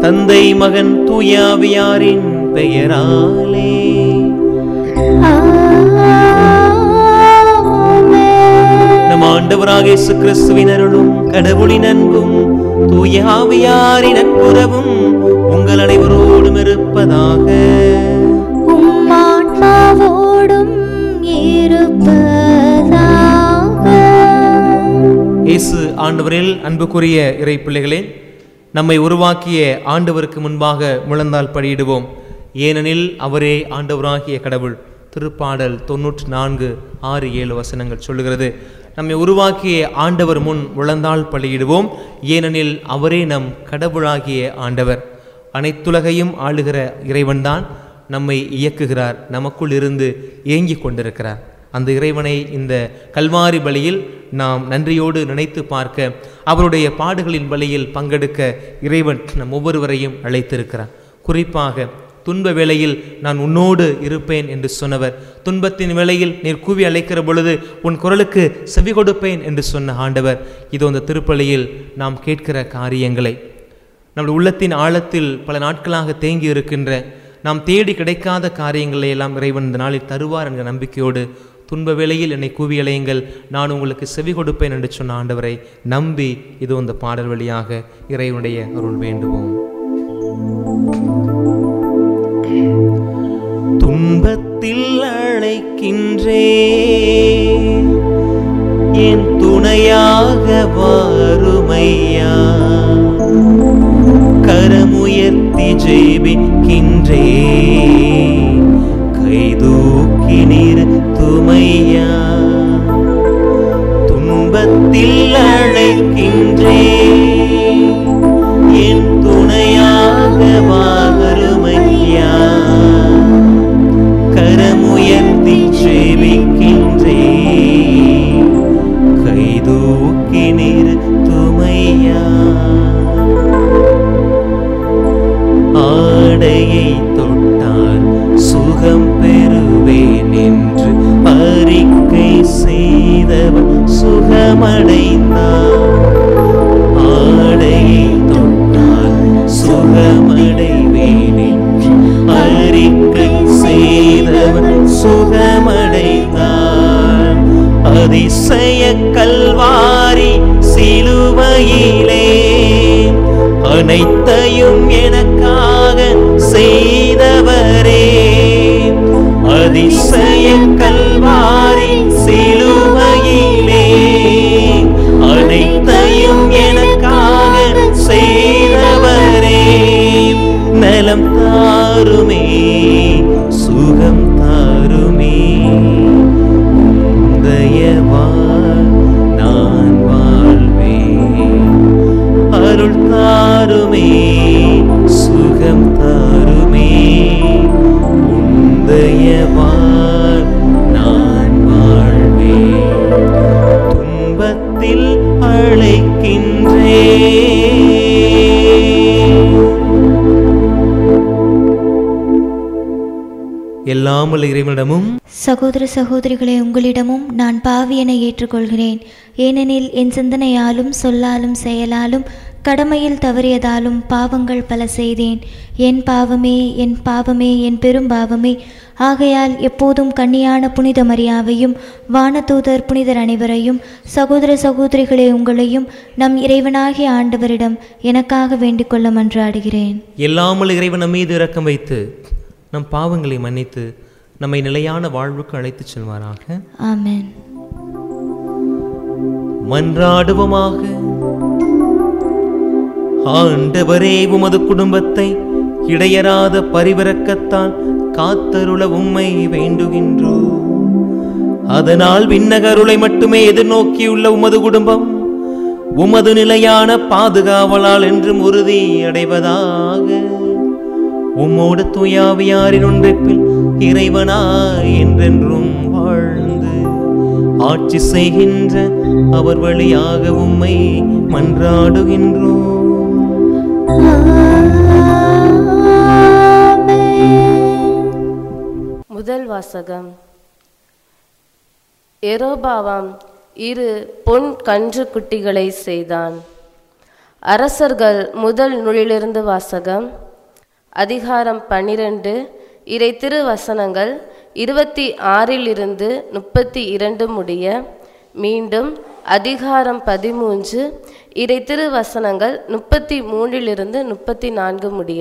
தந்தை மகன் தூயாவியாரின் பெயராலே நம் ஆண்டவராக இயேசு கிறிஸ்துவின் அருளும் கடவுளின் அன்பும் தூய ஆவியாரின் நட்புறவும் உங்கள் அனைவரோடும் இருப்பதாக உம்மாத்மாவோடும் இருப்பதாக இயேசு ஆண்டவரில் அன்புக்குரிய இறை பிள்ளைகளே நம்மை உருவாக்கிய ஆண்டவருக்கு முன்பாக முழந்தால் படியிடுவோம் ஏனெனில் அவரே ஆண்டவராகிய கடவுள் திருப்பாடல் தொன்னூற்றி நான்கு ஆறு ஏழு வசனங்கள் சொல்லுகிறது நம்மை உருவாக்கிய ஆண்டவர் முன் முழந்தால் பலியிடுவோம் ஏனெனில் அவரே நம் கடவுளாகிய ஆண்டவர் அனைத்துலகையும் ஆளுகிற இறைவன்தான் நம்மை இயக்குகிறார் நமக்குள் இருந்து ஏங்கிக் கொண்டிருக்கிறார் அந்த இறைவனை இந்த கல்வாரி பலியில் நாம் நன்றியோடு நினைத்து பார்க்க அவருடைய பாடுகளின் பலியில் பங்கெடுக்க இறைவன் நம் ஒவ்வொருவரையும் அழைத்திருக்கிறார் குறிப்பாக துன்ப வேளையில் நான் உன்னோடு இருப்பேன் என்று சொன்னவர் துன்பத்தின் வேளையில் நீர் கூவி அழைக்கிற பொழுது உன் குரலுக்கு செவி கொடுப்பேன் என்று சொன்ன ஆண்டவர் இது அந்த திருப்பலியில் நாம் கேட்கிற காரியங்களை நம்முடைய உள்ளத்தின் ஆழத்தில் பல நாட்களாக தேங்கி இருக்கின்ற நாம் தேடி கிடைக்காத காரியங்களை எல்லாம் இறைவன் இந்த நாளில் தருவார் என்ற நம்பிக்கையோடு துன்ப வேளையில் என்னை கூவி அலையுங்கள் நான் உங்களுக்கு செவி கொடுப்பேன் என்று சொன்ன ஆண்டவரை நம்பி இது அந்த பாடல் வழியாக இறைவனுடைய அருள் வேண்டுவோம் துன்பத்தில் அழைக்கின்றே என் துணையாக வாருமையா கரமுயர்த்தி ஜெபிக்கின்றே கைதூக்கி நிறுத்துமையா துன்பத்தில் அழைக்கின்றே என் துணையாக வாருமையா கரமுயர்த்தி ஜெபிக்கின்றே கைதூக்கி நிறுத்துமையா ஆடையை தொட்டால் சுகம் பெறுவேன் என்று அறிக்கை செய்தவன் சுகமடைந்தான் ஆடையை தொட்டால் சுகமடைவேன் என்று அறிக்கை செய்தவன் சுகமடைந்தான் அதிசய கல்வாரி சிலுவையிலே அனைத்தையும் எனக்காக செய்தவரே அதிசய கல்வாரி சிலுவையிலே அனைத்தையும் எனக்காக செய்தவரே நலம் தாருமே சுகம் தாருமே தயவால் நான் வாழ்வேன் அருள் தாருமே சுகம் தாருமே உந்தயவால் நான் வாழ்வேன் துன்பத்தில் அழைக்கின்றேன் எல்லாமல் இறைவனிடமும் சகோதர சகோதரிகளே உங்களிடமும் நான் பாவி என ஏற்றுக்கொள்கிறேன் ஏனெனில் என் சிந்தனையாலும் சொல்லாலும் செயலாலும் கடமையில் தவறியதாலும் பாவங்கள் பல செய்தேன் என் பாவமே என் பாவமே என் பெரும் பாவமே ஆகையால் எப்போதும் கன்னியான புனித மரியாவையும் வானதூதர் புனிதர் அனைவரையும் சகோதர சகோதரிகளே உங்களையும் நம் இறைவனாகிய ஆண்டவரிடம் எனக்காக வேண்டிக் கொள்ள மன்றாடுகிறேன் எல்லாமல் இறைவன் நம் மீது இரக்கம் வைத்து நம் பாவங்களை மன்னித்து நம்மை நிலையான வாழ்வுக்கு அழைத்துச் செல்வாராக ஆமென் மன்றாடுவோமாக ஆண்டவரே உமது குடும்பத்தை இடையராத பரிவிரக்கத்தால் காத்தருள உம்மை வேண்டுகின்றோ அதனால் விண்ணகருளை மட்டுமே எதிர்நோக்கியுள்ள உமது குடும்பம் உமது நிலையான பாதுகாவலால் என்றும் உறுதி அடைவதாக உம்மோடு தூயாவியாரின் ஒன்றிப்பில் இறைவனாய் என்றென்றும் வாழ்ந்து ஆட்சி செய்கின்ற அவர் வழியாக உம்மை மன்றாடுகின்றோம் முதல் வாசகம் எரோபாவாம் இரு பொன் கன்று குட்டிகளை செய்தான் அரசர்கள் முதல் நூலிலிருந்து வாசகம் அதிகாரம் பன்னிரண்டு இறை திருவசனங்கள் இருபத்தி ஆறிலிருந்து முப்பத்தி இரண்டு முடிய மீண்டும் அதிகாரம் பதிமூன்று இறை திருவசனங்கள் முப்பத்தி மூன்றிலிருந்து முப்பத்தி நான்கு முடிய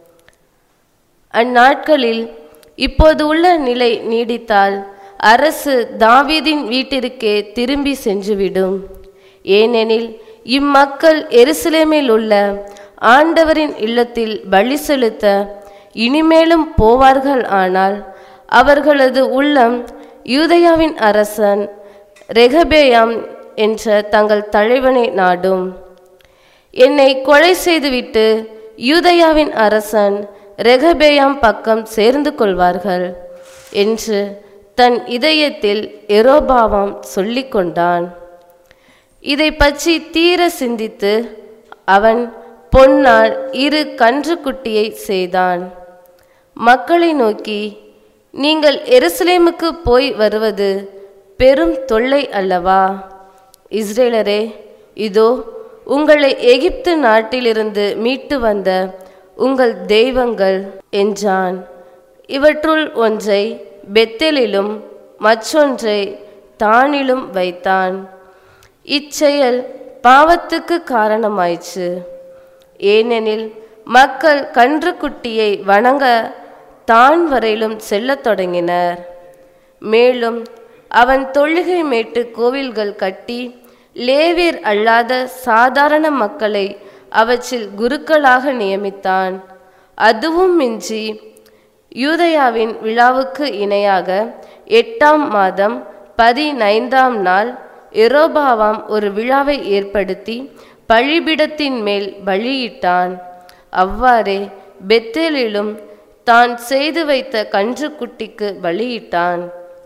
அந்நாட்களில் இப்போது உள்ள நிலை நீடித்தால் அரசு தாவீதின் வீட்டிற்கே திரும்பி சென்றுவிடும் ஏனெனில் இம்மக்கள் எருசலேமில் உள்ள ஆண்டவரின் இல்லத்தில் பலி செலுத்த இனிமேலும் போவார்கள் ஆனால் அவர்களது உள்ளம் யூதயாவின் அரசன் ரெகபேயாம் என்ற தங்கள் தலைவனை நாடும் என்னை கொலை செய்துவிட்டு யூதயாவின் அரசன் ரெகபேயாம் பக்கம் சேர்ந்து கொள்வார்கள் என்று தன் இதயத்தில் எரோபாவாம் சொல்லிக் கொண்டான் இதை பற்றி தீர சிந்தித்து அவன் பொன்னால் இரு கன்றுக்குட்டியை செய்தான் மக்களை நோக்கி நீங்கள் எருசலேமுக்கு போய் வருவது பெரும் தொல்லை அல்லவா இஸ்ரேலரே இதோ உங்களை எகிப்து நாட்டிலிருந்து மீட்டு வந்த உங்கள் தெய்வங்கள் என்றான் இவற்றுள் ஒன்றை பெத்தேலிலும் மற்றொன்றை தானிலும் வைத்தான் இச்செயல் பாவத்துக்கு காரணமாயிற்று ஏனெனில் மக்கள் கன்றுக்குட்டியை வணங்க தான் வரையிலும் செல்லத் தொடங்கினர் மேலும் அவன் தொழுகை மேட்டு கோவில்கள் கட்டி லேவியர் அல்லாத சாதாரண மக்களை அவற்றில் குருக்களாக நியமித்தான் அதுவும் மிஞ்சி யூதயாவின் விழாவுக்கு இணையாக எட்டாம் மாதம் பதினைந்தாம் நாள் எரோபாவாம் ஒரு விழாவை ஏற்படுத்தி பழிபிடத்தின் மேல் பலியிட்டான் அவ்வாறே பெத்தேலிலும் தான் செய்து வைத்த கன்றுக்குட்டிக்கு பலியிட்டான்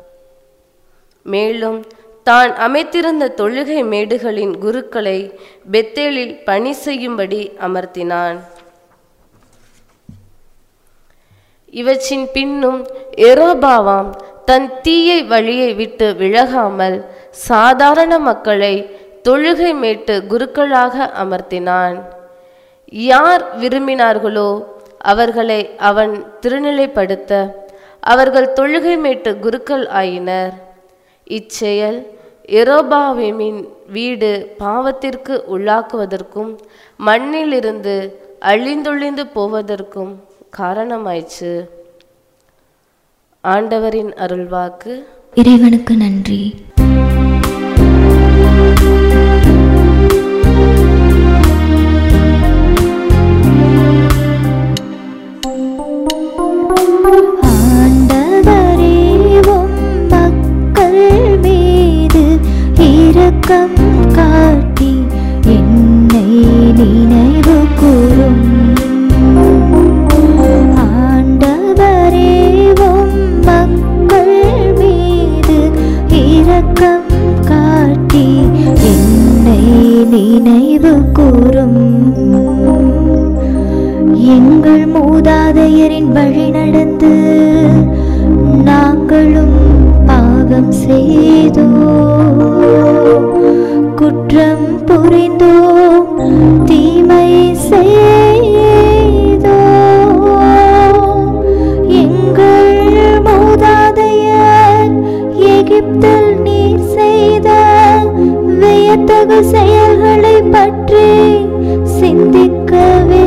மேலும் தான் அமைத்திருந்த தொழுகை மேடுகளின் குருக்களை பெத்தேலில் பணி செய்யும்படி அமர்த்தினான் இவற்றின் பின்னும் எரோபாவாம் தன் தீயை வழியை விட்டு விலகாமல் சாதாரண மக்களை தொழுகை மேட்டு குருக்களாக அமர்த்தினான் யார் விரும்பினார்களோ அவர்களை அவன் திருநிலைப்படுத்த அவர்கள் தொழுகை மேட்டு குருக்கள் ஆயினர் இச்செயல் எரோபாவிமின் வீடு பாவத்திற்கு உள்ளாக்குவதற்கும் மண்ணிலிருந்து அழிந்தொழிந்து போவதற்கும் காரணமாயிற்று ஆண்டவரின் அருள்வாக்கு இறைவனுக்கு நன்றி ஆண்டவரே உம் மக்கள் மீது இரக்கம் காட்டி என்னை நினைவு கூரும் ஆண்டவரே உம் மக்கள் மீது இரக்கம் காட்டி என்னை நினைவு கூரும் எங்கள் மூதாதையரின் வழி நடந்து நாங்களும் பாவம் செய்தோ குற்றம் புரிந்தோம் தீமை செய்தோ எங்கள் மூதாதையர் எகிப்தில் நீர் செய்த வியத்தகு செயல்களை பற்றி சிந்திக்கவில்லை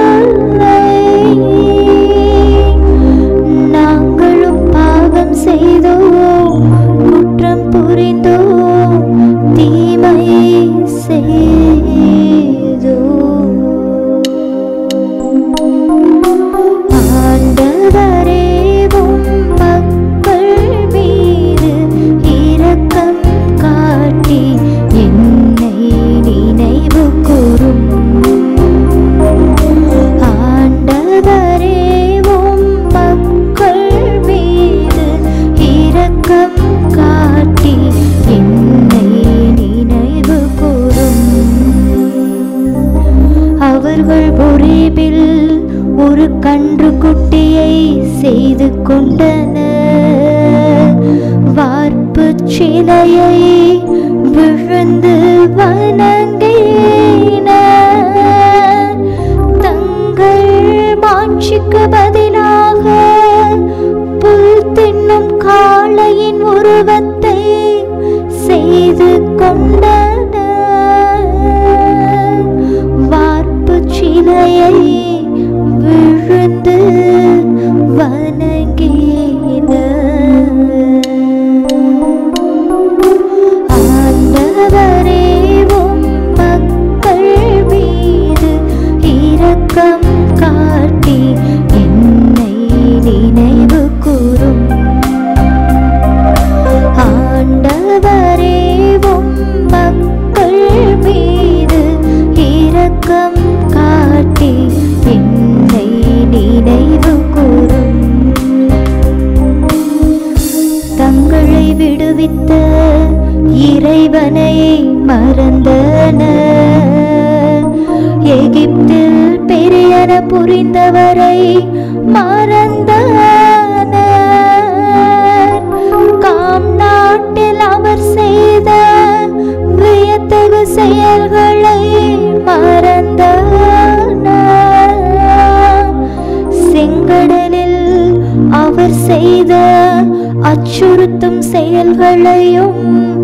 நாங்களும் பாவம் செய்தோம் குற்றம் புரிந்தோம் தீமை செய்தோம் ஆண்டவரே உம் மக்கள் மீது இரக்கம் காட்டி என்னை நினைவு கூரும் ஆண்டவரே உம் மக்கள் மீது இரக்கம் காட்டி என்னை நினைவு கூரும் அவர்கள் பொரேபில் ஒரு கன்று குட்டியை செய்து கொண்டனர் வார்ப்பு சிலையை விழுந்து வணங்கினர் செய்து கொண்டனர் வார்ப்பு சிலையை விழுந்து வணங்கினர் ஆண்டவரே உம் மக்கள் மீது இரக்கம் காட்டி என்னை நினைவு கூரும் ஆண்டவரே உம் மக்கள் மீது இரக்கம் காட்டி என்னை நினைவு கூரும் தங்களை விடுவித்த இறைவனை மறந்தனர் எகிப்தில் பெரியன புரிந்தவரை மறந்தனர் காம் நாட்டில் அவர் செய்த வியத்தகு செயல்களை மறந்தனர் செங்கடலில் அவர் செய்த அச்சுறுத்தும் செயல்களையும்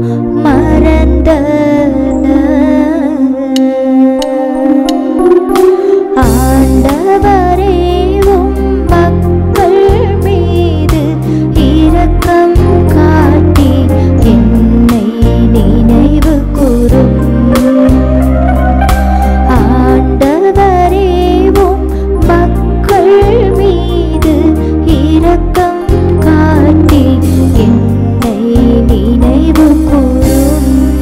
மறந்தனர் ஆண்டவரே உம் மக்கள் மீது இரக்கம் காட்டி என்னை நினைவு கூரும் ஆண்டவரே உம் மக்கள் மீது இரக்கம் காட்டி என்னை நினைவு கூரும்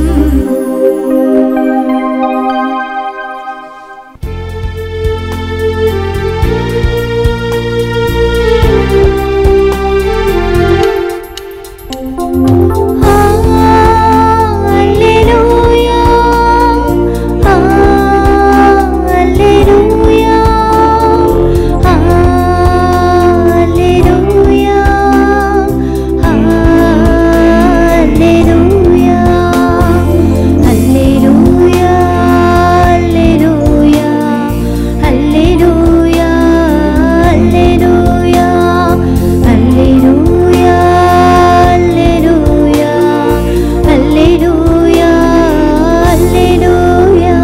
Alleluia, Alleluia, Alleluia, Alleluia, Alleluia, Alleluia, Alleluia, Alleluia, Alleluia, Alleluia, Alleluia, Alleluia.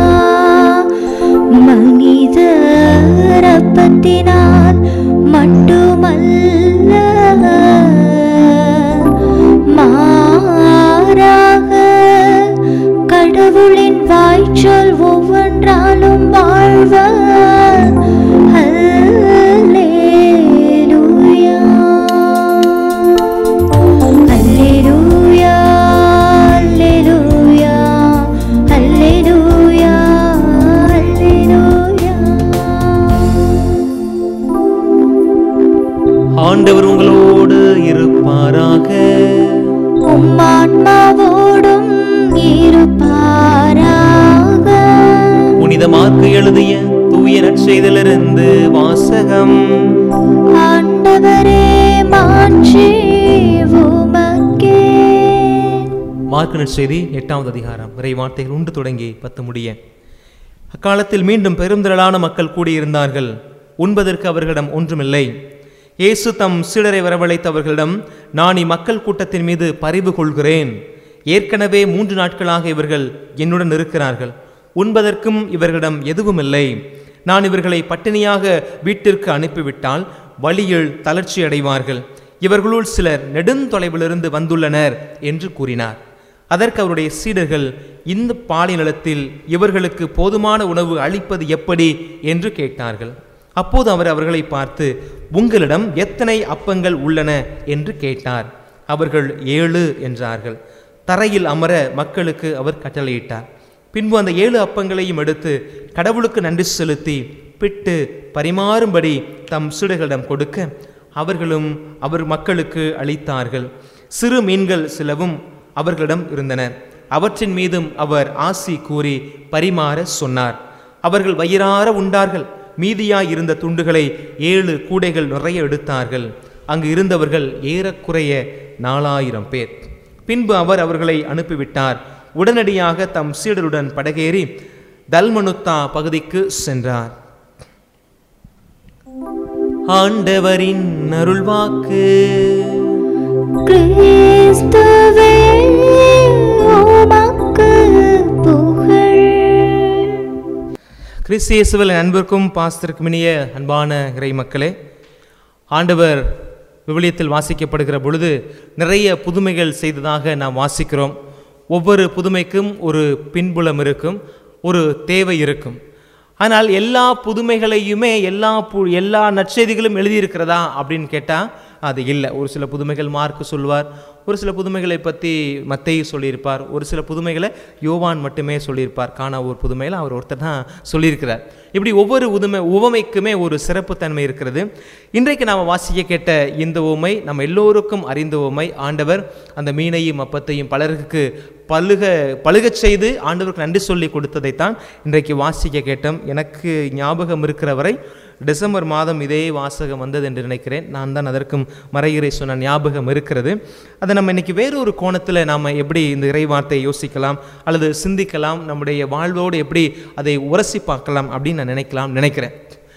மனிதர் அப்பத்தினால் மட்டுமல்ல மாறாக கடவுளின் வாய்ச்சொல் ஒவ்வொன்றாலும் வாழ்வர் அல்லேலூயா அல்லேலூயா அல்லேலூயா அல்லேலூயா அல்லேலூயா ஆண்டவர் உங்களோடு இருப்பாராக உம்மான்மாவோடும் இருப்பாராக புனித மார்க்கு எழுதிய தூய நற்செய்திலிருந்து வாசகம் ஆண்டவரே மாற்றி உமக்கே மார்க்கு நற்செய்தி எட்டாவது அதிகாரம் இறை வார்த்தைகள் உண்டு தொடங்கி பத்து முடிய அக்காலத்தில் மீண்டும் பெருந்திரளான மக்கள் கூடியிருந்தார்கள் உண்பதற்கு அவர்களிடம் ஒன்றுமில்லை இயேசு தம் சீடரை வரவழைத்து அவர்களிடம் நான் இம்மக்கள் கூட்டத்தின் மீது பரிவு கொள்கிறேன் ஏற்கனவே மூன்று நாட்களாக இவர்கள் என்னுடன் இருக்கிறார்கள் உண்பதற்கும் இவர்களிடம் எதுவுமில்லை நான் இவர்களை பட்டினியாக வீட்டிற்கு அனுப்பிவிட்டால் வழியில் தளர்ச்சி அடைவார்கள் இவர்களுள் சிலர் நெடுந்தொலைவிலிருந்து வந்துள்ளனர் என்று கூறினார் அதற்கு அவருடைய சீடர்கள் இந்த பாலை நிலத்தில் இவர்களுக்கு போதுமான உணவு அளிப்பது எப்படி என்று கேட்டார்கள் அப்போது அவர் அவர்களை பார்த்து உங்களிடம் எத்தனை அப்பங்கள் உள்ளன என்று கேட்டார் அவர்கள் ஏழு என்றார்கள் தரையில் அமர மக்களுக்கு அவர் கட்டளையிட்டார் பின்பு அந்த ஏழு அப்பங்களையும் எடுத்து கடவுளுக்கு நன்றி செலுத்தி பிட்டு பரிமாறும்படி தம் சீடர்களிடம் கொடுக்க அவர்களும் அவர் மக்களுக்கு அளித்தார்கள் சிறு மீன்கள் சிலவும் அவர்களிடம் இருந்தன அவற்றின் மீதும் அவர் ஆசி கூறி பரிமாற சொன்னார் அவர்கள் வயிறார உண்டார்கள் மீதியாய் இருந்த துண்டுகளை ஏழு கூடைகள் நிறைய எடுத்தார்கள் அங்கு இருந்தவர்கள் ஏறக்குறைய நாலாயிரம் பேர் பின்பு அவர் அவர்களை அனுப்பிவிட்டார் உடனடியாக தம் சீடருடன் படகேறி தல்மனுத்தா பகுதிக்கு சென்றார் ஆண்டவரின் அருள்வாக்கு கிறிஸ்துவே கிறிஸ்து இயேசுவில் அன்பிற்கும் பாஸ்தருக்கும் இனிய அன்பான இறை மக்களே ஆண்டவர் விவிலியத்தில் வாசிக்கப்படுகிற பொழுது நிறைய புதுமைகள் செய்ததாக நாம் வாசிக்கிறோம் ஒவ்வொரு புதுமைக்கும் ஒரு பின்புலம் இருக்கும் ஒரு தேவை இருக்கும் ஆனால் எல்லா புதுமைகளையுமே எல்லா பு எல்லா நற்செய்திகளும் எழுதியிருக்கிறதா அப்படின்னு கேட்டால் அது இல்லை ஒரு சில புதுமைகள் மார்க்கு சொல்வார் ஒரு சில புதுமைகளை பற்றி மத்தேயு சொல்லியிருப்பார் ஒரு சில புதுமைகளை யோவான் மட்டுமே சொல்லியிருப்பார் காணா ஒரு புதுமையில் அவர் ஒருத்தர் தான் சொல்லியிருக்கிறார் இப்படி ஒவ்வொரு உதுமை உவமைக்குமே ஒரு சிறப்புத்தன்மை இருக்கிறது இன்றைக்கு நாம் வாசிக்க கேட்ட இந்த உவமை நம்ம எல்லோருக்கும் அறிந்த உவமை ஆண்டவர் அந்த மீனையும் அப்பத்தையும் பலருக்கு பழுக பழுகச் செய்து ஆண்டவருக்கு நன்றி சொல்லி கொடுத்ததைத்தான் இன்றைக்கு வாசிக்க கேட்டோம் எனக்கு ஞாபகம் இருக்கிற வரை டிசம்பர் மாதம் இதே வாசகம் வந்தது என்று நினைக்கிறேன் நான் தான் அதற்கும் மறையுறை சொன்ன ஞாபகம் இருக்கிறது அதை நம்ம இன்னைக்கு வேறொரு கோணத்தில் நாம் எப்படி இந்த இறை வார்த்தையை யோசிக்கலாம் அல்லது சிந்திக்கலாம் நம்முடைய வாழ்வோடு எப்படி அதை உரசி பார்க்கலாம் அப்படின்னு நான் நினைக்கலாம் நினைக்கிறேன்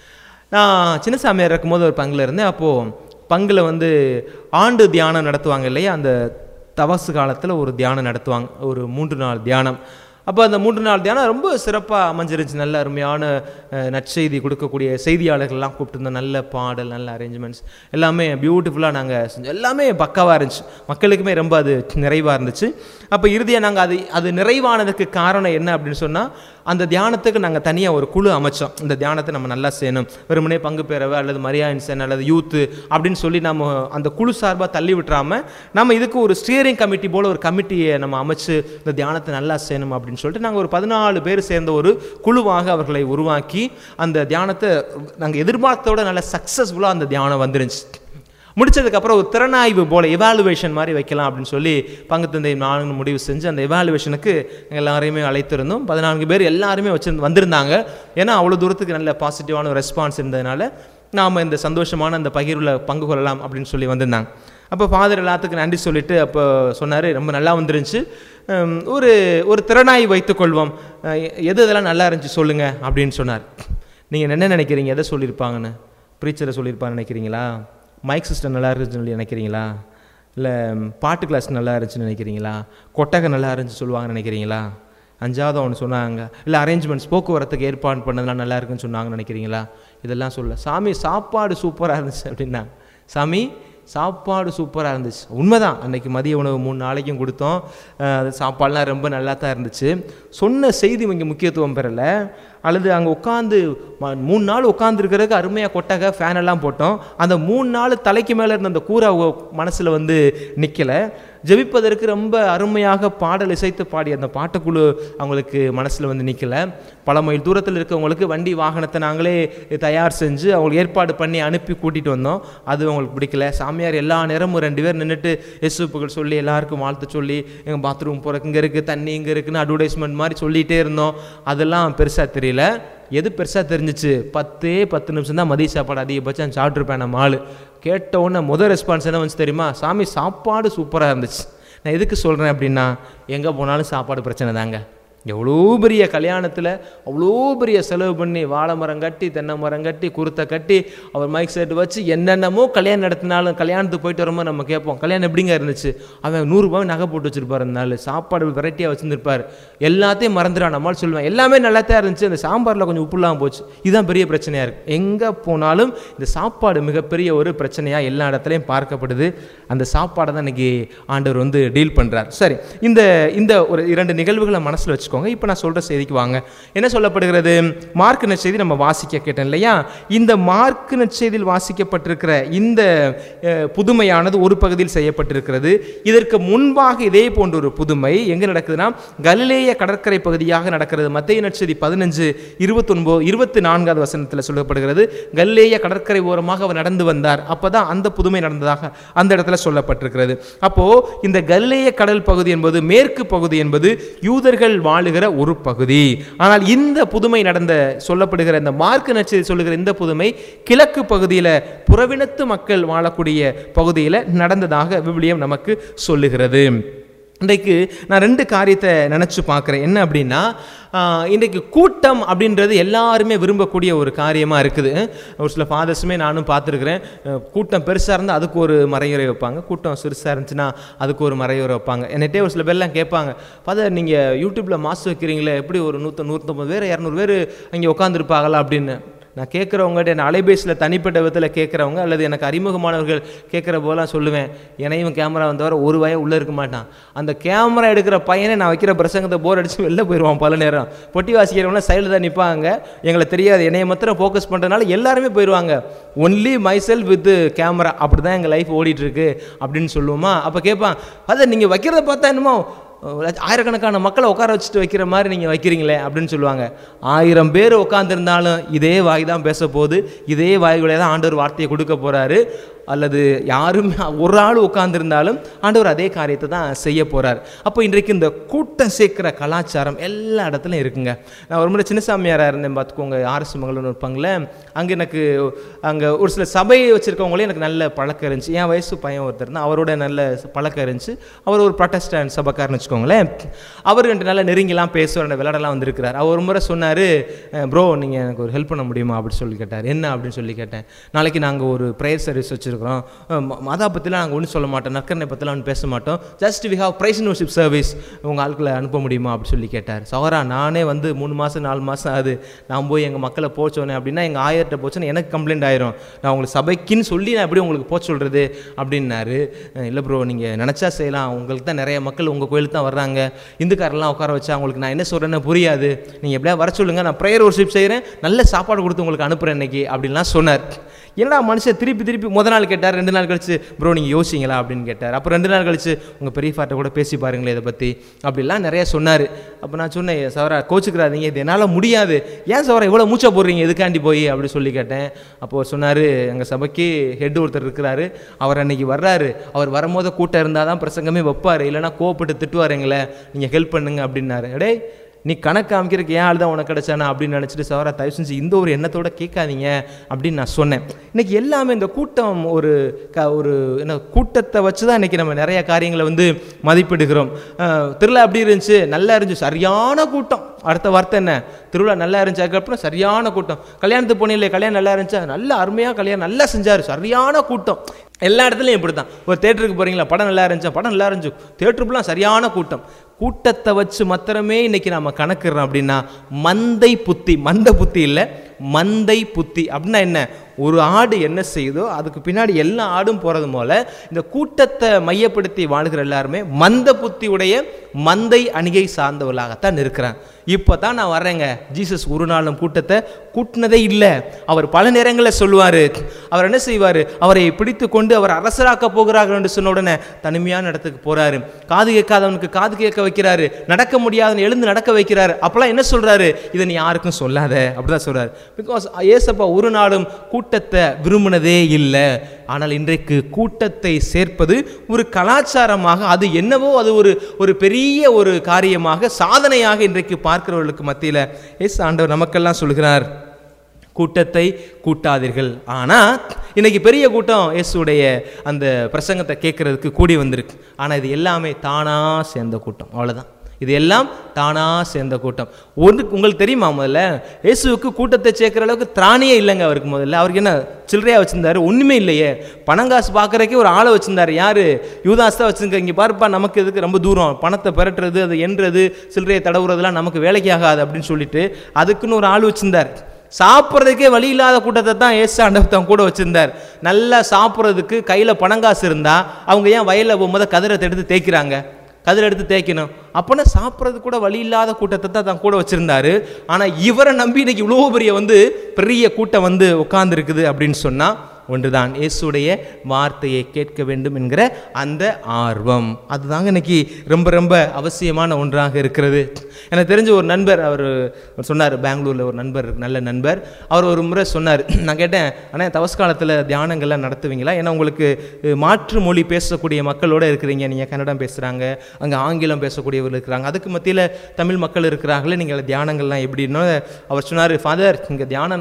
நான் சின்ன சாமியார் இருக்கும்போது ஒரு பங்கில் இருந்தேன் அப்போது பங்கில் வந்து ஆண்டு தியானம் நடத்துவாங்க இல்லையா அந்த தவசு காலத்தில் ஒரு தியானம் நடத்துவாங்க ஒரு மூன்று நாள் தியானம் அப்போ அந்த மூன்று நாள் தியானம் ரொம்ப சிறப்பாக அமைஞ்சிருந்துச்சு நல்ல அருமையான அஹ், நற்செய்தி கொடுக்கக்கூடிய செய்தியாளர்கள்லாம் கூப்பிட்டுருந்தோம் நல்ல பாடல் நல்ல அரேஞ்ச்மெண்ட்ஸ் எல்லாமே பியூட்டிஃபுல்லாக நாங்கள் செஞ்சோம் எல்லாமே பக்காவாக இருந்துச்சு மக்களுக்குமே ரொம்ப அது நிறைவாக இருந்துச்சு அப்போ இறுதியாக நாங்கள் அது அது நிறைவானதுக்கு காரணம் என்ன அப்படின்னு சொன்னால் அந்த தியானத்துக்கு நாங்கள் தனியாக ஒரு குழு அமைச்சோம் இந்த தியானத்தை நம்ம நல்லா செய்யணும் வெறுமனே பங்கு பெறவை அல்லது மரியாயின்சன் அல்லது யூத்து அப்படின்னு சொல்லி நம்ம அந்த குழு சார்பாக தள்ளி விட்டுறாம நம்ம இதுக்கு ஒரு ஸ்டியரிங் கமிட்டி போல் ஒரு கமிட்டியை நம்ம அமைச்சு இந்த தியானத்தை நல்லா செய்யணும் அப்படின்னு சொல்லிட்டு நாங்கள் ஒரு பதினாலு பேர் சேர்ந்த ஒரு குழுவாக அவர்களை உருவாக்கி அந்த தியானத்தை நாங்கள் எதிர்பார்த்தோட நல்ல சக்ஸஸ்ஃபுல்லாக அந்த தியானம் வந்துருந்துச்சு முடிச்சதுக்கப்புறம் ஒரு திறனாய்வு போல் எவாலுவேஷன் மாதிரி வைக்கலாம் அப்படின்னு சொல்லி பங்கு தந்தை நானும் முடிவு செஞ்சு அந்த எவாலுவேஷனுக்கு எல்லாரையுமே அழைத்திருந்தோம் பதினான்கு பேர் எல்லாருமே வச்சிருந்து வந்திருந்தாங்க ஏன்னா அவ்வளோ தூரத்துக்கு நல்ல பாசிட்டிவான ரெஸ்பான்ஸ் இருந்ததுனால நாம் இந்த சந்தோஷமான அந்த பகிர்வில் பங்கு கொள்ளலாம் அப்படின்னு சொல்லி வந்திருந்தாங்க அப்போ ஃபாதர் எல்லாத்துக்கும் நன்றி சொல்லிட்டு அப்போ சொன்னார் ரொம்ப நல்லா வந்துருந்துச்சு ஹம், ஒரு ஒரு திறனாய்வு வைத்துக்கொள்வோம் அஹ், எது இதெல்லாம் நல்லா இருந்துச்சு சொல்லுங்கள் அப்படின்னு சொன்னார் நீங்கள் என்ன நினைக்கிறீங்க எதை சொல்லியிருப்பாங்கன்னு ப்ரீச்சரை சொல்லியிருப்பான்னு நினைக்கிறீங்களா மைக் சிஸ்டம் நல்லா இருந்துச்சுன்னு சொல்லி நினைக்கிறீங்களா இல்லை பாட்டு கிளாஸ் நல்லா இருந்துச்சுன்னு நினைக்கிறீங்களா கொட்டகை நல்லா இருந்துச்சு சொல்லுவாங்கன்னு நினைக்கிறீங்களா அஞ்சாவது ஒன்று சொன்னாங்க இல்லை அரேஞ்ச்மெண்ட்ஸ் போக்குவரத்துக்கு ஏற்பாடு பண்ணதெல்லாம் நல்லா இருக்குன்னு சொன்னாங்கன்னு நினைக்கிறீங்களா இதெல்லாம் சொல்ல சாமி சாப்பாடு சூப்பராக இருந்துச்சு அப்படின்னா சாமி சாப்பாடு சூப்பராக இருந்துச்சு உண்மைதான் அன்னைக்கு மதிய உணவு மூணு நாளைக்கும் கொடுத்தோம் அஹ் அது சாப்பாடுலாம் ரொம்ப நல்லா தான் இருந்துச்சு சொன்ன செய்தி இங்கே முக்கியத்துவம் பெறலை அல்லது அங்கே உட்காந்து மூணு நாள் உட்காந்துருக்கிறதுக்கு அருமையாக கொட்டகை ஃபேன் எல்லாம் போட்டோம் அந்த மூணு நாள் தலைக்கு மேலே இருந்த அந்த கூரை மனசில் வந்து நிற்கலை ஜெபிப்பதற்கு ரொம்ப அருமையாக பாடல் இசைத்து பாடிய அந்த பாட்டுக்குழு அவங்களுக்கு மனசில் வந்து நிற்கல பல மைல் தூரத்தில் இருக்கவங்களுக்கு வண்டி வாகனத்தை நாங்களே தயார் செஞ்சு அவங்களுக்கு ஏற்பாடு பண்ணி அனுப்பி கூட்டிகிட்டு வந்தோம் அது அவங்களுக்கு பிடிக்கல சாமியார் எல்லா நேரமும் ரெண்டு பேர் நின்றுட்டு எசுப்புகள் சொல்லி எல்லாருக்கும் வாழ்த்து சொல்லி எங்கள் பாத்ரூம் போகிறக்கு இங்கே இருக்குது தண்ணி இங்கே இருக்குன்னு அட்வர்டைஸ்மெண்ட் மாதிரி சொல்லிகிட்டே இருந்தோம் அதெல்லாம் பெருசாக தெரியல எது பெருசாக தெரிஞ்சிச்சு பத்தே பத்து நிமிஷம் தான் மதிய சாப்பாடு அதிகபட்சம் சாப்பிட்ருப்பேன் நம்ம ஆள் கேட்ட உடனே முதல் ரெஸ்பான்ஸ் என்ன வந்துச்சு தெரியுமா சாமி சாப்பாடு சூப்பராக இருந்துச்சு நான் எதுக்கு சொல்கிறேன் அப்படின்னா எங்கே போனாலும் சாப்பாடு பிரச்சனை தாங்க எவ்வளோ பெரிய கல்யாணத்தில் அவ்வளோ பெரிய செலவு பண்ணி வாழை மரம் கட்டி தென்னை மரம் கட்டி குருத்தை கட்டி அவர் மைக் செட் வச்சு என்னென்னமோ கல்யாணம் நடத்தினாலும் கல்யாணத்துக்கு போயிட்டு வரும்போது நம்ம கேட்போம் கல்யாணம் எப்படிங்க இருந்துச்சு அவன் நூறுரூபாய் நகை போட்டு வச்சிருப்பார் அந்த நாள் சாப்பாடு வெரைட்டியாக வச்சுருந்துருப்பார் எல்லாத்தையும் மறந்துடான் நம்மளால் சொல்லுவேன் எல்லாமே நல்லா தான் இருந்துச்சு அந்த சாம்பாரில் கொஞ்சம் உப்பு இல்லாமல் போச்சு இதுதான் பெரிய பிரச்சனையாக இருக்குது எங்கே போனாலும் இந்த சாப்பாடு மிகப்பெரிய ஒரு பிரச்சனையாக எல்லா இடத்துலையும் பார்க்கப்படுது அந்த சாப்பாடை தான் இன்னைக்கு ஆண்டவர் வந்து டீல் பண்ணுறார் சரி இந்த இந்த ஒரு இரண்டு நிகழ்வுகளை மனசில் வச்சுக்கோங்க இப்போ நான் சொல்கிற செய்திக்கு வாங்க என்ன சொல்லப்படுகிறது மார்க் நற்செய்தி நம்ம வாசிக்க கேட்டோம் இல்லையா இந்த மார்க் நற்செய்தியில் வாசிக்கப்பட்டிருக்கிற இந்த அஹ், புதுமையானது ஒரு பகுதியில் செய்யப்பட்டிருக்கிறது இதற்கு முன்பாக இதே போன்ற ஒரு புதுமை எங்கே நடக்குதுன்னா கலிலேய கடற்கரை பகுதியாக நடக்கிறது மத்திய நற்செய்தி பதினஞ்சு இருபத்தொன்பது இருபத்தி நான்காவது வசனத்தில் சொல்லப்படுகிறது கலிலேய கடற்கரை ஓரமாக அவர் நடந்து வந்தார் அப்பதான் அந்த புதுமை நடந்ததாக அந்த இடத்துல சொல்லப்பட்டிருக்கிறது அப்போ இந்த கலிலேய கடல் பகுதி என்பது மேற்கு பகுதி என்பது யூதர்கள் வாழுகிற ஒரு பகுதி ஆனால் இந்த புதுமை நடந்த சொல்லப்படுகிற இந்த மார்க்கு நச்செய்தி சொல்லுகிற இந்த புதுமை கிழக்கு பகுதியில் புறவினத்து மக்கள் வாழக்கூடிய பகுதியில் நடந்ததாக விவிலியம் நமக்கு சொல்லுகிறது இன்றைக்கு நான் ரெண்டு காரியத்தை நினச்சி பார்க்குறேன் என்ன அப்படின்னா ஆஹ், இன்றைக்கு கூட்டம் அப்படின்றது எல்லாருமே விரும்பக்கூடிய ஒரு காரியமாக இருக்குது ஒரு சில ஃபாதர்ஸுமே நானும் பார்த்துருக்குறேன் அஹ், கூட்டம் பெருசாக இருந்தால் அதுக்கு ஒரு மறையுறை வைப்பாங்க கூட்டம் சிறுசாக இருந்துச்சுன்னா அதுக்கு ஒரு மறையுறை வைப்பாங்க என்னட்டே ஒரு சில பேர்லாம் கேட்பாங்க ஃபாதர் நீங்கள் யூடியூப்பில் மாசு வைக்கிறீங்களே எப்படி ஒரு நூற்று நூற்றம்பது பேர் இரநூறு பேர் அங்கே உட்காந்துருப்பாங்களா அப்படின்னு நான் கேட்குறவங்ககிட்ட என்ன அலைபேசியில் தனிப்பட்ட விதத்தில் கேட்குறவங்க அல்லது எனக்கு அறிமுகமானவர்கள் கேட்குற போதெல்லாம் சொல்லுவேன் என்னையும் கேமரா வந்தவரை ஒரு வயம் உள்ளே இருக்க மாட்டான் அந்த கேமரா எடுக்கிற பையனை நான் வைக்கிற பிரசங்கத்தை போர் அடித்து வெளில போயிடுவான் பல நேரம் பொட்டி வாசிக்கிறவங்களாம் சைடில் தான் நிற்பாங்க எங்களை தெரியாது என்னைய மாத்திரம் ஃபோக்கஸ் பண்ணுறதுனால எல்லாருமே போயிடுவாங்க only myself with camera அப்படி தான் எங்கள் லைஃப் ஓடிட்டுருக்கு அப்படின்னு சொல்லுவோமா அப்போ கேட்பான் அதை நீங்கள் வைக்கிறத பார்த்தா என்னமோ ஆயிரக்கணக்கான மக்களை உட்கார வச்சுட்டு வைக்கிற மாதிரி நீங்கள் வைக்கிறீங்களே அப்படின்னு சொல்லுவாங்க ஆயிரம் பேர் உட்காந்துருந்தாலும் இதே வாய் தான் பேச போகுது இதே வாய்களே தான் ஆண்டவர் வார்த்தையை கொடுக்க போகிறாரு அல்லது யாரும் ஒரு ஆள் உட்கார்ந்திருந்தாலும் ஆண்டவர் அதே காரியத்தை தான் செய்ய போகிறார் அப்போ இன்றைக்கு இந்த கூட்டம் சேர்க்கிற கலாச்சாரம் எல்லா இடத்துலையும் இருக்குங்க நான் ஒரு முறை சின்னசாமியாராக இருந்தேன் பார்த்துக்கோங்க ஆர்எஸ் மங்கள்னு இருப்பாங்களே அங்கே எனக்கு அங்கே ஒரு சில சபையை வச்சுருக்கவங்களே எனக்கு நல்ல பழக்கம் இருந்துச்சு என் வயசு பையன் ஒருத்தர் தான் அவரோட நல்ல பழக்கம் இருந்துச்சு அவர் ஒரு ப்ரொட்டஸ்டாண்ட் சபைக்காரன்னு வச்சுக்கோங்களேன் அவர் ரெண்டு நாள் நெருங்கிலாம் பேசுவார் ரெண்டு விளையாடலாம் வந்திருக்கிறார் அவர் ஒரு முறை சொன்னார் ப்ரோ நீங்கள் எனக்கு ஒரு ஹெல்ப் பண்ண முடியுமா அப்படின்னு சொல்லி கேட்டார் என்ன அப்படின்னு சொல்லி கேட்டேன் நாளைக்கு நாங்கள் ஒரு ப்ரேயர் சர்வீஸ் வச்சுருக்கிறோம் மாதா பற்றிலாம் நாங்கள் ஒன்றும் சொல்ல மாட்டோம் நற்கரனை பற்றிலாம் ஒன்றும் பேச மாட்டோம் just we have praise worship service உங்கள் ஆட்களை அனுப்ப முடியுமா அப்படின்னு சொல்லி கேட்டார் சவரா நானே வந்து மூணு மாதம் நாலு மாதம் ஆகுது நான் போய் எங்கள் மக்களை போச்சோனே அப்படின்னா எங்கள் ஆயிரட்ட போச்சுன்னா எனக்கு கம்ப்ளைண்ட் ஆயிரும் நான் உங்களுக்கு சபைக்குன்னு சொல்லி நான் எப்படி உங்களுக்கு போக சொல்கிறது அப்படின்னாரு இல்லை ப்ரோ நீங்கள் நினச்சா செய்யலாம் உங்களுக்கு தான் நிறைய மக்கள் உங்கள் கோயிலுக்கு தான் வர்றாங்க இந்துக்காரெல்லாம் உட்கார வச்சா உங்களுக்கு நான் என்ன சொல்கிறேன்னு புரியாது நீங்கள் எப்படியா வர சொல்லுங்கள் நான் ப்ரேயர் ஒர்ஷிப் செய்கிறேன் நல்ல சாப்பாடு கொடுத்து உங்களுக்கு அனுப்புகிறேன் இன்னைக்கு அப்படின்லாம் சொன்னார் என்னடா மனுஷன் திருப்பி திருப்பி முத நாள் கேட்டார் ரெண்டு நாள் கழிச்சு ப்ரோ நீங்கள் யோசிங்களா அப்படின்னு கேட்டார் அப்புறம் ரெண்டு நாள் கழிச்சு உங்கள் பெரியஃபாட்ட கூட பேசி பாருங்களேன் இதை பற்றி அப்படிலாம் நிறைய சொன்னார் அப்போ நான் சொன்னேன் சவரா கோச்சுக்கிறாதீங்க இது என்னால் முடியாது ஏன் சவரா இவ்வளோ மூச்சா போடுறீங்க எதுக்காண்டி போய் அப்படி சொல்லி கேட்டேன் அப்போது சொன்னார் எங்கள் சபைக்கு ஹெட் ஒருத்தர் இருக்கிறாரு அவர் அன்னைக்கு வர்றாரு அவர் வரும்போது கூட்டம் இருந்தால் தான் பிரசங்கமே வைப்பார் இல்லைன்னா கோவப்பட்டு திட்டுவார் எங்களை நீங்கள் ஹெல்ப் பண்ணுங்க அப்படின்னாரு டேய் நீ கணக்கு காமிக்கிறதுக்கு ஏன் ஆள் தான் உனக்கு கிடைச்சானா அப்படின்னு நினச்சிட்டு சவரா தயவு செஞ்சு இந்த ஒரு எண்ணத்தோட கேட்காதீங்க அப்படின்னு நான் சொன்னேன் இன்னைக்கு எல்லாமே இந்த கூட்டம் ஒரு க ஒரு என்ன கூட்டத்தை வச்சு தான் இன்னைக்கு நம்ம நிறைய காரியங்களை வந்து மதிப்பிடுகிறோம் அஹ், திருவிழா எப்படி இருந்துச்சு நல்லா இருந்துச்சு சரியான கூட்டம் அடுத்த வார்த்தை என்ன திருவிழா நல்லா இருந்துச்சு அதுக்கப்புறம் சரியான கூட்டம் கல்யாணத்துக்கு போனீங்களே கல்யாணம் நல்லா இருந்துச்சா நல்ல அருமையாக கல்யாணம் நல்லா செஞ்சார் சரியான கூட்டம் எல்லா இடத்துலையும் இப்படி தான் ஒரு தேட்டருக்கு போகிறீங்களா படம் நல்லா இருந்துச்சா படம் நல்லா இருந்துச்சு தேட்டருக்குலாம் சரியான கூட்டம் கூட்டத்தை வச்சு மாத்திரமே இன்னைக்கு நம்ம கணக்குறோம் அப்படின்னா மந்தை புத்தி மந்த புத்தி இல்லை மந்தை புத்தி அப்படின்னா என்ன ஒரு ஆடு என்ன செய்யுதோ அதுக்கு பின்னாடி எல்லா ஆடும் போகிறது போல இந்த கூட்டத்தை மையப்படுத்தி வாழ்கிற எல்லாருமே மந்த புத்தி உடைய மந்தை அணிகை சார்ந்தவர்களாகத்தான் இருக்கிறான் இப்போ தான் நான் வர்றேங்க ஜீசஸ் ஒரு நாளும் கூட்டத்தை கூட்டினதே இல்லை அவர் பல நேரங்களில் சொல்லுவார் அவர் என்ன செய்வார் அவரை பிடித்து கொண்டு அவர் அரசராக்க போகிறார்கள் என்று சொன்ன உடனே தனிமையான இடத்துக்கு போறாரு காது கேட்காதவனுக்கு காது கேட்க வைக்கிறாரு நடக்க முடியாதவன் எழுந்து நடக்க வைக்கிறாரு அப்பெல்லாம் என்ன சொல்றாரு இதை நீ யாருக்கும் சொல்லாத அப்படிதான் சொல்றாரு பிகாஸ் ஏசப்பா ஒரு நாளும் கூட்டத்தை விரும்பினதே இல்லை ஆனால் இன்றைக்கு கூட்டத்தை சேர்ப்பது ஒரு கலாச்சாரமாக அது என்னவோ அது ஒரு ஒரு பெரிய ஒரு காரியமாக சாதனையாக இன்றைக்கு பார்க்கிறவர்களுக்கு மத்தியில் ஏசு ஆண்டவர் நமக்கெல்லாம் சொல்கிறார் கூட்டத்தை கூட்டாதீர்கள் ஆனால் இன்னைக்கு பெரிய கூட்டம் இயேசுடைய அந்த பிரசங்கத்தை கேட்கறதுக்கு கூடி வந்திருக்கு ஆனால் இது எல்லாமே தானா சேர்ந்த கூட்டம் அவ்வளவுதான் இது எல்லாம் தானா சேர்ந்த கூட்டம் ஒன்று உங்களுக்கு தெரியுமா முதல்ல இயேசுவுக்கு கூட்டத்தை சேர்க்குற அளவுக்கு திராணியே இல்லைங்க அவருக்கு முதல்ல அவருக்கு என்ன சில்லறையாக வச்சிருந்தாரு ஒன்றுமே இல்லையே பணங்காசு பார்க்குறக்கே ஒரு ஆளை வச்சிருந்தாரு யாரு யூதாஸ் தான் வச்சுருக்க இங்கே பாருப்பா நமக்கு இதுக்கு ரொம்ப தூரம் பணத்தை பெரட்டுறது அதை எண்றது சில்லறையை தடவுறதுலாம் நமக்கு வேலைக்கு ஆகாது அப்படின்னு சொல்லிட்டு அதுக்குன்னு ஒரு ஆள் வச்சிருந்தார் சாப்பிட்றதுக்கே வழி இல்லாத கூட்டத்தை தான் ஏசு ஆண்டவர் தான் கூட வச்சிருந்தார் நல்லா சாப்பிட்றதுக்கு கையில் பணங்காசு இருந்தால் அவங்க ஏன் வயலில் போகும்போது கதிரத்தை எடுத்து தேய்க்கிறாங்க கதிரை எடுத்து தேய்க்கணும் அப்போனா சாப்பிட்றது கூட வழி இல்லாத கூட்டத்தை தான் தான் கூட வச்சுருந்தாரு ஆனால் இவரை நம்பி இன்னைக்கு இவ்வளோ பெரிய வந்து பெரிய கூட்டம் வந்து உட்கார்ந்துருக்குது அப்படின்னு சொன்னால் ஒன்றுதான் இயேசுடைய வார்த்தையை கேட்க வேண்டும் என்கிற அந்த ஆர்வம் அதுதாங்க இன்னைக்கு ரொம்ப ரொம்ப அவசியமான ஒன்றாக இருக்கிறது எனக்கு தெரிஞ்ச ஒரு நண்பர் அவர் சொன்னார் பெங்களூரில் ஒரு நண்பர் இருக்கு, நல்ல நண்பர் அவர் ஒரு முறை சொன்னார் நான் கேட்டேன் ஆனால் தவஸ் காலத்தில் தியானங்கள்லாம் நடத்துவீங்களா ஏன்னா உங்களுக்கு அஹ், மாற்று மொழி பேசக்கூடிய மக்களோடு இருக்கிறீங்க நீங்கள் கன்னடம் பேசுகிறாங்க அங்கே ஆங்கிலம் பேசக்கூடியவர்கள் இருக்கிறாங்க அதுக்கு மத்தியில் தமிழ் மக்கள் இருக்கிறாங்களே நீங்கள் தியானங்கள்லாம் எப்படின்னு அவர் சொன்னார் ஃபாதர் இங்கே தியானம் நான்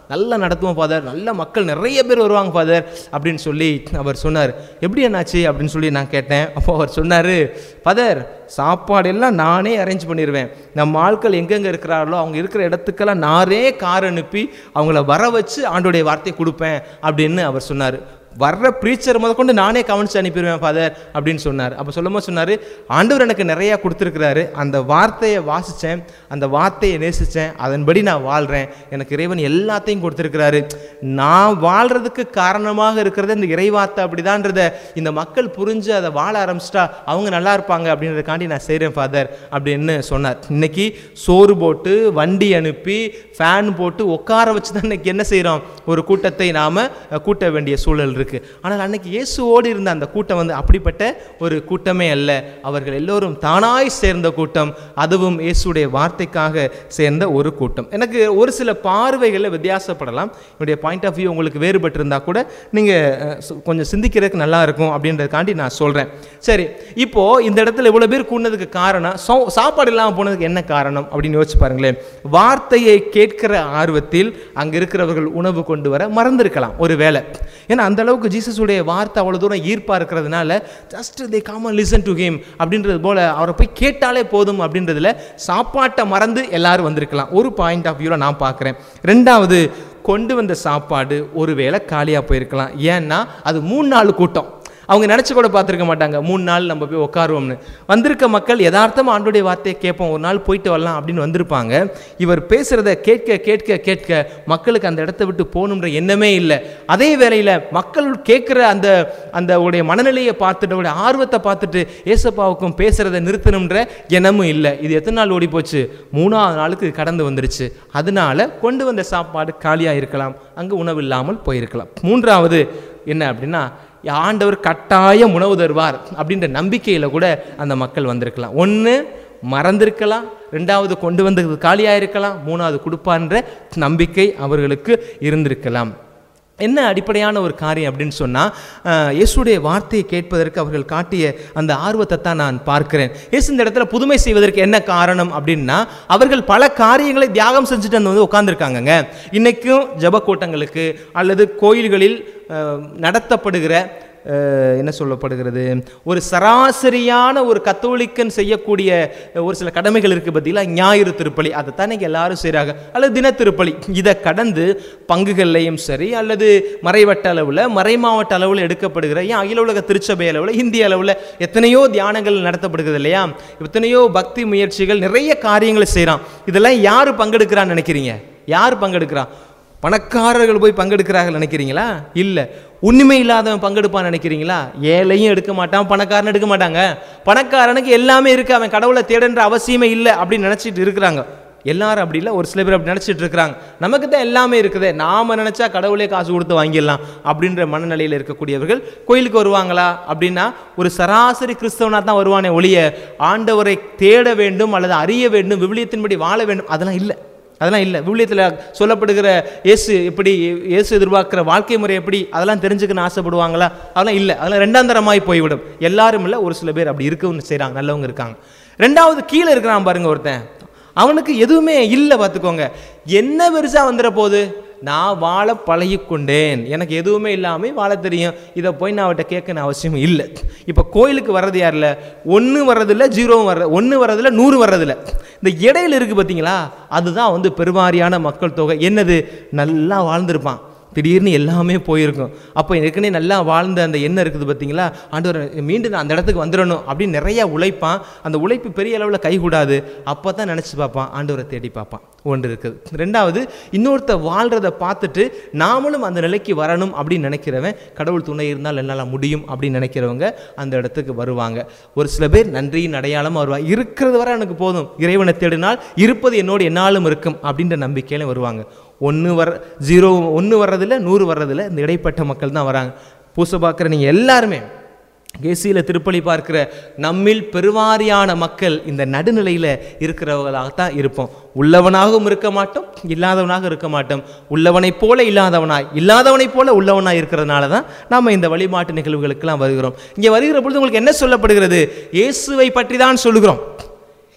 நல்லா நடத்துவோம் ஃபாதர் நல்ல மக்கள் நிறைய பேர் வருவாங்க ஃபாதர் அப்படின்னு சொல்லி அவர் சொன்னார் எப்படி என்னாச்சு அப்படின்னு சொல்லி நான் கேட்டேன் அப்போ அவர் சொன்னார் ஃபாதர் சாப்பாடு எல்லாம் நானே அரேஞ்ச் பண்ணிடுவேன் நம்ம ஆட்கள் எங்கெங்கே இருக்கிறார்களோ அவங்க இருக்கிற இடத்துக்கெல்லாம் நானே கார் அனுப்பி அவங்கள வர வச்சு ஆண்டோடைய வார்த்தையை கொடுப்பேன் அப்படின்னு அவர் சொன்னார் வர்ற ப்ரீச்சர் முதற்கொண்டு நானே கவனிச்சு அனுப்பிடுவேன் ஃபாதர் அப்படின்னு சொன்னார் அப்போ சொல்லும்போது சொன்னார் ஆண்டவர் எனக்கு நிறையா கொடுத்துருக்கிறாரு அந்த வார்த்தையை வாசித்தேன் அந்த வார்த்தையை நேசித்தேன் அதன்படி நான் வாழ்கிறேன் எனக்கு இறைவன் எல்லாத்தையும் கொடுத்துருக்கிறாரு நான் வாழ்கிறதுக்கு காரணமாக இருக்கிறது இந்த இறைவார்த்தை அப்படிதான்றத இந்த மக்கள் புரிஞ்சு அதை வாழ ஆரம்பிச்சிட்டா அவங்க நல்லா இருப்பாங்க அப்படின்றதுக்காண்டி நான் செய்கிறேன் ஃபாதர் அப்படின்னு சொன்னார் இன்னைக்கு சோறு போட்டு வண்டி அனுப்பி ஃபேன் போட்டு உட்கார வச்சு தான் இன்னைக்கு என்ன செய்கிறோம் ஒரு கூட்டத்தை நாம் கூட்ட வேண்டிய சூழல் இருக்குது ஆனால் அன்னைக்கு இயேசுவோடு இருந்த அந்த கூட்டம் வந்து அப்படிப்பட்ட ஒரு கூட்டமே அல்ல அவர்கள் எல்லோரும் தானாய் சேர்ந்த கூட்டம் அதுவும் இயேசுடைய வார்த்தைக்காக சேர்ந்த ஒரு கூட்டம் எனக்கு ஒரு சில பார்வைகளில் வித்தியாசப்படலாம் என்னுடைய பாயிண்ட் ஆஃப் வியூ உங்களுக்கு வேறுபட்டு இருந்தால் கூட நீங்கள் கொஞ்சம் சிந்திக்கிறதுக்கு நல்லா இருக்கும் அப்படின்றதுக்காண்டி நான் சொல்கிறேன் சரி இப்போது இந்த இடத்துல இவ்வளோ பேர் கூடினதுக்கு காரணம் சா- சாப்பாடு இல்லாமல் போனதுக்கு என்ன காரணம் அப்படின்னு யோசிச்சு பாருங்களேன் வார்த்தையை கேட்கிற ஆர்வத்தில் அங்கே இருக்கிறவர்கள் உணவு கொண்டு வர மறந்திருக்கலாம் ஒரு வேளை ஏன்னா அந்த அளவுக்கு ஜீசஸுடைய வார்த்தை அவ்வளோ தூரம் ஈர்ப்பாக இருக்கிறதுனால just they come and listen to him அப்படின்றது போல அவரை போய் கேட்டாலே போதும் அப்படின்றதுல சாப்பாட்டை மறந்து எல்லாரும் வந்திருக்கலாம் ஒரு பாயிண்ட் ஆஃப் வியூவில் நான் பார்க்குறேன் ரெண்டாவது கொண்டு வந்த சாப்பாடு ஒருவேளை காலியாக போயிருக்கலாம் ஏன்னா அது மூணு நாள் கூட்டம் அவங்க நினச்சி கூட பார்த்துருக்க மாட்டாங்க மூணு நாள் நம்ம போய் உட்காருவோம்னு வந்திருக்க மக்கள் யதார்த்தமாக ஆண்டோடைய வார்த்தையை கேட்போம் ஒரு நாள் போயிட்டு வரலாம் அப்படின்னு வந்திருப்பாங்க இவர் பேசுகிறத கேட்க கேட்க கேட்க மக்களுக்கு அந்த இடத்த விட்டு போகணுன்ற எண்ணமே இல்லை அதே வேளையில் மக்கள் கேட்குற அந்த அந்த உடைய மனநிலையை பார்த்துட்டு உடைய ஆர்வத்தை பார்த்துட்டு ஏசப்பாவுக்கும் பேசுகிறத நிறுத்தணுன்ற எண்ணமும் இல்லை இது எத்தனை நாள் ஓடி போச்சு மூணாவது நாளுக்கு கடந்து வந்துருச்சு அதனால கொண்டு வந்த சாப்பாடு காலியாக இருக்கலாம் அங்கே உணவு இல்லாமல் போயிருக்கலாம் மூன்றாவது என்ன அப்படின்னா ஆண்டவர் கட்டாயம் உணவு தருவார் அப்படின்ற நம்பிக்கையில் கூட அந்த மக்கள் வந்திருக்கலாம் ஒன்று மறந்திருக்கலாம் ரெண்டாவது கொண்டு வந்தது காலியாக இருக்கலாம் மூணாவது கொடுப்பான்ற நம்பிக்கை அவர்களுக்கு இருந்திருக்கலாம் என்ன அடிப்படையான ஒரு காரியம் அப்படின்னு சொன்னால் இயேசுடைய வார்த்தையை கேட்பதற்கு அவர்கள் காட்டிய அந்த ஆர்வத்தை தான் நான் பார்க்கிறேன் இயேசு இந்த இடத்துல புதுமை செய்வதற்கு என்ன காரணம் அப்படின்னா அவர்கள் பல காரியங்களை தியாகம் செஞ்சுட்டு வந்து உட்காந்துருக்காங்கங்க இன்னைக்கும் ஜப கூட்டங்களுக்கு அல்லது கோயில்களில் அஹ், நடத்தப்படுகிற அஹ், என்ன சொல்லப்படுகிறது ஒரு சராசரியான ஒரு கத்தோலிக்கன் செய்யக்கூடிய ஒரு சில கடமைகள் இருக்குது பார்த்தீங்களா ஞாயிறு திருப்பலி அதை தானே எல்லாரும் செய்கிறாங்க அல்லது தின திருப்பலி இதை கடந்து பங்குகள்லையும் சரி அல்லது மறைவட்ட அளவில் மறைமாவட்ட அளவில் எடுக்கப்படுகிற ஏன் அகில உலக திருச்சபை அளவில் இந்திய அளவில் எத்தனையோ தியானங்கள் நடத்தப்படுகிறது இல்லையா எத்தனையோ பக்தி முயற்சிகள் நிறைய காரியங்களை செய்கிறான் இதெல்லாம் யார் பங்கெடுக்கிறான்னு நினைக்கிறீங்க யார் பங்கெடுக்கிறா பணக்காரர்கள் போய் பங்கெடுக்கிறார்கள் நினைக்கிறீங்களா இல்லை உண்மை இல்லாதவன் பங்கெடுப்பான்னு நினைக்கிறீங்களா ஏழையும் எடுக்க மாட்டான் பணக்காரன் எடுக்க மாட்டாங்க பணக்காரனுக்கு எல்லாமே இருக்கு அவன் கடவுளை தேடன்ற அவசியமே இல்லை அப்படின்னு நினச்சிட்டு இருக்கிறாங்க எல்லாரும் அப்படி இல்லை ஒரு சில பேர் அப்படி நினச்சிட்டு இருக்கிறாங்க நமக்கு தான் எல்லாமே இருக்குதே நாம நினச்சா கடவுளே காசு கொடுத்து வாங்கிடலாம் அப்படின்ற மனநிலையில் இருக்கக்கூடியவர்கள் கோயிலுக்கு வருவாங்களா அப்படின்னா ஒரு சராசரி கிறிஸ்தவனாக தான் வருவானே ஒழிய ஆண்டவரை தேட வேண்டும் அல்லது அறிய வேண்டும் விவிலியத்தின்படி வாழ வேண்டும் அதெல்லாம் இல்லை அதெல்லாம் இல்லை விவிலியத்தில் சொல்லப்படுகிற இயேசு எப்படி இயேசு எதிர்பார்க்குற வாழ்க்கை முறை எப்படி அதெல்லாம் தெரிஞ்சுக்கணும்னு ஆசைப்படுவாங்களா அதெல்லாம் இல்லை அதெல்லாம் ரெண்டாம் தரமாய் போய்விடும் எல்லாரும் இல்லை ஒரு சில பேர் அப்படி இருக்கவும் செய்கிறாங்க நல்லவங்க இருக்காங்க ரெண்டாவது கீழே இருக்கிறான் பாருங்க ஒருத்தன் அவனுக்கு எதுவுமே இல்லை பார்த்துக்கோங்க என்ன பெருசாக வந்துட போகுது நான் வாழ பழகிக்கொண்டேன் எனக்கு எதுவுமே இல்லாமல் வாழ தெரியும் இதை போய் நான் அவர்கிட்ட கேட்கணும் அவசியம் இல்லை இப்போ கோயிலுக்கு வர்றது யாரில் ஒன்று வர்றதில்ல ஜீரோவும் வர்ற ஒன்று வர்றதில்ல நூறு வர்றதில்ல இந்த இடையில இருக்குது பார்த்தீங்களா அதுதான் வந்து பெருவாரியான மக்கள் தொகை என்னது நல்லா வாழ்ந்திருப்பான் திடீர்னு எல்லாமே போயிருக்கும் அப்போ ஏற்கனவே நல்லா வாழ்ந்த அந்த எண்ணம் இருக்குது பார்த்தீங்களா ஆண்டவர் மீண்டும் நான் அந்த இடத்துக்கு வந்துடணும் அப்படின்னு நிறையா உழைப்பான் அந்த உழைப்பு பெரிய அளவில் கைகூடாது அப்போ தான் நினச்சி பார்ப்பான் ஆண்டவரை தேடி பார்ப்பான் ஒன்று இருக்குது ரெண்டாவது இன்னொருத்த வாழ்கிறத பார்த்துட்டு நாமளும் அந்த நிலைக்கு வரணும் அப்படின்னு நினைக்கிறவன் கடவுள் துணை இருந்தால் என்னால் முடியும் அப்படின்னு நினைக்கிறவங்க அந்த இடத்துக்கு வருவாங்க ஒரு சில பேர் நன்றியின் அடையாளமாக வருவாங்க இருக்கிறது வரை எனக்கு போதும் இறைவனை தேடினால் இருப்பது என்னோடு என்னாலும் இருக்கும் அப்படின்ற நம்பிக்கையில வருவாங்க ஒன்று வர ஜீரோ ஒன்று வர்றதில்ல நூறு வர்றதில்ல இந்த இடைப்பட்ட மக்கள் தான் வராங்க பூசை பார்க்குற நீங்கள் எல்லாருமே கேசியில் திருப்பலி பார்க்கிற நம்மில் பெருவாரியான மக்கள் இந்த நடுநிலையில் இருக்கிறவர்களாகத்தான் இருப்போம் உள்ளவனாகவும் இருக்க மாட்டோம் இல்லாதவனாக இருக்க மாட்டோம் உள்ளவனைப் போல இல்லாதவனாய் இல்லாதவனைப் போல உள்ளவனாய் இருக்கிறதுனால தான் நாம் இந்த வழிபாட்டு நிகழ்வுகளுக்கெல்லாம் வருகிறோம் இங்கே வருகிற பொழுது உங்களுக்கு என்ன சொல்லப்படுகிறது இயேசுவை பற்றி தான் சொல்லுகிறோம்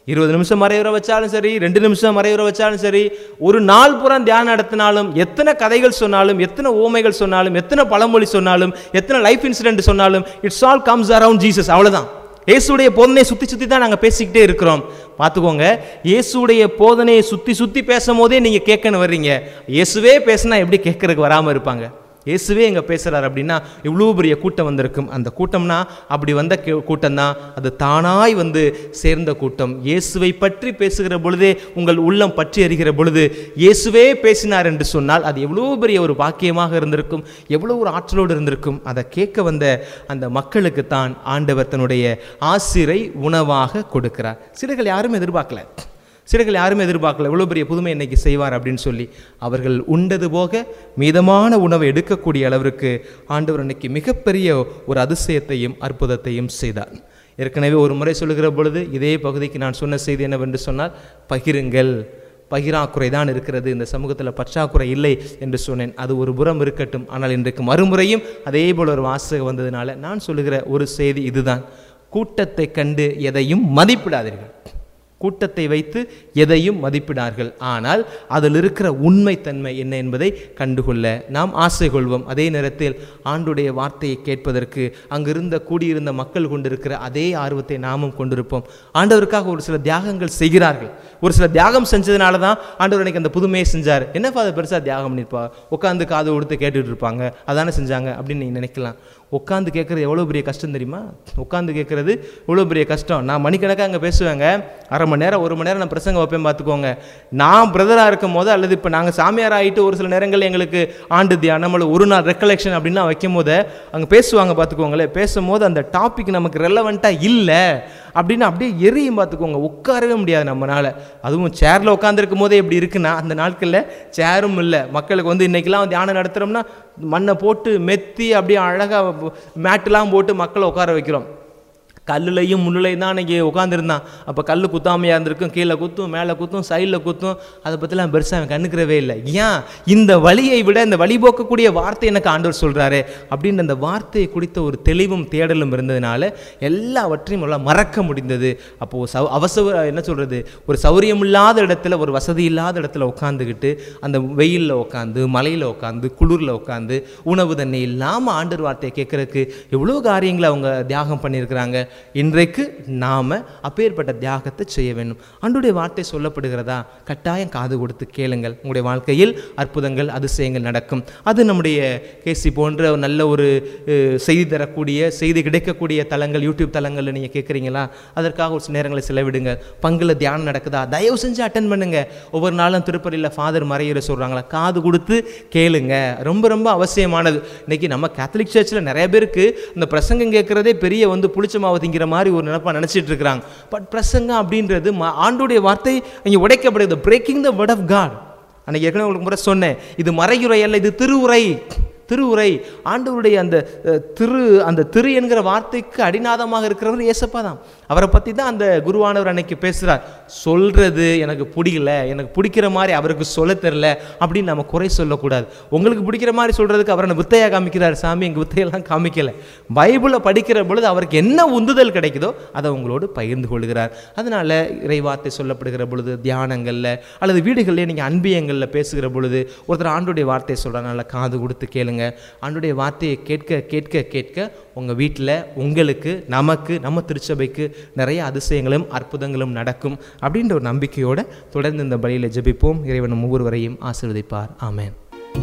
இருபது நிமிஷம் மறைவுற வச்சாலும் சரி ரெண்டு நிமிஷம் மறைவுற வச்சாலும் சரி ஒரு நாள் பூரா தியானம் நடத்தினாலும் எத்தனை கதைகள் சொன்னாலும் எத்தனை ஓமைகள் சொன்னாலும் எத்தனை பழமொழி சொன்னாலும் எத்தனை லைஃப் இன்சிடென்ட் சொன்னாலும் it's all comes around Jesus அவ்வளவுதான் இயேசுடைய போதனையை சுற்றி சுற்றி தான் நாங்கள் பேசிக்கிட்டே இருக்கிறோம் பார்த்துக்கோங்க இயேசுடைய போதனையை சுற்றி சுற்றி பேசும் போதே நீங்கள் கேட்கணும் வர்றீங்க இயேசுவே பேசினா எப்படி கேட்கறதுக்கு வராமல் இருப்பாங்க இயேசுவே எங்கே பேசுகிறார் அப்படின்னா இவ்வளோ பெரிய கூட்டம் வந்திருக்கும் அந்த கூட்டம்னா அப்படி வந்த கூட்டம் தான் அது தானாய் வந்து சேர்ந்த கூட்டம் இயேசுவை பற்றி பேசுகிற பொழுதே உங்கள் உள்ளம் பற்றி அறிகிற பொழுது இயேசுவே பேசினார் என்று சொன்னால் அது எவ்வளோ பெரிய ஒரு பாக்கியமாக இருந்திருக்கும் எவ்வளோ ஒரு ஆற்றலோடு இருந்திருக்கும் அதை கேட்க வந்த அந்த மக்களுக்கு தான் ஆண்டவர் தன்னுடைய ஆசிரை உணவாக கொடுக்கிறார் சிலர்கள் யாரும் எதிர்பார்க்கல சிலர்கள் யாருமே எதிர்பார்க்கல இவ்வளோ பெரிய புதுமை இன்னைக்கு செய்வார் அப்படின்னு சொல்லி அவர்கள் உண்டது போக மீதமான உணவை எடுக்கக்கூடிய அளவிற்கு ஆண்டவர் இன்னைக்கு மிகப்பெரிய ஒரு அதிசயத்தையும் அற்புதத்தையும் செய்தார் ஏற்கனவே ஒரு முறை சொல்லுகிற பொழுது இதே பகுதிக்கு நான் சொன்ன செய்தி என்னவென்று சொன்னால் பகிருங்கள் பகிராக்குறை தான் இருக்கிறது இந்த சமூகத்தில் பற்றாக்குறை இல்லை என்று சொன்னேன் அது ஒரு புறம் இருக்கட்டும் ஆனால் இன்றைக்கு மறுமுறையும் அதே போல் ஒரு வாசகம் வந்ததுனால நான் சொல்லுகிற ஒரு செய்தி இதுதான் கூட்டத்தை கண்டு எதையும் மதிப்பிடாதீர்கள் கூட்டத்தை வைத்து எதையும் மதிப்பிடார்கள் ஆனால் அதில் இருக்கிற உண்மைத்தன்மை என்ன என்பதை கண்டுகொள்ள நாம் ஆசை கொள்வோம் அதே நேரத்தில் ஆண்டுடைய வார்த்தையை கேட்பதற்கு அங்கிருந்த கூடியிருந்த மக்கள் கொண்டிருக்கிற அதே ஆர்வத்தை நாமும் கொண்டிருப்போம் ஆண்டவருக்காக ஒரு சில தியாகங்கள் செய்கிறார்கள் ஒரு சில தியாகம் செஞ்சதுனால தான் ஆண்டவர் எனக்கு அந்த புதுமையை செஞ்சார் என்னப்பா அதை பெருசாக தியாகம் பண்ணியிருப்பா உட்காந்து காது கொடுத்து கேட்டுட்டு இருப்பாங்க அதானே செஞ்சாங்க அப்படின்னு நீ நினைக்கலாம் உட்காந்து கேட்குறது எவ்வளோ பெரிய கஷ்டம் தெரியுமா உட்காந்து கேட்குறது இவ்வளோ பெரிய கஷ்டம் நான் மணிக்கணக்காக அங்கே பேசுவேங்க அரை மணி நேரம் ஒரு மணி நேரம் நான் பிரசங்க வைப்பேன் பார்த்துக்கோங்க நான் பிரதராக இருக்கும் போது அல்லது இப்போ நாங்கள் சாமியார் ஆகிட்டு ஒரு சில நேரங்களில் எங்களுக்கு ஆண்டு தியானம் அல்லது ஒரு நாள் ரெக்கலெக்ஷன் அப்படின்னா வைக்கும் போது அங்கே பேசுவாங்க பார்த்துக்கோங்களேன் பேசும்போது அந்த டாபிக் நமக்கு ரெலவெண்ட்டாக இல்லை அப்படின்னு அப்படியே எரியும் பார்த்துக்கோங்க உட்காரவே முடியாது நம்மளால அதுவும் சேரில் உட்காந்துருக்கும் போதே எப்படி இருக்குன்னா அந்த நாட்களில் சேரும் இல்லை மக்களுக்கு வந்து இன்றைக்கெல்லாம் தியானம் நடத்துகிறோம்னா மண்ணை போட்டு மெத்தி அப்படியே அழகாக மேட்டெலாம் போட்டு மக்களை உட்கார வைக்கிறோம் கல்லுலையும் முள்ளுலையும் தான் அன்றைக்கி உட்காந்துருந்தான் அப்போ கல் குத்தாமையாக இருந்திருக்கும் கீழே குத்தும் மேலே குத்தும் சைடில் குத்தும் அதை பற்றிலாம் பெருசாக அவன் கண்ணுக்கிறவே இல்லை ஏன் இந்த வழியை விட இந்த வழி போக்கக்கூடிய வார்த்தை எனக்கு ஆண்டவர் சொல்கிறாரு அப்படின்னு அந்த வார்த்தையை குறித்த ஒரு தெளிவும் தேடலும் இருந்ததுனால எல்லாவற்றையும் எல்லாம் மறக்க முடிந்தது அப்போது சவ அவசர என்ன சொல்கிறது ஒரு சௌரியம் இல்லாத இடத்துல ஒரு வசதி இல்லாத இடத்துல உட்காந்துக்கிட்டு அந்த வெயிலில் உட்காந்து மலையில் உட்காந்து குளிரில் உட்காந்து உணவு தண்ணி இல்லாமல் ஆண்டர் வார்த்தையை கேட்குறதுக்கு எவ்வளோ காரியங்களை அவங்க தியாகம் பண்ணியிருக்கிறாங்க இன்றைக்கு நாம் அப்பேற்பட்ட தியாகத்தை செய்ய வேண்டும் ஆண்டுடைய வார்த்தை சொல்லப்படுகிறதா கட்டாயம் காது கொடுத்து கேளுங்கள் உங்களுடைய வாழ்க்கையில் அற்புதங்கள் அதிசயங்கள் நடக்கும் அது நம்முடைய கேசி போன்ற ஒரு நல்ல ஒரு அஹ், செய்தி தரக்கூடிய செய்தி கிடைக்கக்கூடிய தளங்கள் யூடியூப் தளங்களில் நீங்கள் கேட்குறீங்களா அதற்காக ஒரு சில நேரங்களை செலவிடுங்க பங்குல தியானம் நடக்குதா தயவு செஞ்சு அட்டன் பண்ணுங்க ஒவ்வொரு நாளும் திருப்பதியில் ஃபாதர் மறையிற சொல்கிறாங்களா காது கொடுத்து கேளுங்க ரொம்ப ரொம்ப அவசியமானது இன்னைக்கு நம்ம கேத்தலிக் சர்ச்சில் நிறைய பேருக்கு இந்த பிரசங்கம் கேட்குறதே பெரிய வந்து புளிச்ச மாவு திங்கிற மாதிரி ஒரு நினைப்பா நினச்சிட்டு இருக்கிறாங்க பட் பிரசங்கம் அப்படின்றது ம- ஆண்டுடைய வார்த்தை இங்கே உடைக்கப்படுது breaking the word of God அன்னைக்கு ஏற்கனவே உங்களுக்கு முறை சொன்னேன் இது மறையுறை அல்ல இது திருவுரை திருவுரை ஆண்டவருடைய அந்த அஹ், திரு அந்த திரு என்கிற வார்த்தைக்கு அடிநாதமாக இருக்கிறவர் ஏசப்பா தான் அவரை பற்றி தான் அந்த குருவானவர் அன்னைக்கு பேசுகிறார் சொல்கிறது எனக்கு பிடிக்கல எனக்கு பிடிக்கிற மாதிரி அவருக்கு சொல்ல தெரில அப்படின்னு நம்ம குறை சொல்லக்கூடாது உங்களுக்கு பிடிக்கிற மாதிரி சொல்கிறதுக்கு அவரை வித்தையாக காமிக்கிறார் சாமி எங்கள் வித்தையெல்லாம் காமிக்கல பைபிளை படிக்கிற பொழுது அவருக்கு என்ன உந்துதல் கிடைக்குதோ அதை உங்களோடு பகிர்ந்து கொள்கிறார் அதனால் இறைவார்த்தை சொல்லப்படுகிற பொழுது தியானங்களில் அல்லது வீடுகளிலே நீங்கள் அன்பியங்களில் பேசுகிற பொழுது ஒருத்தர் ஆண்டுடைய வார்த்தையை சொல்கிறாங்க நல்லா காது கொடுத்து கேளுங்க ஆண்டுடைய வார்த்தையை கேட்க கேட்க கேட்க உங்கள் வீட்டில் உங்களுக்கு நமக்கு நம்ம திருச்சபைக்கு நிறைய அதிசயங்களும் அற்புதங்களும் நடக்கும் அப்படின்ற ஒரு நம்பிக்கையோடு தொடர்ந்து இந்த பலியில் ஜெபிப்போம் இறைவன் நம் ஒவ்வொருவரையும் ஆசீர்வதிப்பார் ஆமென்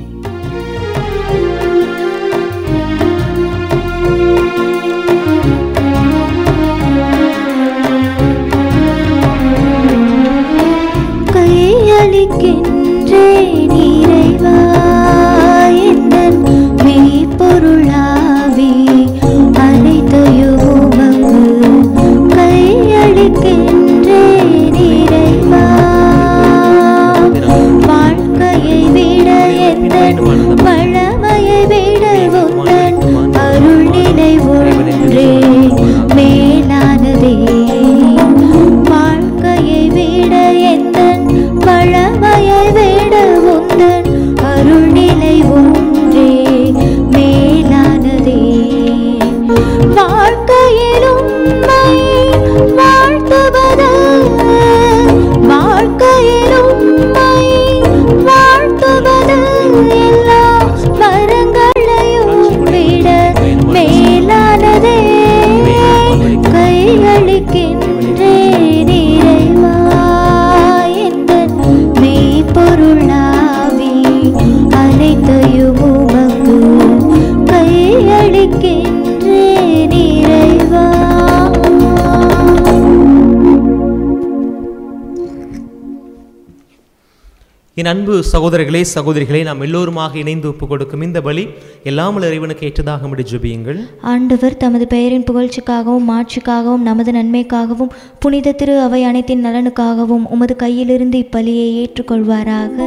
கையளிக்கின்றேன் இறைவா எந்தன் மெய்ப்பொருளாவே அனைத்தையும் உமக்கு கையளிக்கின்றேன் இறைவா வாழ்க்கையை விட என் அன்பு சகோதரர்களே சகோதரிகளே நாம் எல்லோருமாக இணைந்து ஒப்பு கொடுக்கும் இந்த பலி எல்லாம் இறைவனுக்கு ஏற்றதாக முடி ஜெபியுங்கள் ஆண்டவர் தமது பெயரின் புகழ்ச்சிக்காகவும் மாட்சிக்காகவும் நமது நன்மைக்காகவும் புனித திரு அவை அனைத்தின் நலனுக்காகவும் உமது கையிலிருந்து இப்பலியை ஏற்றுக்கொள்வாராக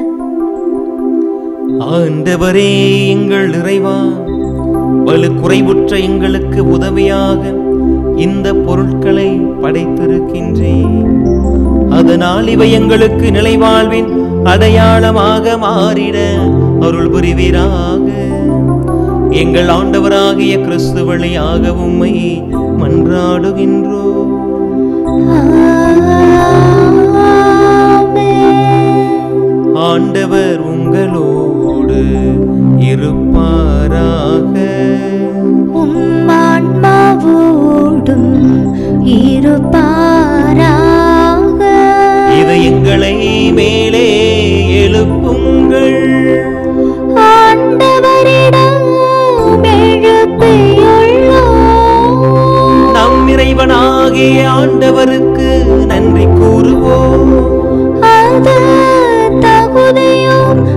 ஆண்டவரே எங்கள் இறைவா வலு குறைவுற்ற எங்களுக்கு உதவியாக இந்த பொருட்களை படைத்திருக்கின்றேன் அதனால் இவை எங்களுக்கு நிலைவாழ்வின் அடையாளமாக மாறிட அருள் புரிவீராக எங்கள் ஆண்டவராகிய கிறிஸ்து வழியாக உம்மை மன்றாடுகின்றோம் ஆண்டவர் உங்களோடு இருப்பாராக உம்மான்மாவோடும் இருப்பாராக இது எங்களை மேலே எழுப்புங்கள் ஆண்டவரிடம் எழுப்பியுள்ளோம் நம் இறைவனாகிய ஆண்டவருக்கு நன்றி கூறுவோம் அது தகுதியும்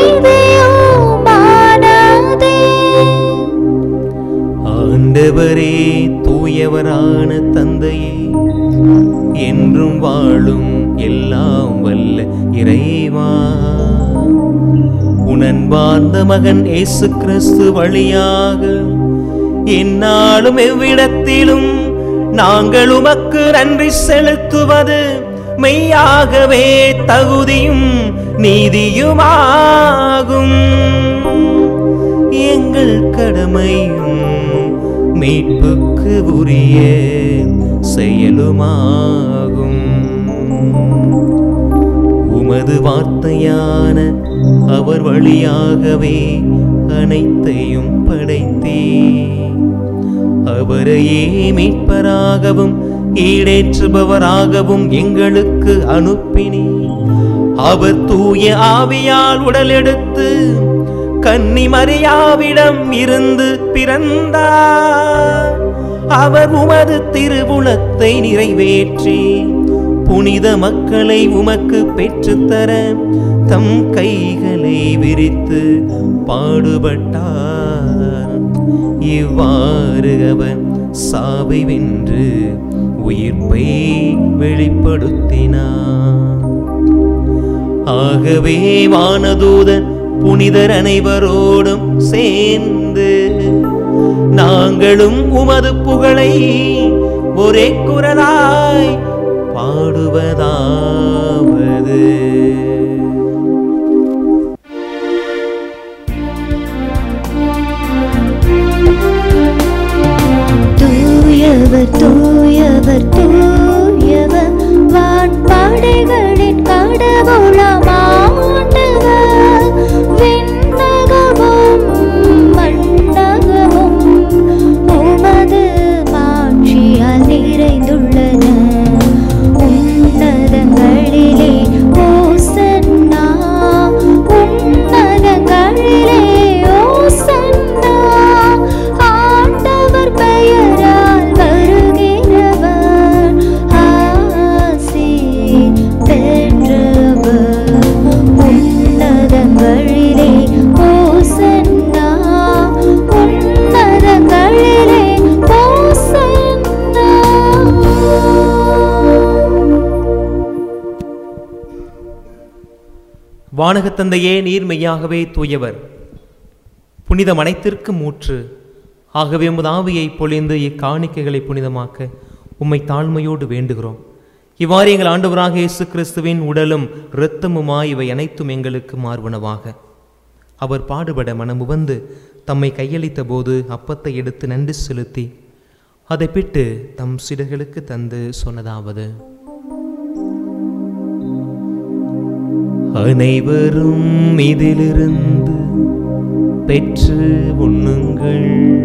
நீதியுமானதே ஆண்டவரே தூயவரான தந்தையே என்றும் வாழும் எல்லாம் வல்ல இறைவா உணன்பார்ந்த மகன் இயேசு கிறிஸ்து வழியாக என்னாலும் எவ்விடத்திலும் நாங்கள் உமக்கு நன்றி செலுத்துவது மெய்யாகவே தகுதியும் நீதியுமாகும் எங்கள் கடமையும் மீட்புக்கு உரிய செயலுமாகும் உமது வார்த்தையான அவர் வழியாகவே அனைத்தையும் படைத்தே அவரையே மீட்பராகவும் ஈடேற்றுபவராகவும் எங்களுக்கு அனுப்பினி அவர் தூய ஆவியால் உடலெடுத்து கன்னி மரியாவிடம் இருந்து பிறந்தார் அவர் உமது திருவுளத்தை நிறைவேற்றி புனித மக்களை உமக்கு பெற்றுத்தர தம் கைகளை விரித்து பாடுபட்டார் இவ்வாறு அவர் சாவை வென்று உயிர்ப்பை வெளிப்படுத்தினார் ஆகவே வானதூதன் புனிதர் அனைவரோடும் சேர்ந்து நாங்களும் உமது புகழை ஒரே குரலாய் பாடுவதாவது தூயவர் தூயவர் தூயவர் வான்படைகளின் கடவுளாம் ஆண்டவர் விண்ணகமும் மண்ணகமும் உமது மாட்சியால் நிறைந்துள்ளன உன்னதங்களிலே ஓசன்னா உன்னதங்களிலே ஓசன்னா ஆண்டவர் பெயரால் வருகிறவர் ஆசி பெற்றவர் உன்னதங்களிலே ஓசன்னா உன்னதங்களிலே ஓசன்னா வானகத் தந்தையே நீர் மெய்யாகவே தூயவர் புனிதம் அனைத்திற்கும் ஊற்று ஆகவே உமது ஆவியை பொழிந்து இக்காணிக்கைகளை புனிதமாக்க உம்மை தாழ்மையோடு வேண்டுகிறோம் இவ்வாறு எங்கள் ஆண்டவராக இயேசு கிறிஸ்துவின் உடலும் இரத்தமுமாய் இவை அனைத்தும் எங்களுக்கு மார்பனவாக அவர் பாடுபட மனமுவந்து தம்மை கையளித்த போது அப்பத்தை எடுத்து நன்றி செலுத்தி அதை பிட்டு தம் சிடர்களுக்கு தந்து சொன்னதாவது அனைவரும் இதிலிருந்து பெற்று உண்ணுங்கள்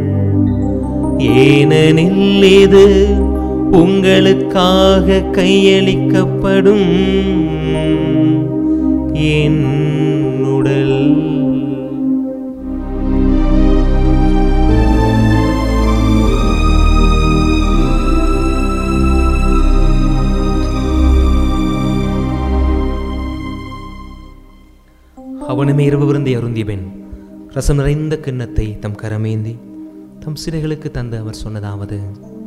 ஏனெனில் இது உங்களுக்காக கையளிக்கப்படும் என் உடல் அவனுமே இரவு விருந்தை அருந்தியவன் ரசம் நிறைந்த கிண்ணத்தை தம் கரமேந்தி தம் சிறைகளுக்கு தந்து அவர் சொன்னதாவது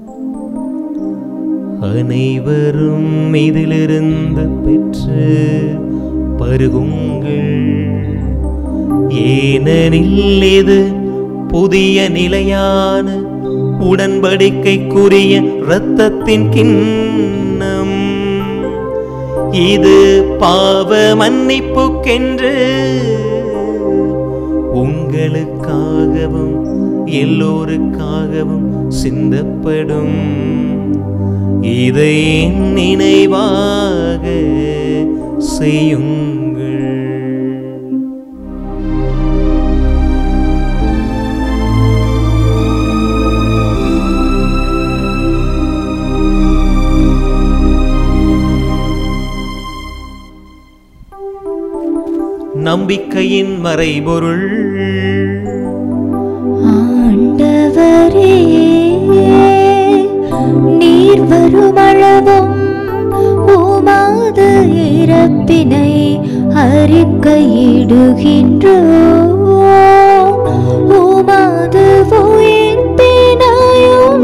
அனைவரும் இதிலிருந்து பெற்று பருகுங்கள் ஏனெனில் இது புதிய நிலையான உடன்படிக்கைக்குரிய இரத்தத்தின் கிண்ணம் இது பாவ மன்னிப்புக்கென்று உங்களுக்காகவும் எல்லோருக்காகவும் சிந்தப்படும் இதை என் நினைவாக செய்யுங்கள் நம்பிக்கையின் மறைபொருள் ஆண்டவரே நீர் வருமளவும் உமாது இறப்பினை அறிக்கையிடுகின்றோ உமாது உயிர்ப்பினையும்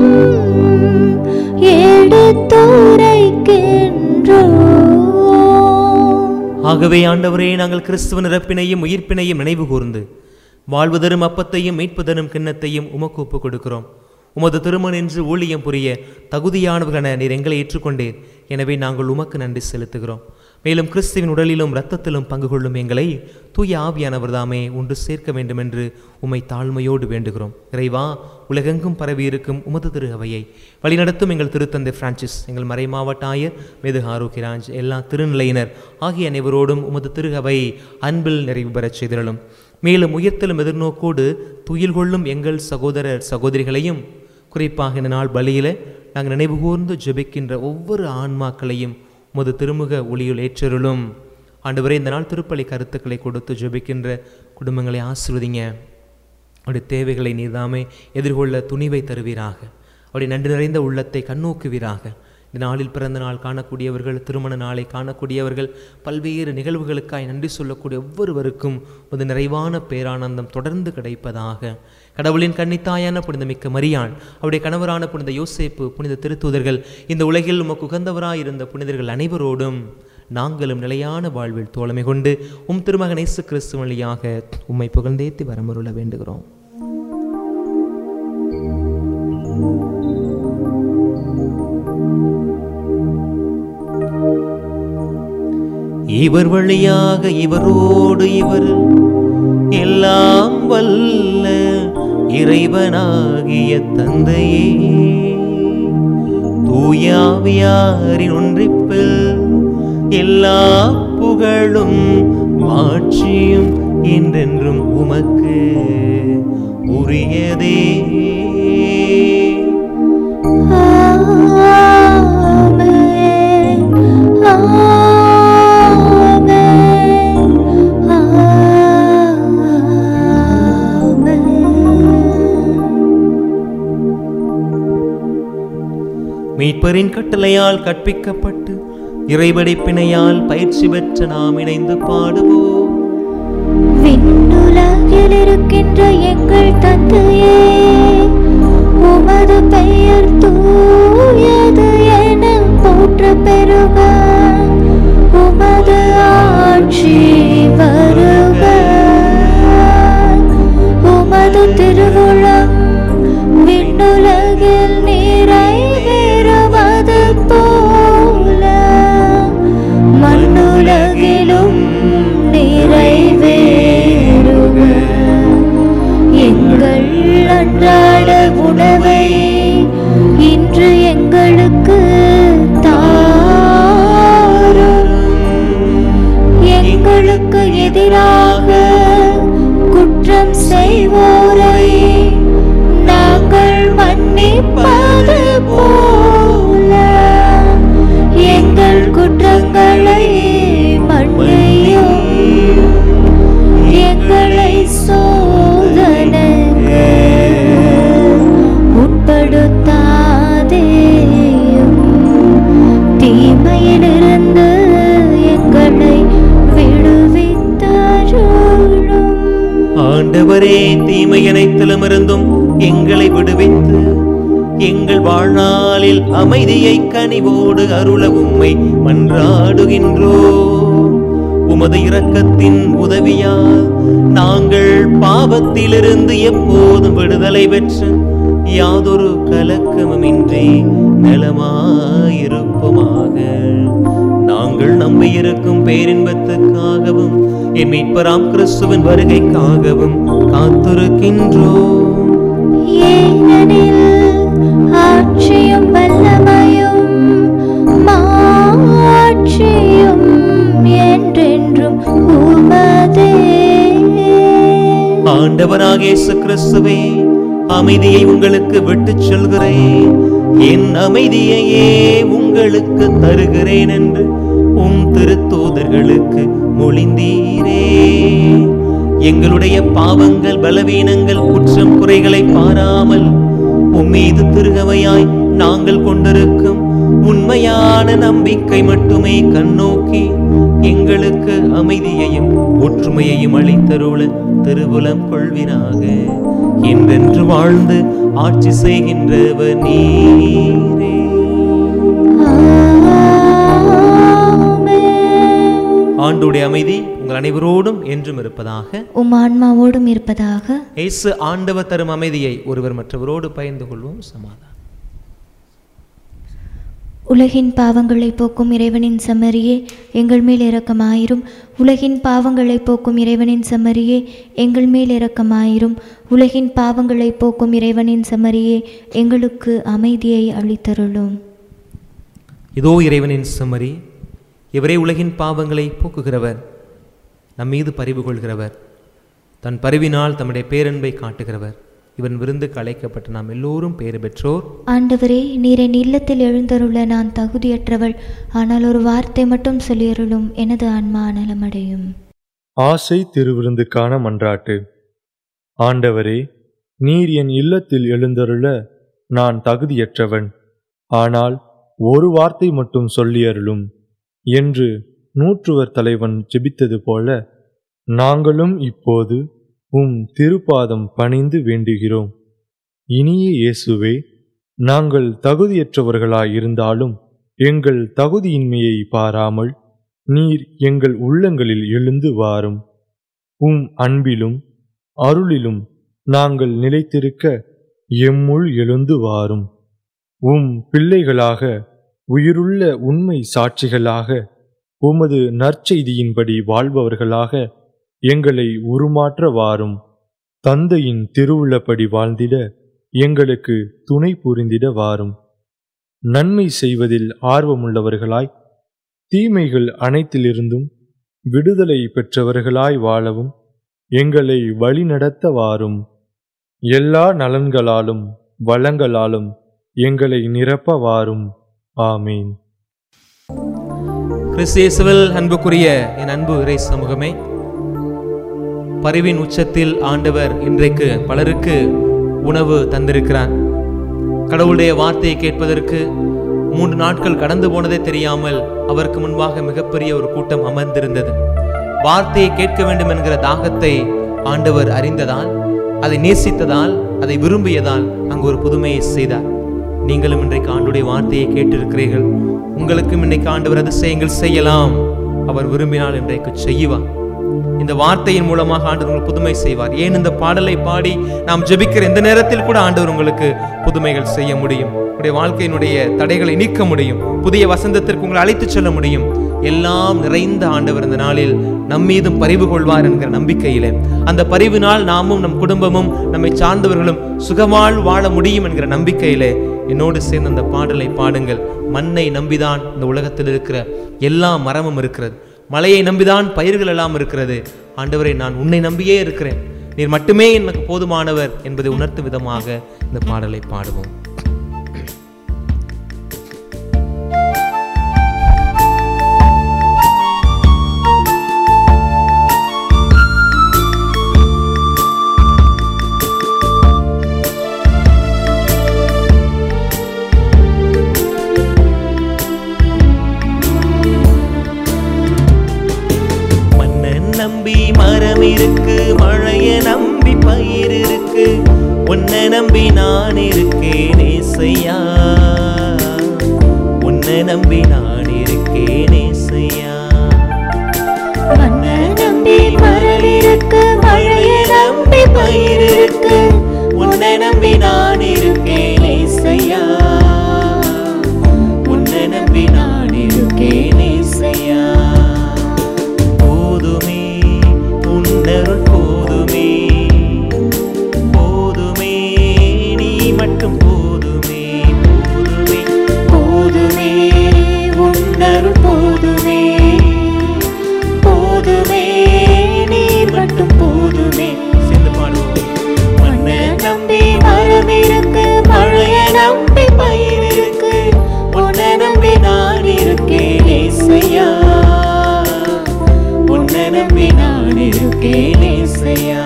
எடுத்துரைக்கின்றோ ஆகவே ஆண்டவரே நாங்கள் கிறிஸ்துவ நிரப்பினையும் உயிர்ப்பினையும் நினைவு கூர்ந்து வாழ்வு தரும் அப்பத்தையும் மீட்பு தரும் கிண்ணத்தையும் உமக்கு ஒப்புக் கொடுக்கிறோம் உமது திருமண் என்று ஊழியம் புரிய தகுதியானவர்களென நீர் எங்களை ஏற்றுக்கொண்டீர் எனவே நாங்கள் உமக்கு நன்றி செலுத்துகிறோம் மேலும் கிறிஸ்துவின் உடலிலும் இரத்தத்திலும் பங்கு கொள்ளும் எங்களை தூய ஆவியானவர் தாமே ஒன்று சேர்க்க வேண்டும் என்று உம்மை தாழ்மையோடு வேண்டுகிறோம் இறைவா உலகெங்கும் பரவி இருக்கும் உமது திரு அவையை வழிநடத்தும் எங்கள் திருத்தந்தை பிரான்சிஸ் எங்கள் மறை மாவட்ட ஆயர் மேது ஆரோக்கியராஜ் எல்லா திருநிலையினர் ஆகிய அனைவரோடும் உமது திரு அவை அன்பில் நிறைவு பெறச் செய்திருளும் மேலும் உயர்த்தலும் எதிர்நோக்கோடு துயில் கொள்ளும் எங்கள் சகோதரர் சகோதரிகளையும் குறிப்பாக இந்த நாள் பலியில நாங்கள் நினைவு கூர்ந்து ஜெபிக்கின்ற ஒவ்வொரு ஆன்மாக்களையும் உமது திருமுக ஒளியுள் ஏற்றருளும் ஆண்டவரே இந்த நாள் திருப்பலி கருத்துக்களை கொடுத்து ஜெபிக்கின்ற குடும்பங்களை ஆசிர்வதிங்க அவருடைய தேவைகளை நீர்தாமே எதிர்கொள்ள துணிவை தருவீராக அவருடைய நன்றி நிறைந்த உள்ளத்தை கண்ணோக்குவீராக இந்த நாளில் பிறந்த நாள் காணக்கூடியவர்கள் திருமண நாளை காணக்கூடியவர்கள் பல்வேறு நிகழ்வுகளுக்காய் நன்றி சொல்லக்கூடிய ஒவ்வொருவருக்கும் ஒரு நிறைவான பேரானந்தம் தொடர்ந்து கிடைப்பதாக கடவுளின் கன்னித்தாயான புனிதமிக்க மரியாள் அவருடைய கணவரான புனித யோசேப்பு புனித திருத்தூதர்கள் இந்த உலகில் உமக்கு உகந்தவராயிருந்த புனிதர்கள் அனைவரோடும் நாங்களும் நிலையான வாழ்வில் தோழமை கொண்டு உம் திருமகன் இயேசு கிறிஸ்து வழியாக உம்மை புகழ்ந்தேத்தி வரமருள வேண்டுகிறோம் இவர் வழியாக இவரோடு இவர் எல்லாம் வல்ல இறைவனாகிய தந்தையே தூயாவியாரின் ஒன்றிப்பில் எல்லா புகழும் மாட்சியும் என்றென்றும் உமக்கு உரியதே ஆமென் ஆமென் ஆமென் மீட்பரின் கட்டளையால் கற்பிக்கப்பட்டு இறைவடிப்பினையால் பயிற்சி பெற்ற நாம் இணைந்து பாடுவோம் விண்ணுலகில் இருக்கின்ற எங்கள் தந்தையே உமது பெயர் தூயது என போற்ற பெருக உமது ஆட்சி வருக உமது திருவுளம் விண்ணுலகில் நிறைவேறுவது போல மண்ணுலகிலும் நிறைவேறுக எங்கள் அன்றாட உணவை இன்று எங்களுக்கு தாரும் எங்களுக்கு எதிராக குற்றம் செய்வோரை நாங்கள் மன்னிப்பது போல எங்கள் குற்றங்களை மன்னியும் எங்களை சோதனைக்கு உட்படுத்தாதேயும் தீமையிலிருந்து எங்களை விடுவித்தாரோ தீமை அனைத்திலுமிருந்தும் எங்களை விடுவித்து எங்கள் வாழ்நாளில் அமைதியை கனிவோடு அருள உம்மை மன்றாடுகின்றோ உமது இரக்கத்தின் உதவியால் நாங்கள் பாவத்திலிருந்து எப்போதும் விடுதலை பெற்று யாதொரு கலக்கமுமின்றி நலமாயிருப்போமாக நாங்கள் நம்பியிருக்கும் பேரின்பத்துக்காகவும் என் மீட்பராம் கிறிஸ்துவின் வருகைக்காகவும் காத்திருக்கின்றோம் ஏனெனில் ஆட்சியும் வல்லமையும் மாட்சியும் என்றென்றும் உமதே ஆண்டவராக இயேசு கிறிஸ்துவே அமைதியை உங்களுக்கு விட்டுச் செல்கிறேன் என் அமைதியையே உங்களுக்கு தருகிறேன் என்று உம் திருத்தூதர்களுக்கு மொழிந்தீரே எங்களுடைய பாவங்கள் பலவீனங்கள் குற்றம் குறைகளை பாராமல் உம்மீது திருகவையாய் நாங்கள் கொண்டிருக்கும் உண்மையான நம்பிக்கை மட்டுமே கண்ணோக்கி எங்களுக்கு அமைதியையும் ஒற்றுமையையும் அளித்தருள திருவுலம் கொள்வினாக என்றென்று வாழ்ந்து ஆட்சி செய்கின்றவர் நீரே ஆமென். ஆண்டுடைய அமைதி உங்கள் அனைவரோடும் என்றும் இருப்பதாக உம் ஆன்மாவோடும் இருப்பதாக இயேசு ஆண்டவர் தரும் அமைதியை ஒருவர் மற்றவரோடு பகிர்ந்து கொள்வோம் சமாதானம் உலகின் பாவங்களை போக்கும் இறைவனின் செம்மறியே எங்கள் மேல் இரக்கமாயிரும் உலகின் பாவங்களை போக்கும் இறைவனின் செம்மறியே எங்கள் மேல் இரக்கமாயிரும் உலகின் பாவங்களை போக்கும் இறைவனின் செம்மறியே எங்களுக்கு அமைதியை அளித்தருளும் இதோ இறைவனின் செம்மறி இவரே உலகின் பாவங்களை போக்குகிறவர் நம் மீது பரிவு கொள்கிறவர் தன் பரிவினால் தம்முடைய பேரன்பை காட்டுகிறவர் இவன் விருந்துக்கு அழைக்கப்பட்ட நாம் எல்லோரும் பேறு பெற்றோர் ஆண்டவரே நீர் என் இல்லத்தில் எழுந்தருள நான் தகுதியற்றவள் ஆனால் ஒரு வார்த்தை மட்டும் சொல்லியருளும் எனது ஆன்மா நலமடையும் ஆசை திருவிருந்துக்கான மன்றாட்டு ஆண்டவரே நீர் என் இல்லத்தில் எழுந்தருள நான் தகுதியற்றவன் ஆனால் ஒரு வார்த்தை மட்டும் சொல்லியருளும் என்று நூற்றுவர் தலைவன் ஜெபித்தது போல நாங்களும் இப்போது உம் திருப்பாதம் பணிந்து வேண்டுகிறோம் இனிய இயேசுவே நாங்கள் தகுதியற்றவர்களாயிருந்தாலும் எங்கள் தகுதியின்மையை பாராமல் நீர் எங்கள் உள்ளங்களில் எழுந்து வாரும் உம் அன்பிலும் அருளிலும் நாங்கள் நிலைத்திருக்க எம்முள் எழுந்து வாரும் உம் பிள்ளைகளாக உயிருள்ள உண்மை சாட்சிகளாக உமது நற்செய்தியின்படி வாழ்பவர்களாக எங்களை உருமாற்ற வாரும் தந்தையின் திருவுள்ளப்படி வாழ்ந்திட எங்களுக்கு துணை புரிந்திட வாரும் நன்மை செய்வதில் ஆர்வமுள்ளவர்களாய் தீமைகள் அனைத்திலிருந்தும் விடுதலை பெற்றவர்களாய் வாழவும் எங்களை வழிநடத்த வாரும் எல்லா நலன்களாலும் வளங்களாலும் எங்களை நிரப்ப வாரும் ஆமீன் கிறிஸ்தியேசுவில் அன்புக்குரிய என் அன்பு இறை சமூகமே பரிவின் உச்சத்தில் ஆண்டவர் இன்றைக்கு பலருக்கு உணவு தந்திருக்கிறார் கடவுளுடைய வார்த்தையை கேட்பதற்கு மூன்று நாட்கள் கடந்து போனதே தெரியாமல் அவருக்கு முன்பாக மிகப்பெரிய ஒரு கூட்டம் அமர்ந்திருந்தது வார்த்தையை கேட்க வேண்டும் என்கிற தாகத்தை ஆண்டவர் அறிந்ததால் அதை நேசித்ததால் அதை விரும்பியதால் அங்கு ஒரு புதுமையை செய்தார் நீங்களும் இன்றைக்கு ஆண்டுடைய வார்த்தையை கேட்டிருக்கிறீர்கள் உங்களுக்கும் இன்றைக்கு ஆண்டவர் அதிசயங்கள் செய்யலாம் அவர் விரும்பினால் இன்றைக்கு செய்வார் இந்த வார்த்தையின் மூலமாக ஆண்டவர் உங்களுக்கு புதுமை செய்வார் ஏன் இந்த பாடலை பாடி நாம் ஜெபிக்கிற இந்த நேரத்தில் கூட ஆண்டவர் உங்களுக்கு புதுமைகள் செய்ய முடியும் உங்களுடைய வாழ்க்கையினுடைய தடைகளை நீக்க முடியும் புதிய வசந்தத்திற்கு உங்களை அழைத்துச் செல்ல முடியும் எல்லாம் நிறைந்த ஆண்டவர் இந்த நாளில் நம்மீதும் பரிவு கொள்வார் என்கிற நம்பிக்கையிலே அந்த பரிவினால் நாமும் நம் குடும்பமும் நம்மை சார்ந்தவர்களும் சுகமால் வாழ முடியும் என்கிற நம்பிக்கையிலே என்னோடு சேர்ந்து அந்த பாடலை பாடுங்கள் மண்ணை நம்பிதான் இந்த உலகத்தில் இருக்கிற எல்லா மரமும் இருக்கிறது மலையை நம்பிதான் பயிர்கள் எல்லாம் இருக்கிறது ஆண்டவரை நான் உன்னை நம்பியே இருக்கிறேன் நீர் மட்டுமே எனக்கு போதுமானவர் என்பதை உணர்த்தும் விதமாக இந்த பாடலை பாடுவோம் மண்ணை நம்பி மரம் இருக்கு மழையை நம்பி பயிர் இருக்கு நம்பி நான் இருக்கேன் ஏசையா உன்னை நம்பி நான் இருக்கேன் ஏசையா மண்ணை நம்பி மரம் இருக்கு மழையை நம்பி பயிர் இருக்கு உன்னை நம்பி நான் இருக்கேன் ஏசையா உன்னை நம்பி நான் இருக்கேன் ஏசையா போதுமே உன்னருள் போதுமே போதுமே நீ மட்டும் போதுமே போதுமே போதுமே உன்னருள் போதுமே போதுமே நீ மட்டும் போதுமே சேர்ந்து பாடுவோம் மண்ணை நம்பி மரம் இருக்கு மழையை நம்பி பயிர் இருக்கு உன்னை நம்பி நான் இருக்கேன் ஏசையா உன்னை நம்பி நான் இருக்கேன் ஏசையா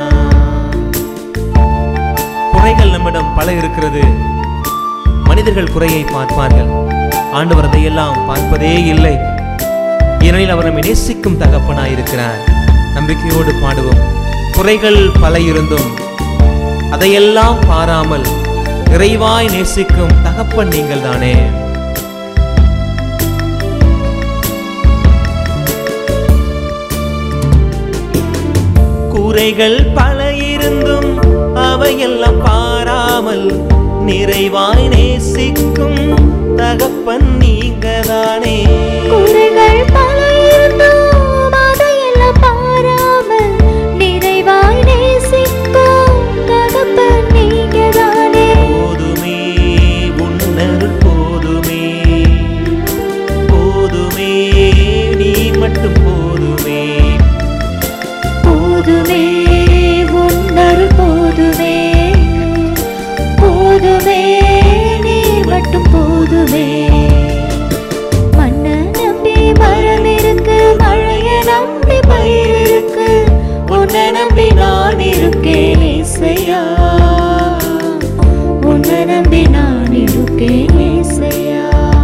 குறைகள் நம்மிடம் பல இருக்கிறது மனிதர்கள் குறையை பார்ப்பார்கள் ஆண்டவர் அதையெல்லாம் பார்ப்பதே இல்லை ஏனெனில் அவர் நம்மை நேசிக்கும் தகப்பனாய் இருக்கிறார் நம்பிக்கையோடு பாடுவோம் குறைகள் பல இருந்தும் அதையெல்லாம் பாராமல் நிறைவாய் நேசிக்கும் தகப்பன் நீங்கள் தானே குறைகள் பல இருந்தும் அவையெல்லாம் பாராமல் நிறைவாய் நேசிக்கும் தகப்பன் நீங்கதானே குறைகள் பல இருந்தும் அதையெல்லாம் பாராமல் நிறைவாய் நேசிக்கும் தகப்பன் நீங்கதானே போதுமே உன்னருள் போதுமே போதுமே நீ மட்டும் போதுமே போதுமே உன்னருள் போதுமே போதுமே நீ மட்டும் போதுமே மண்ணை நம்பி மரம் இருக்கு மழையை நம்பி பயிர் இருக்கு உன்னை நம்பி நான் இருக்கேன் இசையா உன்னை நம்பி நான் இருக்கேன் இசையா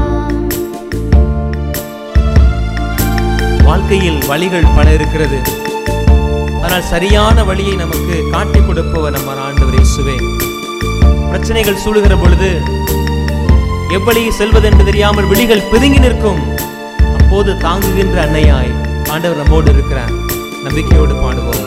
வாழ்க்கையில் வழிகள் பல இருக்கிறது ஆனால் சரியான வழியை நமக்கு காட்டிக் கொடுப்பவர் நம்ம ஆண்டவர் இயேசுவே பிரச்சனைகள் சூழுகிற பொழுது எவ்வழி செல்வதென்று தெரியாமல் விழிகள் பிதுங்கி நிற்கும் அப்போது தாங்குகின்ற அன்னையாய் ஆண்டவர் நம்மோடு இருக்கிறார் நம்பிக்கையோடு பாடுவோம்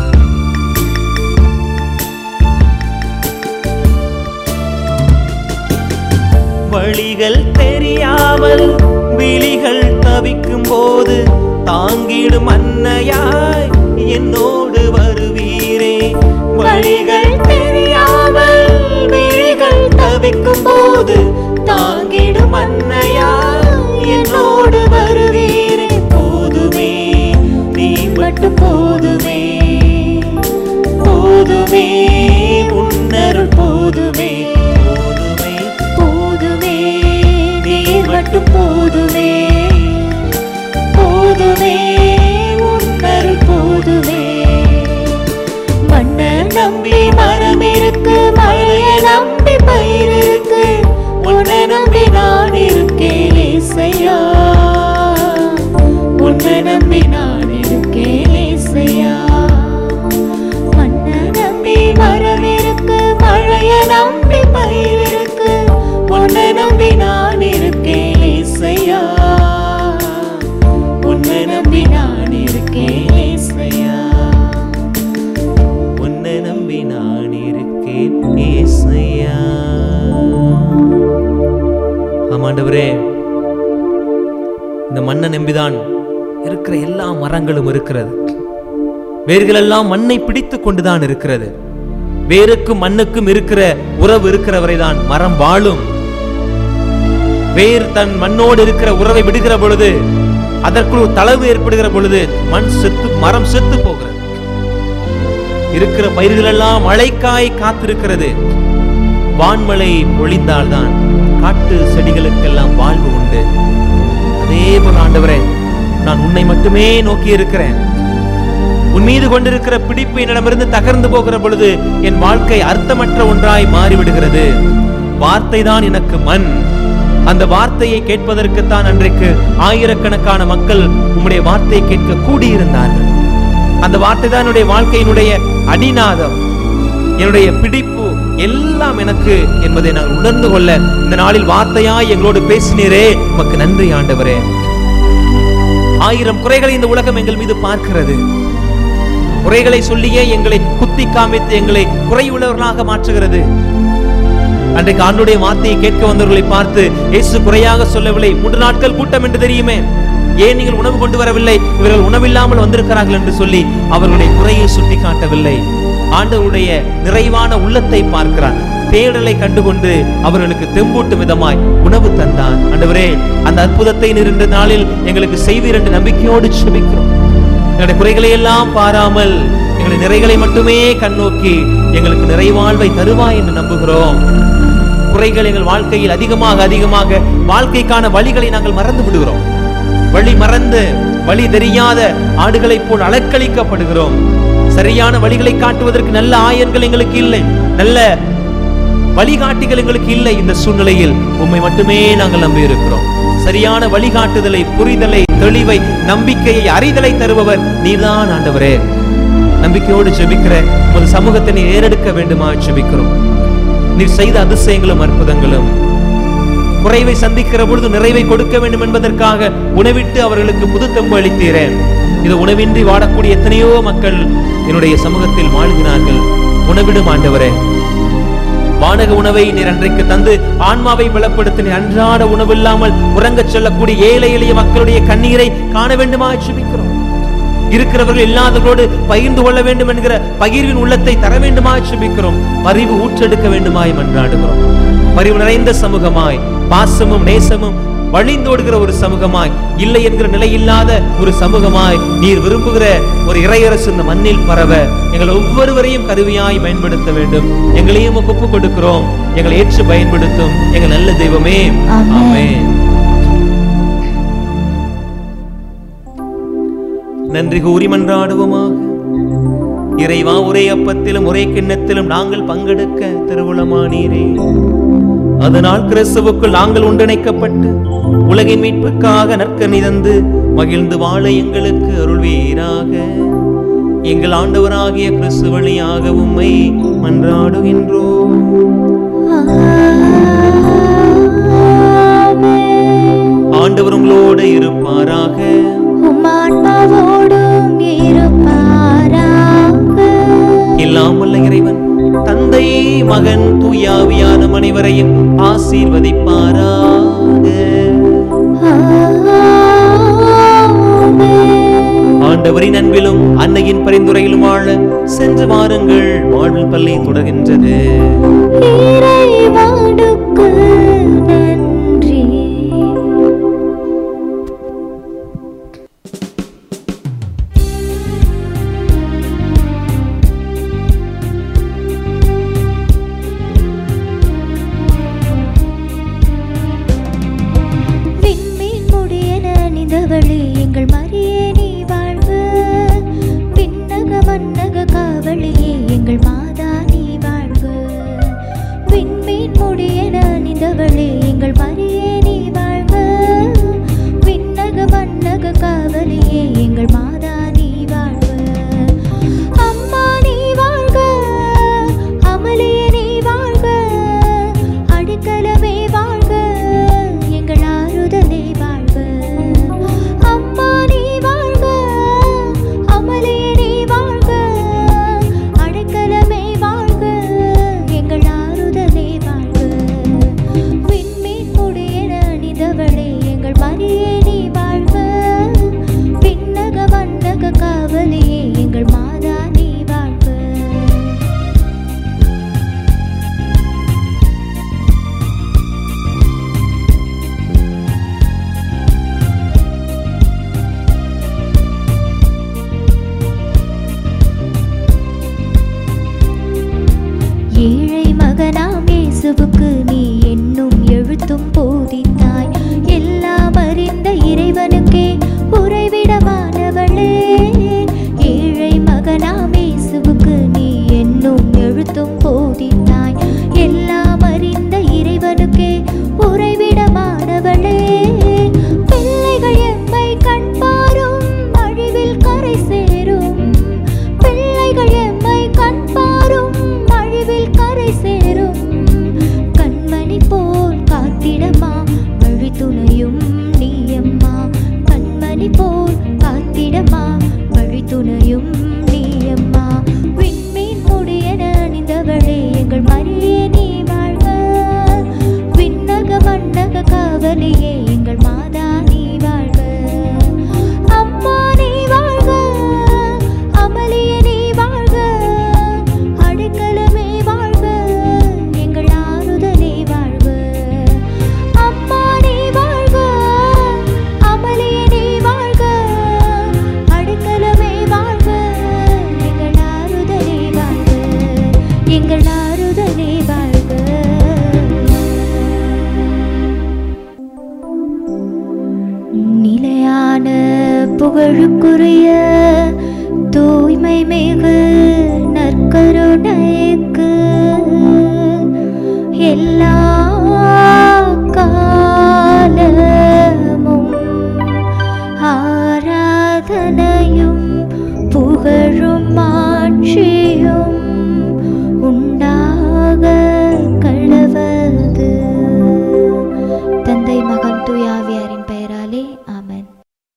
வழிகள் தெரியாமல் விழிகள் தவிக்கும் போது தாங்கிடும் அன்னையாய் என்னோடு வருவீரே வழிகள் தெரியாமல் விழிகள் தவிக்கும் போது தாங்கிடும் அன்னையாய் என்னோடு வருவீரே போதுமே நீ மட்டும் போதுமே போதுமே உன்னருள் போதுமே போதுமே போதுமே நீர் மட்டும் போதுமே போதுமே உன்னருள் போதுமே மண்ணை நம்பி மரம் இருக்கு மழையை நம்பி பயிர் இருக்கு உன்னை நம்பி நான் இருக்கேன் இசையா உன்னை நம்பி நான் இருக்கேன் இசையா மண்ணை நம்பி மரம் இருக்கு மழையை நம்பி பயிர் இருக்கு உன்னை நம்பி நான் இருக்கேன் இசையா உன்னை நம்பி நான் இருக்கேன் இசையா உன்னை நம்பி நான் இருக்கேன் ஏசையா ஆமாண்டவரே இந்த மண்ணை நம்பிதான் இருக்கிற எல்லா மரங்களும் இருக்கிறது வேர்கள் எல்லாம் மண்ணை பிடித்து கொண்டுதான் இருக்கிறது வேருக்கும் மண்ணுக்கும் இருக்கிற உறவு இருக்கிறவரை தான் மரம் வாழும் வேர் தன் மண்ணோடு இருக்கிற உறவை விடுகிற பொழுது அதற்குள் ஒரு தளவு ஏற்படுகிற பொழுது மண் செத்து மரம் செத்து போகிறது இருக்கிற பயிர்கள் எல்லாம் மழைக்காய் காத்திருக்கிறது வான்மழை பொழிந்தால்தான் காட்டு செடிகளுக்கெல்லாம் வாழ்வு உண்டு அதே போல ஆண்டவரே நான் உன்னை மட்டுமே நோக்கி இருக்கிறேன் உன் மீது கொண்டிருக்கிற பிடிப்பு என்னிடமிருந்து தகர்ந்து போகிற பொழுது என் வாழ்க்கை அர்த்தமற்ற ஒன்றாய் மாறிவிடுகிறது வார்த்தை தான் எனக்கு மண் அந்த வார்த்தையை கேட்பதற்குத்தான் அன்றைக்கு ஆயிரக்கணக்கான மக்கள் உம்முடைய வார்த்தையை கேட்க கூடியிருந்தார்கள் அந்த வார்த்தை தான் என்னுடைய வாழ்க்கையினுடைய அடிநாதம் என்னுடைய பிடிப்பு எல்லாம் எனக்கு என்பதை நாங்கள் உணர்ந்து கொள்ள இந்த நாளில் வார்த்தையாய் எங்களோடு பேசினீரே உமக்கு நன்றி ஆண்டவரே ஆயிரம் குறைகளை இந்த உலகம் எங்கள் மீது பார்க்கிறது குறைகளை சொல்லியே எங்களை குத்தி காமித்து எங்களை குறையுள்ளவர்களாக மாற்றுகிறது அன்றைக்கு ஆண்டுடைய வார்த்தையை கேட்க வந்தவர்களை பார்த்து இயேசு குறையாக சொல்லவில்லை மூன்று நாட்கள் கூட்டம் என்று தெரியுமே ஏன் நீங்கள் உணவு கொண்டு வரவில்லை இவர்கள் உணவில்லாமல் வந்திருக்கிறார்கள் என்று சொல்லி அவர்களுடைய குறையை சுட்டி காட்டவில்லை ஆண்டவருடைய நிறைவான உள்ளத்தை பார்க்கிறார் தேடலை கண்டுகொண்டு அவர்களுக்கு தெம்பூட்டும் விதமாய் உணவு தந்தார் ஆண்டவரே அந்த அற்புதத்தை நின்ற நாளில் எங்களுக்கு செய்வீர் என்று நம்பிக்கையோடு செபிக்கிறோம் எங்களுடைய குறைகளை எல்லாம் பாராமல் எங்களுடைய நிறைகளை மட்டுமே கண்ணோக்கி எங்களுக்கு நிறைவாழ்வை தருவாய் என்று நம்புகிறோம் குறைகள் எங்கள் வாழ்க்கையில் அதிகமாக அதிகமாக வாழ்க்கைக்கான வழிகளை நாங்கள் மறந்து விடுகிறோம் வழி மறந்து வழி தெரியாத ஆடுகளைப் போல் அலக்களிக்கப்படுகிறோம் சரியான வழிகளை காட்டுவதற்கு நல்ல ஆயர்கள் எங்களுக்கு இல்லை நல்ல வழிகாட்டிகள் எங்களுக்கு இல்லை இந்த சூழ்நிலையில் உம்மை மட்டுமே நாங்கள் நம்பி இருக்கிறோம் சரியான வழிகாட்டுதலை புரிதலை தெளிவை நம்பிக்கையை அறிதலை தருபவர் நீதான் ஆண்டவரே நம்பிக்கையோடு ஜெபிக்கிற உமது சமூகத்தை நீ ஏறெடுக்க வேண்டுமா ஜெபிக்கிறோம் நீர் செய்த அதிசயங்களும் அற்புதங்களும் குறைவை சந்திக்கிற பொழுது நிறைவை கொடுக்க வேண்டும் என்பதற்காக உணவிட்டு அவர்களுக்கு புது தெம்பு அளித்தீரேன் இது உணவின்றி வாடக்கூடிய எத்தனையோ மக்கள் என்னுடைய சமூகத்தில் வாழ்கிறார்கள் உணவிடும் ஆண்டவரே வானக உணவை நீர் அன்றைக்கு தந்து ஆன்மாவை பலப்படுத்தி நீர் அன்றாட உணவில்லாமல் உறங்கச் செல்லக்கூடிய ஏழை எளிய மக்களுடைய கண்ணீரை காண வேண்டுமா ஜெபிக்கிறோம் இருக்கிறவர்கள் இல்லாதவர்களோடு பகிர்ந்து கொள்ள வேண்டும் என்கிற பகிர்வின் உள்ளத்தை தர வேண்டுமாய் சுபிக்கிறோம் பரிவு ஊற்றெடுக்க வேண்டுமாய் மன்றாடுகிறோம் பரிவு நிறைந்த சமூகமாய் பாசமும் நேசமும் வழிந்தோடுகிற ஒரு சமூகமாய் இல்லை என்கிற நிலையில்லாத ஒரு சமூகமாய் நீர் விரும்புகிற ஒரு இறையரசு இந்த மண்ணில் பரவ எங்கள் ஒவ்வொருவரையும் கருவியாய் பயன்படுத்த வேண்டும் எங்களையும் ஒப்பு கொடுக்கிறோம் எங்களை ஏற்று பயன்படுத்தும் எங்கள் நல்ல தெய்வமே ஆமென். ஆமென் நன்றி கூறி மன்றாடுவோமாக இறைவா ஒரே அப்பத்திலும் ஒரே கிண்ணத்திலும் நாங்கள் பங்கெடுக்க திருவுளமானீரே அதனால் கிறிஸ்துவுக்குள் நாங்கள் ஒன்றிணைக்கப்பட்டு உலகின் மீட்புக்காக நற்கனி தந்து மகிழ்ந்து வாழ எங்களுக்கு அருள்வீராக எங்கள் ஆண்டவராகிய கிறிஸ்து வழியாக உம்மை மன்றாடுகின்றோம் ஆண்டவர் உங்களோடு இருப்பாராக உம்மான்மாவோடும் இருப்பாராக எல்லாம் வல்ல இறைவன் தந்தை மகன் தூயாவியான அனைவரையும் ஆசீர்வதிப்பாராக ஆண்டவரின் அன்பிலும் அன்னையின் பரிந்துரையிலும் வாழ சென்று வாருங்கள் வாழ்வில் பள்ளி தொடர்கின்றது இறைவனுக்கு நன்றி விண்மீன் முடியென அணிந்தவளே எங்கள் மரியே நீ வாழ்க விண்ணக மன்னக காவலியே எங்கள் மாதா நீ வாழ்க விண்மீன் முடியென அணிந்தவளே எங்கள் மரியே நீ வாழ்க விண்ணக மன்னக காவலியே எங்கள் மாதா நீ வாழ்க அம்மா நீ வாழ்க அமலியே நீ வாழ்க அடிக்கலமே வாழ்க எங்கள் ஆறுதலே வாழ்க அம்மா நீ வாழ்க அமலியே நீ வாழ்க அடைக்கலமே வாழ்க எங்கள் ஆறுதலே வாழ்க விண்மீன் முடியென அணிந்தவளே எங்கள் மரியே நீ வாழ்க விண்ணக வண்ணக காவலியே எங்கள் மாதா நீ வாழ்க ஏழை மகனாம் இயேசுவுக்கு நீ என்னும் எழுத்தும் போதித்தாய் எல்லாம் அறிந்த இறைவனுக்கே உறைவிடமானவளே ஏழை மகனாம் இயேசுவுக்கு நீ என்னும் எழுத்தும் போதித்தாய் எல்லாம் அறிந்த இறைவனுக்கே உறைவிடமானவளே பிள்ளைகள் எம்மை கண்பாரும் அழிவில் கரை சேரும் பிள்ளைகள் எம்மை கண்பாரும் அழிவில் கரை சேரும் புகழுக்குரிய தூய்மை மிகு நற்கருணைக்கு எல்லா காலமும் ஆராதனையும் புகழும் மாட்சியும் உண்டாக கடவது தந்தை மகன் தூயாவியாரின் பெயராலே ஆமென்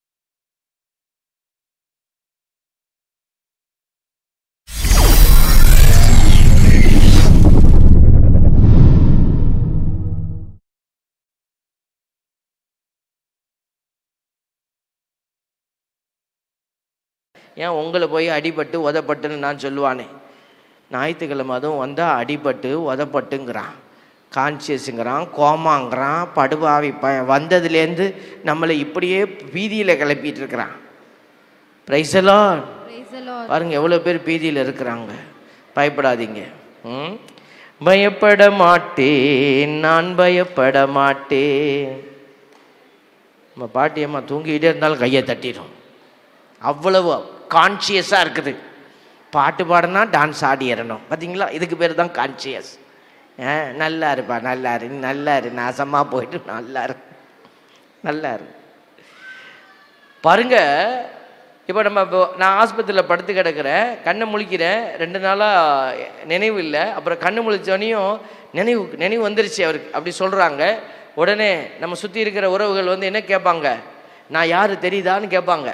ஏன் உங்களை போய் அடிபட்டு உதப்பட்டுன்னு நான் சொல்லுவானே ஞாயிற்றுக்கிழமை அதுவும் வந்தால் அடிபட்டு உதப்பட்டுங்கிறான் கான்சியஸுங்கிறான் கோமாங்கிறான் படுபாவி ப வந்ததுலேருந்து நம்மளை இப்படியே பீதியில் கிளப்பிட்டு இருக்கிறான் பிரைசலான் பாருங்க எவ்வளோ பேர் பீதியில் இருக்கிறாங்க பயப்படாதீங்க ம் பயப்பட மாட்டேன் நான் பயப்பட மாட்டேன் நம்ம பாட்டியம்மா தூங்கிக்கிட்டே இருந்தாலும் கையை தட்டிடும் அவ்வளவு கான்சியஸாக இருக்குது பாட்டு பாடினா டான்ஸ் ஆடி ஏறணும் பார்த்தீங்களா இதுக்கு பேர் தான் கான்சியஸ் ஆ நல்லா இருப்பா நல்லா இரு நீ நல்லா இரு நாசமாக போயிட்டு நல்லா இரு நல்லா இரு பாருங்க இப்போ நம்ம இப்போ நான் ஆஸ்பத்திரியில் படுத்து கிடக்கிறேன் கண்ணை முழிக்கிறேன் ரெண்டு நாளாக நினைவு இல்லை அப்புறம் கண்ணு முழிச்சோனையும் நினைவு நினைவு வந்துருச்சு அவருக்கு அப்படி சொல்கிறாங்க உடனே நம்ம சுற்றி இருக்கிற உறவுகள் வந்து என்ன கேட்பாங்க நான் யார் தெரியுதான்னு கேட்பாங்க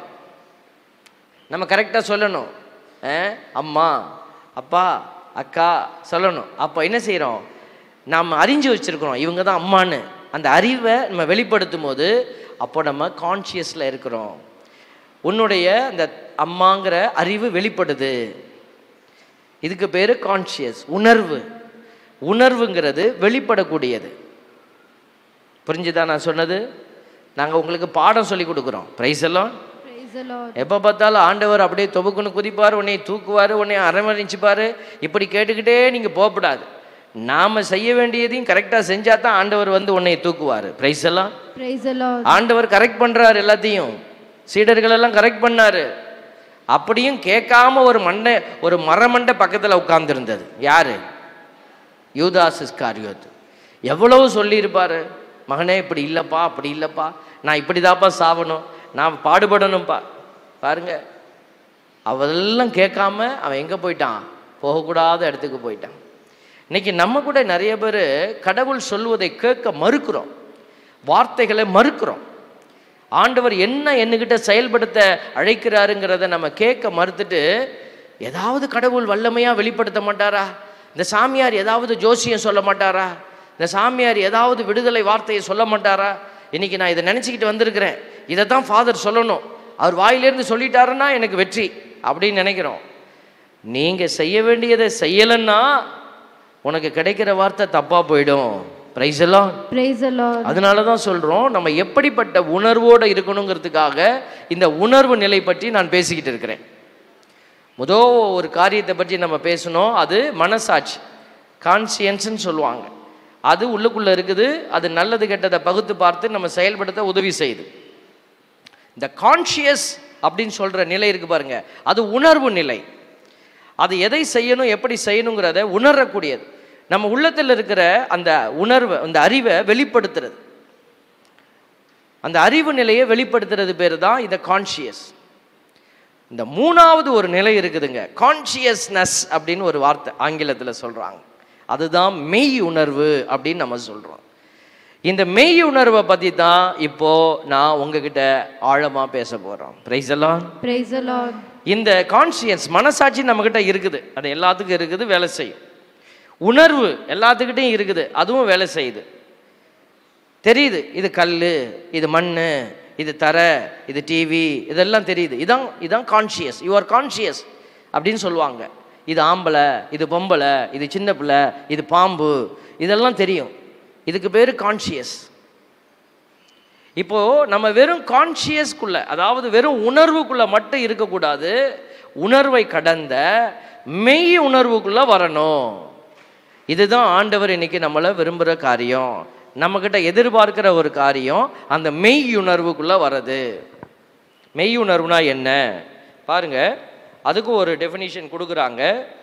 நம்ம கரெக்டாக சொல்லணும் அஹ், அம்மா அப்பா அக்கா சொல்லணும் அப்போ என்ன செய்கிறோம் நாம் அறிஞ்சு வச்சுருக்கிறோம் இவங்க தான் அம்மான்னு அந்த அறிவை நம்ம வெளிப்படுத்தும் போது அப்போ நம்ம கான்ஷியஸில் இருக்கிறோம் உன்னுடைய அந்த அம்மாங்கிற அறிவு வெளிப்படுது இதுக்கு பேர் கான்ஷியஸ் உணர்வு உணர்வுங்கிறது வெளிப்படக்கூடியது புரிஞ்சுதா நான் சொன்னது நாங்கள் உங்களுக்கு பாடம் சொல்லி கொடுக்குறோம் ப்ரைஸ் எல்லாம் எப்போ பார்த்தாலும் ஆண்டவர் அப்படியே தொகுக்குன்னு குதிப்பார் உன்னை தூக்குவார் உன்னை அரவணைச்சுப்பார் இப்படி கேட்டுக்கிட்டே நீங்கள் போகக்கூடாது நாம் செய்ய வேண்டியதையும் கரெக்டாக செஞ்சால் தான் ஆண்டவர் வந்து உன்னை தூக்குவார் ப்ரைஸ் எல்லாம் ஆண்டவர் கரெக்ட் பண்ணுறாரு எல்லாத்தையும் சீடர்கள் எல்லாம் கரெக்ட் பண்ணாரு அப்படியும் கேட்காம ஒரு மண்டை ஒரு மரமண்டை பக்கத்தில் உட்கார்ந்துருந்தது யாரு யூதாஸ் இஸ்காரியோத் எவ்வளவு சொல்லியிருப்பாரு மகனே இப்படி இல்லைப்பா அப்படி இல்லைப்பா நான் இப்படி தாப்பா சாவணும் நான் பாடுபடணும்ப்பா பாருங்க அவெல்லாம் கேட்காம அவன் எங்கே போயிட்டான் போகக்கூடாத இடத்துக்கு போயிட்டான் இன்னைக்கு நம்ம கூட நிறைய பேர் கடவுள் சொல்வதை கேட்க மறுக்கிறோம் வார்த்தைகளை மறுக்கிறோம் ஆண்டவர் என்ன என்னகிட்ட செயல்படுத்த அழைக்கிறாருங்கிறத நம்ம கேட்க மறுத்துட்டு ஏதாவது கடவுள் வல்லமையாக வெளிப்படுத்த மாட்டாரா இந்த சாமியார் ஏதாவது ஜோசியம் சொல்ல மாட்டாரா இந்த சாமியார் ஏதாவது விடுதலை வார்த்தையை சொல்ல மாட்டாரா இன்னைக்கு நான் இதை நினச்சிக்கிட்டு வந்திருக்கிறேன் இதை தான் ஃபாதர் சொல்லணும் அவர் வாயிலேருந்து சொல்லிட்டாருன்னா எனக்கு வெற்றி அப்படின்னு நினைக்கிறோம் நீங்கள் செய்ய வேண்டியதை செய்யலைன்னா உனக்கு கிடைக்கிற வார்த்தை தப்பாக போயிடும் பிரைஸ் எல்லாம் அதனால தான் சொல்கிறோம் நம்ம எப்படிப்பட்ட உணர்வோடு இருக்கணுங்கிறதுக்காக இந்த உணர்வு நிலை பற்றி நான் பேசிக்கிட்டு இருக்கிறேன் முதோ ஒரு காரியத்தை பற்றி நம்ம பேசணும் அது மனசாட்சி கான்சியன்ஸ்னு சொல்லுவாங்க அது உள்ளுக்குள்ளே இருக்குது அது நல்லது கெட்டதை பகுத்து பார்த்து நம்ம செயல்படுத்த உதவி செய்யுது இந்த கான்ஷியஸ் அப்படின்னு சொல்கிற நிலை இருக்கு பாருங்க அது உணர்வு நிலை அது எதை செய்யணும் எப்படி செய்யணுங்கிறத உணரக்கூடியது நம்ம உள்ளத்தில் இருக்கிற அந்த உணர்வை அந்த அறிவை வெளிப்படுத்துறது அந்த அறிவு நிலையை வெளிப்படுத்துறது பேர் தான் இந்த கான்ஷியஸ் இந்த மூணாவது ஒரு நிலை இருக்குதுங்க கான்ஷியஸ்னஸ் அப்படின்னு ஒரு வார்த்தை ஆங்கிலத்தில் சொல்கிறாங்க அதுதான் மெய் உணர்வு அப்படின்னு நம்ம சொல்கிறோம் இந்த மெய் உணர்வை பற்றி தான் இப்போ நான் உங்ககிட்ட ஆழமாக பேச போகிறோம் பிரைஸ் எல்லாம் இந்த கான்சியன்ஸ் மனசாட்சி நம்மக்கிட்ட இருக்குது அது எல்லாத்துக்கும் இருக்குது வேலை செய்யும் உணர்வு எல்லாத்துக்கிட்டையும் இருக்குது அதுவும் வேலை செய்யுது தெரியுது இது கல் இது மண் இது தர இது டிவி இதெல்லாம் தெரியுது இதான் இதான் கான்ஷியஸ் யூ ஆர் கான்ஷியஸ் அப்படின்னு சொல்லுவாங்க இது ஆம்பளை இது பொம்பளை இது சின்ன பிள்ளை இது பாம்பு இதெல்லாம் தெரியும் இதுக்கு பேர் கான்ஷியஸ் இப்போ நம்ம வெறும் கான்ஷியஸ்க்குள்ள அதாவது வெறும் உணர்வுக்குள்ள மட்டும் இருக்கக்கூடாது உணர்வை கடந்த மெய் உணர்வுக்குள்ள வரணும் இதுதான் ஆண்டவர் இன்னைக்கு நம்மளை விரும்புகிற காரியம் நம்மக்கிட்ட எதிர்பார்க்கிற ஒரு காரியம் அந்த மெய் உணர்வுக்குள்ள வர்றது மெய்யுணர்வுனா என்ன பாருங்க அதுக்கு ஒரு டெஃபினிஷன் கொடுக்குறாங்க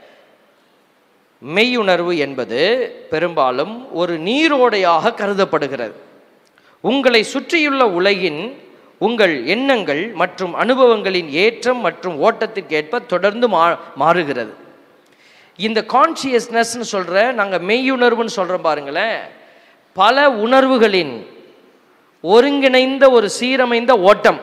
மெய்யுணர்வு என்பது பெரும்பாலும் ஒரு நீரோடையாக கருதப்படுகிறது உங்களை சுற்றியுள்ள உலகின் உங்கள் எண்ணங்கள் மற்றும் அனுபவங்களின் ஏற்றம் மற்றும் ஓட்டத்திற்கேற்ப தொடர்ந்து மா மாறுகிறது இந்த கான்சியஸ்னஸ்னு சொல்கிற நாங்கள் மெய்யுணர்வுன்னு சொல்கிறோம் பாருங்களேன் பல உணர்வுகளின் ஒருங்கிணைந்த ஒரு சீரமைந்த ஓட்டம்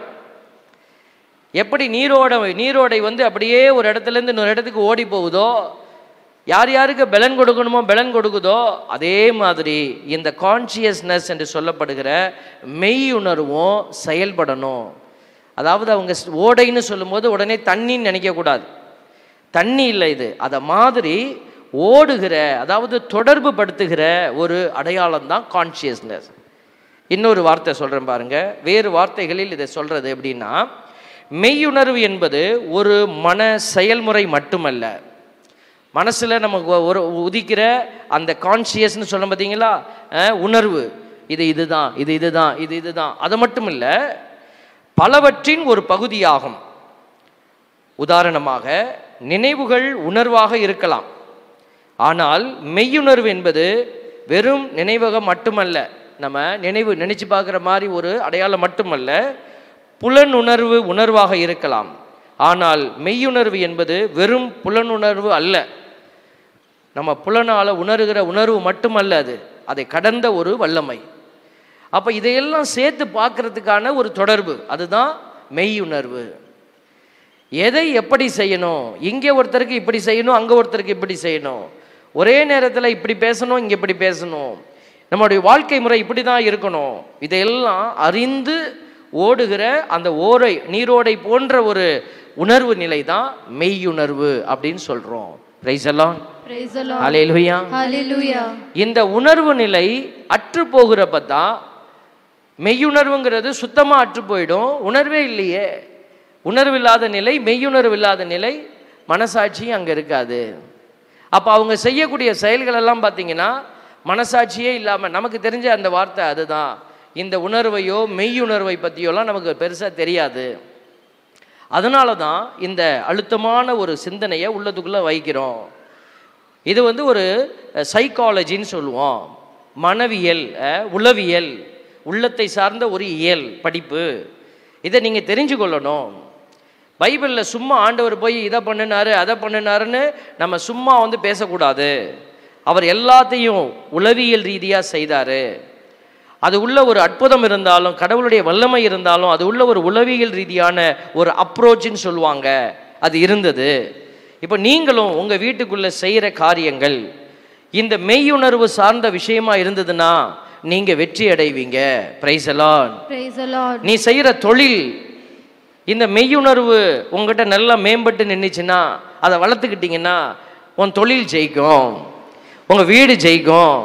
எப்படி நீரோட நீரோடை வந்து அப்படியே ஒரு இடத்துலேருந்து இன்னொரு இடத்துக்கு ஓடி போகுதோ யார் யாருக்கு பலன் கொடுக்கணுமோ பலன் கொடுக்குதோ அதே மாதிரி இந்த கான்சியஸ்னஸ் என்று சொல்லப்படுகிற மெய்யுணர்வும் செயல்படணும் அதாவது அவங்க ஸ்- ஓடைன்னு சொல்லும்போது உடனே தண்ணின்னு நினைக்கக்கூடாது தண்ணி இல்லை இது அதை மாதிரி ஓடுகிற அதாவது தொடர்பு படுத்துகிற ஒரு அடையாளம் தான் கான்சியஸ்னஸ் இன்னொரு வார்த்தை சொல்கிறேன் பாருங்க வேறு வார்த்தைகளில் இதை சொல்கிறது எப்படின்னா மெய்யுணர்வு என்பது ஒரு மன செயல்முறை மட்டுமல்ல மனசில் நமக்கு ஒரு உதிக்கிற அந்த கான்சியஸ்னு சொல்ல பார்த்தீங்களா அஹ், உணர்வு இது இதுதான் இது இதுதான் இது இதுதான் அது மட்டும் இல்லை பலவற்றின் ஒரு பகுதியாகும் உதாரணமாக நினைவுகள் உணர்வாக இருக்கலாம் ஆனால் மெய்யுணர்வு என்பது வெறும் நினைவகம் மட்டுமல்ல நம்ம நினைவு நினைச்சு பார்க்குற மாதிரி ஒரு அடையாளம் மட்டுமல்ல புலனுணர்வு உணர்வாக இருக்கலாம் ஆனால் மெய்யுணர்வு என்பது வெறும் புலனுணர்வு அல்ல நம்ம புலனால உணர்கிற உணர்வு மட்டுமல்ல அது அதை கடந்த ஒரு வல்லமை அப்போ இதையெல்லாம் சேர்த்து பார்க்கறதுக்கான ஒரு தொடர்பு அதுதான் மெய்யுணர்வு எதை எப்படி செய்யணும் இங்கே ஒருத்தருக்கு இப்படி செய்யணும் அங்கே ஒருத்தருக்கு இப்படி செய்யணும் ஒரே நேரத்தில் இப்படி பேசணும் இங்கே இப்படி பேசணும் நம்மளுடைய வாழ்க்கை முறை இப்படி தான் இருக்கணும் இதையெல்லாம் அறிந்து ஓடுகிற அந்த ஓரை நீரோடை போன்ற ஒரு உணர்வு நிலை தான் மெய்யுணர்வு அப்படின்னு சொல்கிறோம் பிரைஸ் எல்லாம் Praise the Lord. அலையிலுயா Hallelujah. இந்த உணர்வு நிலை அற்று போகிறப்ப தான் மெய்யுணர்வுங்கிறது சுத்தமாக அற்று போயிடும் உணர்வே இல்லையே உணர்வு இல்லாத நிலை மெய்யுணர்வு இல்லாத நிலை மனசாட்சியும் அங்கே இருக்காது அப்போ அவங்க செய்யக்கூடிய செயல்கள் எல்லாம் பார்த்தீங்கன்னா மனசாட்சியே இல்லாமல் நமக்கு தெரிஞ்ச அந்த வார்த்தை அதுதான் இந்த உணர்வையோ மெய்யுணர்வை பற்றியோலாம் நமக்கு பெருசாக தெரியாது அதனால தான் இந்த அழுத்தமான ஒரு சிந்தனையை உள்ளத்துக்குள்ளே வைக்கிறோம் இது வந்து ஒரு சைக்காலஜின்னு சொல்லுவோம் மனவியல் அஹ், உளவியல் உள்ளத்தை சார்ந்த ஒரு இயல் படிப்பு இதை நீங்கள் தெரிஞ்சு கொள்ளணும் பைபிளில் சும்மா ஆண்டவர் போய் இதை பண்ணினாரு அதை பண்ணினாருன்னு நம்ம சும்மா வந்து பேசக்கூடாது அவர் எல்லாத்தையும் உளவியல் ரீதியாக செய்தார் அது உள்ள ஒரு அற்புதம் இருந்தாலும் கடவுளுடைய வல்லமை இருந்தாலும் அது உள்ள ஒரு உளவியல் ரீதியான ஒரு அப்ரோச்னு சொல்லுவாங்க அது இருந்தது இப்போ நீங்களும் உங்கள் வீட்டுக்குள்ளே செய்கிற காரியங்கள் இந்த மெய்யுணர்வு சார்ந்த விஷயமா இருந்ததுன்னா நீங்கள் வெற்றி அடைவீங்க பிரைஸ் எல்லாம் Praise the Lord. நீ செய்கிற தொழில் இந்த மெய்யுணர்வு உங்ககிட்ட நல்லா மேம்பட்டு நின்றுச்சுன்னா அதை வளர்த்துக்கிட்டீங்கன்னா உன் தொழில் ஜெயிக்கும் உங்கள் வீடு ஜெயிக்கும்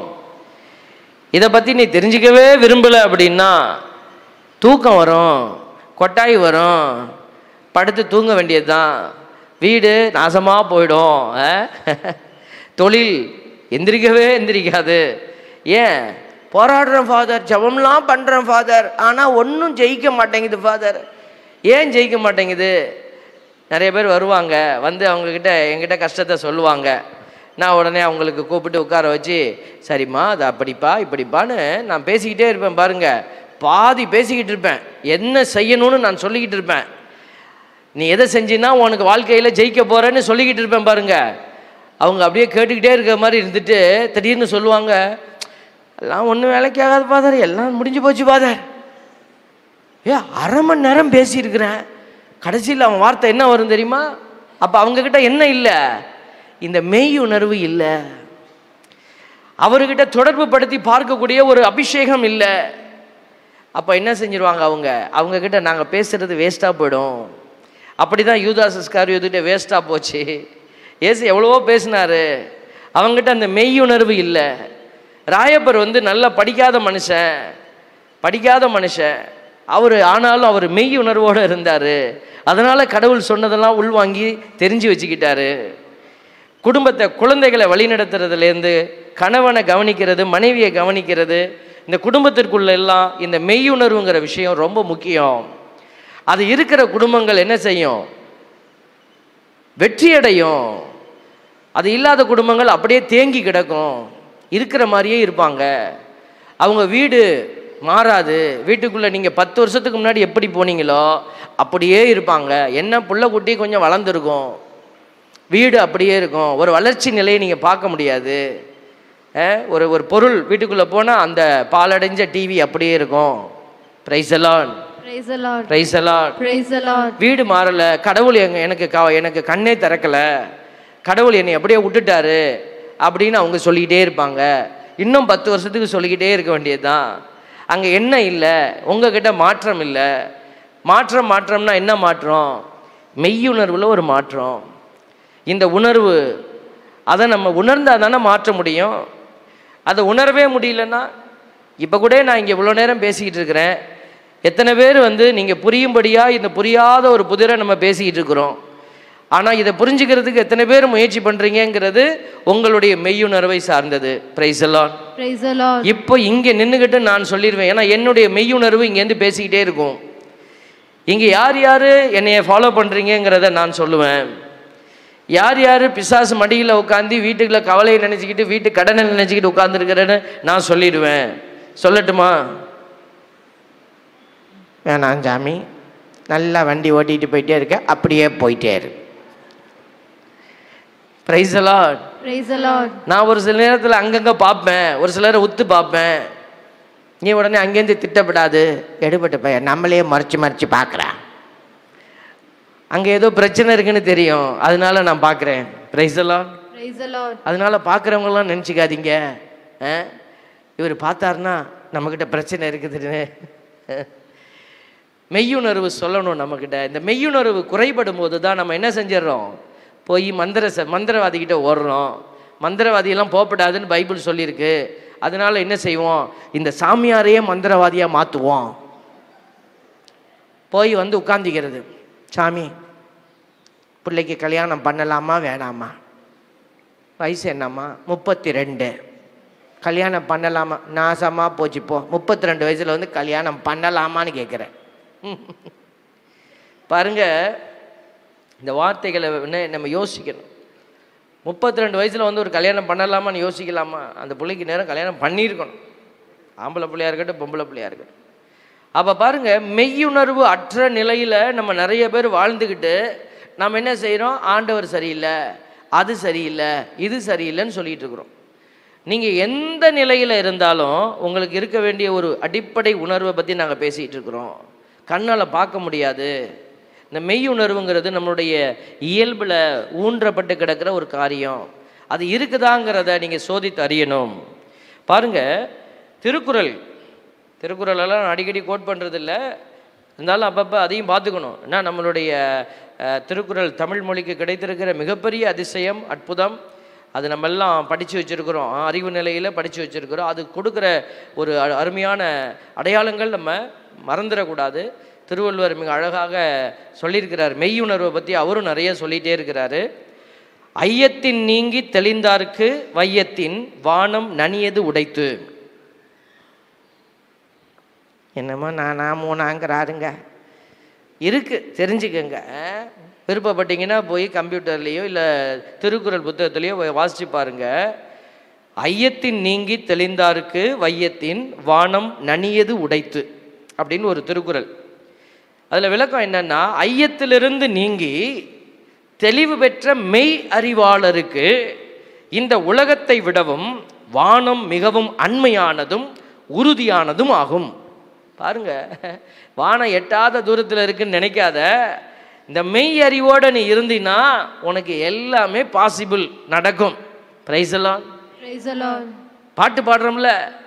இதை பற்றி நீ தெரிஞ்சுக்கவே விரும்பலை அப்படின்னா தூக்கம் வரும் கொட்டாய் வரும் படுத்து தூங்க வேண்டியது தான் வீடு நாசமாக போயிடும் அஹ்? தொழில் எந்திரிக்கவே எந்திரிக்காது ஏன் போராடுறேன் ஃபாதர் ஜபம்லாம் பண்ணுறேன் ஃபாதர் ஆனால் ஒன்றும் ஜெயிக்க மாட்டேங்குது ஃபாதர் ஏன் ஜெயிக்க மாட்டேங்குது நிறைய பேர் வருவாங்க வந்து அவங்கக்கிட்ட என்கிட்ட கஷ்டத்தை சொல்லுவாங்க நான் உடனே அவங்களுக்கு கூப்பிட்டு உட்கார வச்சு சரிம்மா அது அப்படிப்பா இப்படிப்பான்னு நான் பேசிக்கிட்டே இருப்பேன் பாருங்க பாதி பேசிக்கிட்டு இருப்பேன் என்ன செய்யணும்னு நான் சொல்லிக்கிட்டு இருப்பேன் நீ எதை செஞ்சினா உனக்கு வாழ்க்கையில் ஜெயிக்க போறேன்னு சொல்லிக்கிட்டு இருப்பேன் பாருங்க அவங்க அப்படியே கேட்டுக்கிட்டே இருக்கிற மாதிரி இருந்துட்டு திடீர்னு சொல்லுவாங்க எல்லாம் ஒன்றும் வேலைக்கு ஆகாது ஃபாதர் எல்லாம் முடிஞ்சு போச்சு ஃபாதர் ஏ அரை மணி நேரம் பேசியிருக்கிறேன் கடைசியில் அவன் வார்த்தை என்ன வரும் தெரியுமா அப்போ அவங்கக்கிட்ட என்ன இல்லை இந்த மெய் உணர்வு இல்லை அவர்கிட்ட தொடர்பு படுத்தி பார்க்கக்கூடிய ஒரு அபிஷேகம் இல்லை அப்போ என்ன செஞ்சிருவாங்க அவங்க அவங்க கிட்ட நாங்கள் பேசுறது வேஸ்ட்டாக போயிடும் அப்படி தான் யூதாஸ் இஸ்காரியோத்துக்கிட்ட வேஸ்ட்டாக போச்சு ஏசு எவ்வளவோ பேசினாரு அவங்ககிட்ட அந்த மெய்யுணர்வு இல்லை ராயப்பர் வந்து நல்லா படிக்காத மனுஷன் படிக்காத மனுஷன் அவர் ஆனாலும் அவர் மெய் உணர்வோடு இருந்தார் அதனால் கடவுள் சொன்னதெல்லாம் உள்வாங்கி தெரிஞ்சு வச்சுக்கிட்டாரு குடும்பத்தை குழந்தைகளை வழிநடத்துறதுலேருந்து கணவனை கவனிக்கிறது மனைவியை கவனிக்கிறது இந்த குடும்பத்திற்குள்ள எல்லாம் இந்த மெய்யுணர்வுங்கிற விஷயம் ரொம்ப முக்கியம் அது இருக்கிற குடும்பங்கள் என்ன செய்யும் வெற்றியடையும் அது இல்லாத குடும்பங்கள் அப்படியே தேங்கி கிடக்கும் இருக்கிற மாதிரியே இருப்பாங்க அவங்க வீடு மாறாது வீட்டுக்குள்ளே நீங்கள் பத்து வருஷத்துக்கு முன்னாடி எப்படி போனீங்களோ அப்படியே இருப்பாங்க என்ன புள்ள குட்டி கொஞ்சம் வளர்ந்துருக்கும் வீடு அப்படியே இருக்கும் ஒரு வளர்ச்சி நிலையை நீங்கள் பார்க்க முடியாது அஹ், ஒரு ஒரு பொருள் வீட்டுக்குள்ளே போனால் அந்த பாலடைஞ்ச டிவி அப்படியே இருக்கும் ப்ரைஸ் எல்லாம் Praise the Lord. ப்ரைஸ் எல்லாம் Praise the Lord. வீடு மாறல கடவுள் எங்க எனக்கு க எனக்கு கண்ணே திறக்கல கடவுள் என்னை அப்படியே விட்டுட்டாரு அப்படின்னு அவங்க சொல்லிக்கிட்டே இருப்பாங்க இன்னும் பத்து வருஷத்துக்கு சொல்லிக்கிட்டே இருக்க வேண்டியதுதான் அங்கே என்ன இல்லை உங்ககிட்ட மாற்றம் இல்லை மாற்றம் மாற்றம்னா என்ன மாற்றம் மெய்யுணர்வில் ஒரு மாற்றம் இந்த உணர்வு அதை நம்ம உணர்ந்தா தானே மாற்ற முடியும் அதை உணரவே முடியலன்னா இப்போ கூட நான் இங்கே இவ்வளோ நேரம் பேசிக்கிட்டு இருக்கிறேன் எத்தனை பேர் வந்து நீங்கள் புரியும்படியாக இந்த புரியாத ஒரு புதிரை நம்ம பேசிக்கிட்டு இருக்கிறோம் ஆனால் இதை புரிஞ்சுக்கிறதுக்கு எத்தனை பேர் முயற்சி பண்ணுறீங்கங்கிறது உங்களுடைய மெய்யுணர்வை சார்ந்தது பிரைஸ் எல்லாம் Praise the Lord. இப்போ இங்கே நின்றுக்கிட்டு நான் சொல்லிடுவேன் ஏன்னா என்னுடைய மெய்யுணர்வு இங்கேருந்து பேசிக்கிட்டே இருக்கும் இங்கே யார் யார் என்னைய ஃபாலோ பண்ணுறீங்கங்கிறத நான் சொல்லுவேன் யார் யார் பிசாசு மடியில் உட்காந்து வீட்டுக்குள்ள கவலையை நினச்சிக்கிட்டு வீட்டு கடனை நினச்சிக்கிட்டு உட்காந்துருக்கிறேன்னு நான் சொல்லிடுவேன் சொல்லட்டுமா வேணாம் சாமி நல்லா வண்டி ஓட்டிகிட்டு போயிட்டே இருக்க அப்படியே போயிட்டே இரு ப்ரைஸ் எல்லாம் Praise the Lord. நான் ஒரு சில நேரத்தில் அங்கங்கே பார்ப்பேன் ஒரு சிலரை உத்து பார்ப்பேன் நீ உடனே அங்கேருந்து திட்டப்படாது எடுபட்ட பையன் நம்மளே மறைச்சு மறைச்சு பார்க்குறான் அங்கே ஏதோ பிரச்சனை இருக்குன்னு தெரியும் அதனால நான் பார்க்குறேன் ப்ரைஸ் எல்லாம் Praise the Lord. அதனால பார்க்குறவங்களாம் நினச்சிக்காதீங்க இவர் பார்த்தாருன்னா நம்மக்கிட்ட பிரச்சனை இருக்குதுன்னு மெய்யுணர்வு சொல்லணும் நம்மக்கிட்ட இந்த மெய்யுணர்வு குறைபடும் போது தான் நம்ம என்ன செஞ்சிடறோம் போய் மந்திர ச மந்திரவாதிகிட்ட ஓடுறோம் மந்திரவாதியெல்லாம் போகப்படாதுன்னு பைபிள் சொல்லியிருக்கு அதனால என்ன செய்வோம் இந்த சாமியாரையே மந்திரவாதியாக மாற்றுவோம் போய் வந்து உட்காந்திக்கிறது சாமி பிள்ளைக்கு கல்யாணம் பண்ணலாமா வேணாமா வயசு என்னம்மா முப்பத்தி ரெண்டு கல்யாணம் பண்ணலாமா நாசமாக போச்சு போ முப்பத்தி ரெண்டு வயசில் வந்து கல்யாணம் பண்ணலாமான்னு கேட்குறேன் பாருங்க இந்த வார்த்தைகளை என்ன நம்ம யோசிக்கணும் முப்பத்தி ரெண்டு வயசில் வந்து ஒரு கல்யாணம் பண்ணலாமான்னு யோசிக்கலாமா அந்த பிள்ளைக்கு நேரம் கல்யாணம் பண்ணியிருக்கணும் ஆம்பளை பிள்ளையா இருக்கட்டும் பொம்பளை பிள்ளையா இருக்கட்டும் அப்போ பாருங்க மெய்யுணர்வு அற்ற நிலையில் நம்ம நிறைய பேர் வாழ்ந்துக்கிட்டு நம்ம என்ன செய்கிறோம் ஆண்டவர் சரியில்லை அது சரியில்லை இது சரியில்லைன்னு சொல்லிட்டு இருக்கிறோம் நீங்கள் எந்த நிலையில் இருந்தாலும் உங்களுக்கு இருக்க வேண்டிய ஒரு அடிப்படை உணர்வை பற்றி நாங்கள் பேசிகிட்டு இருக்கிறோம் கண்ணால் பார்க்க முடியாது இந்த மெய் உணர்வுங்கிறது நம்மளுடைய இயல்பில் ஊன்றப்பட்டு கிடக்கிற ஒரு காரியம் அது இருக்குதாங்கிறத நீங்கள் சோதித்து அறியணும் பாருங்க திருக்குறள் திருக்குறளெல்லாம் நான் அடிக்கடி கோட் பண்ணுறதில்ல இருந்தாலும் அப்பப்போ அதையும் பார்த்துக்கணும் ஏன்னா நம்மளுடைய அஹ், திருக்குறள் தமிழ் மொழிக்கு கிடைத்திருக்கிற மிகப்பெரிய அதிசயம் அற்புதம் அது நம்ம எல்லாம் படித்து வச்சுருக்கிறோம் அறிவு நிலையில் படித்து வச்சுருக்கிறோம் அது கொடுக்குற ஒரு அ- அருமையான அடையாளங்கள் நம்ம மறந்துடக்கூடாது திருவள்ளுவர் மிக அழகாக சொல்லியிருக்கிறார் மெய்யுணர்வை பற்றி அவரும் நிறைய சொல்லிகிட்டே இருக்கிறாரு ஐயத்தின் நீங்கி தெளிந்தார்க்கு வையத்தின் வானம் நனியது உடைத்து என்னமோ நானா மூணாங்கிறாருங்க இருக்கு தெரிஞ்சுக்கங்க விருப்பப்பட்டீங்கன்னா போய் கம்ப்யூட்டர்லேயோ இல்லை திருக்குறள் புத்தகத்திலேயோ போய் வாசிச்சு பாருங்க ஐயத்தின் நீங்கி தெளிந்தாருக்கு வையத்தின் வானம் நனியது உடைத்து அப்படின்னு ஒரு திருக்குறள் அதில் விளக்கம் என்னன்னா ஐயத்திலிருந்து நீங்கி தெளிவு பெற்ற மெய் அறிவாளருக்கு இந்த உலகத்தை விடவும் வானம் மிகவும் அண்மையானதும் உறுதியானதும் ஆகும் பாருங்க வானம் எட்டாத தூரத்தில் இருக்குன்னு நினைக்காத இந்த மெய் அறிவோட நீ இருந்தீன்னா உனக்கு எல்லாமே பாசிபிள் நடக்கும் பிரைஸ் எல்லாம் Praise the Lord. பாட்டு பாடுறோம்ல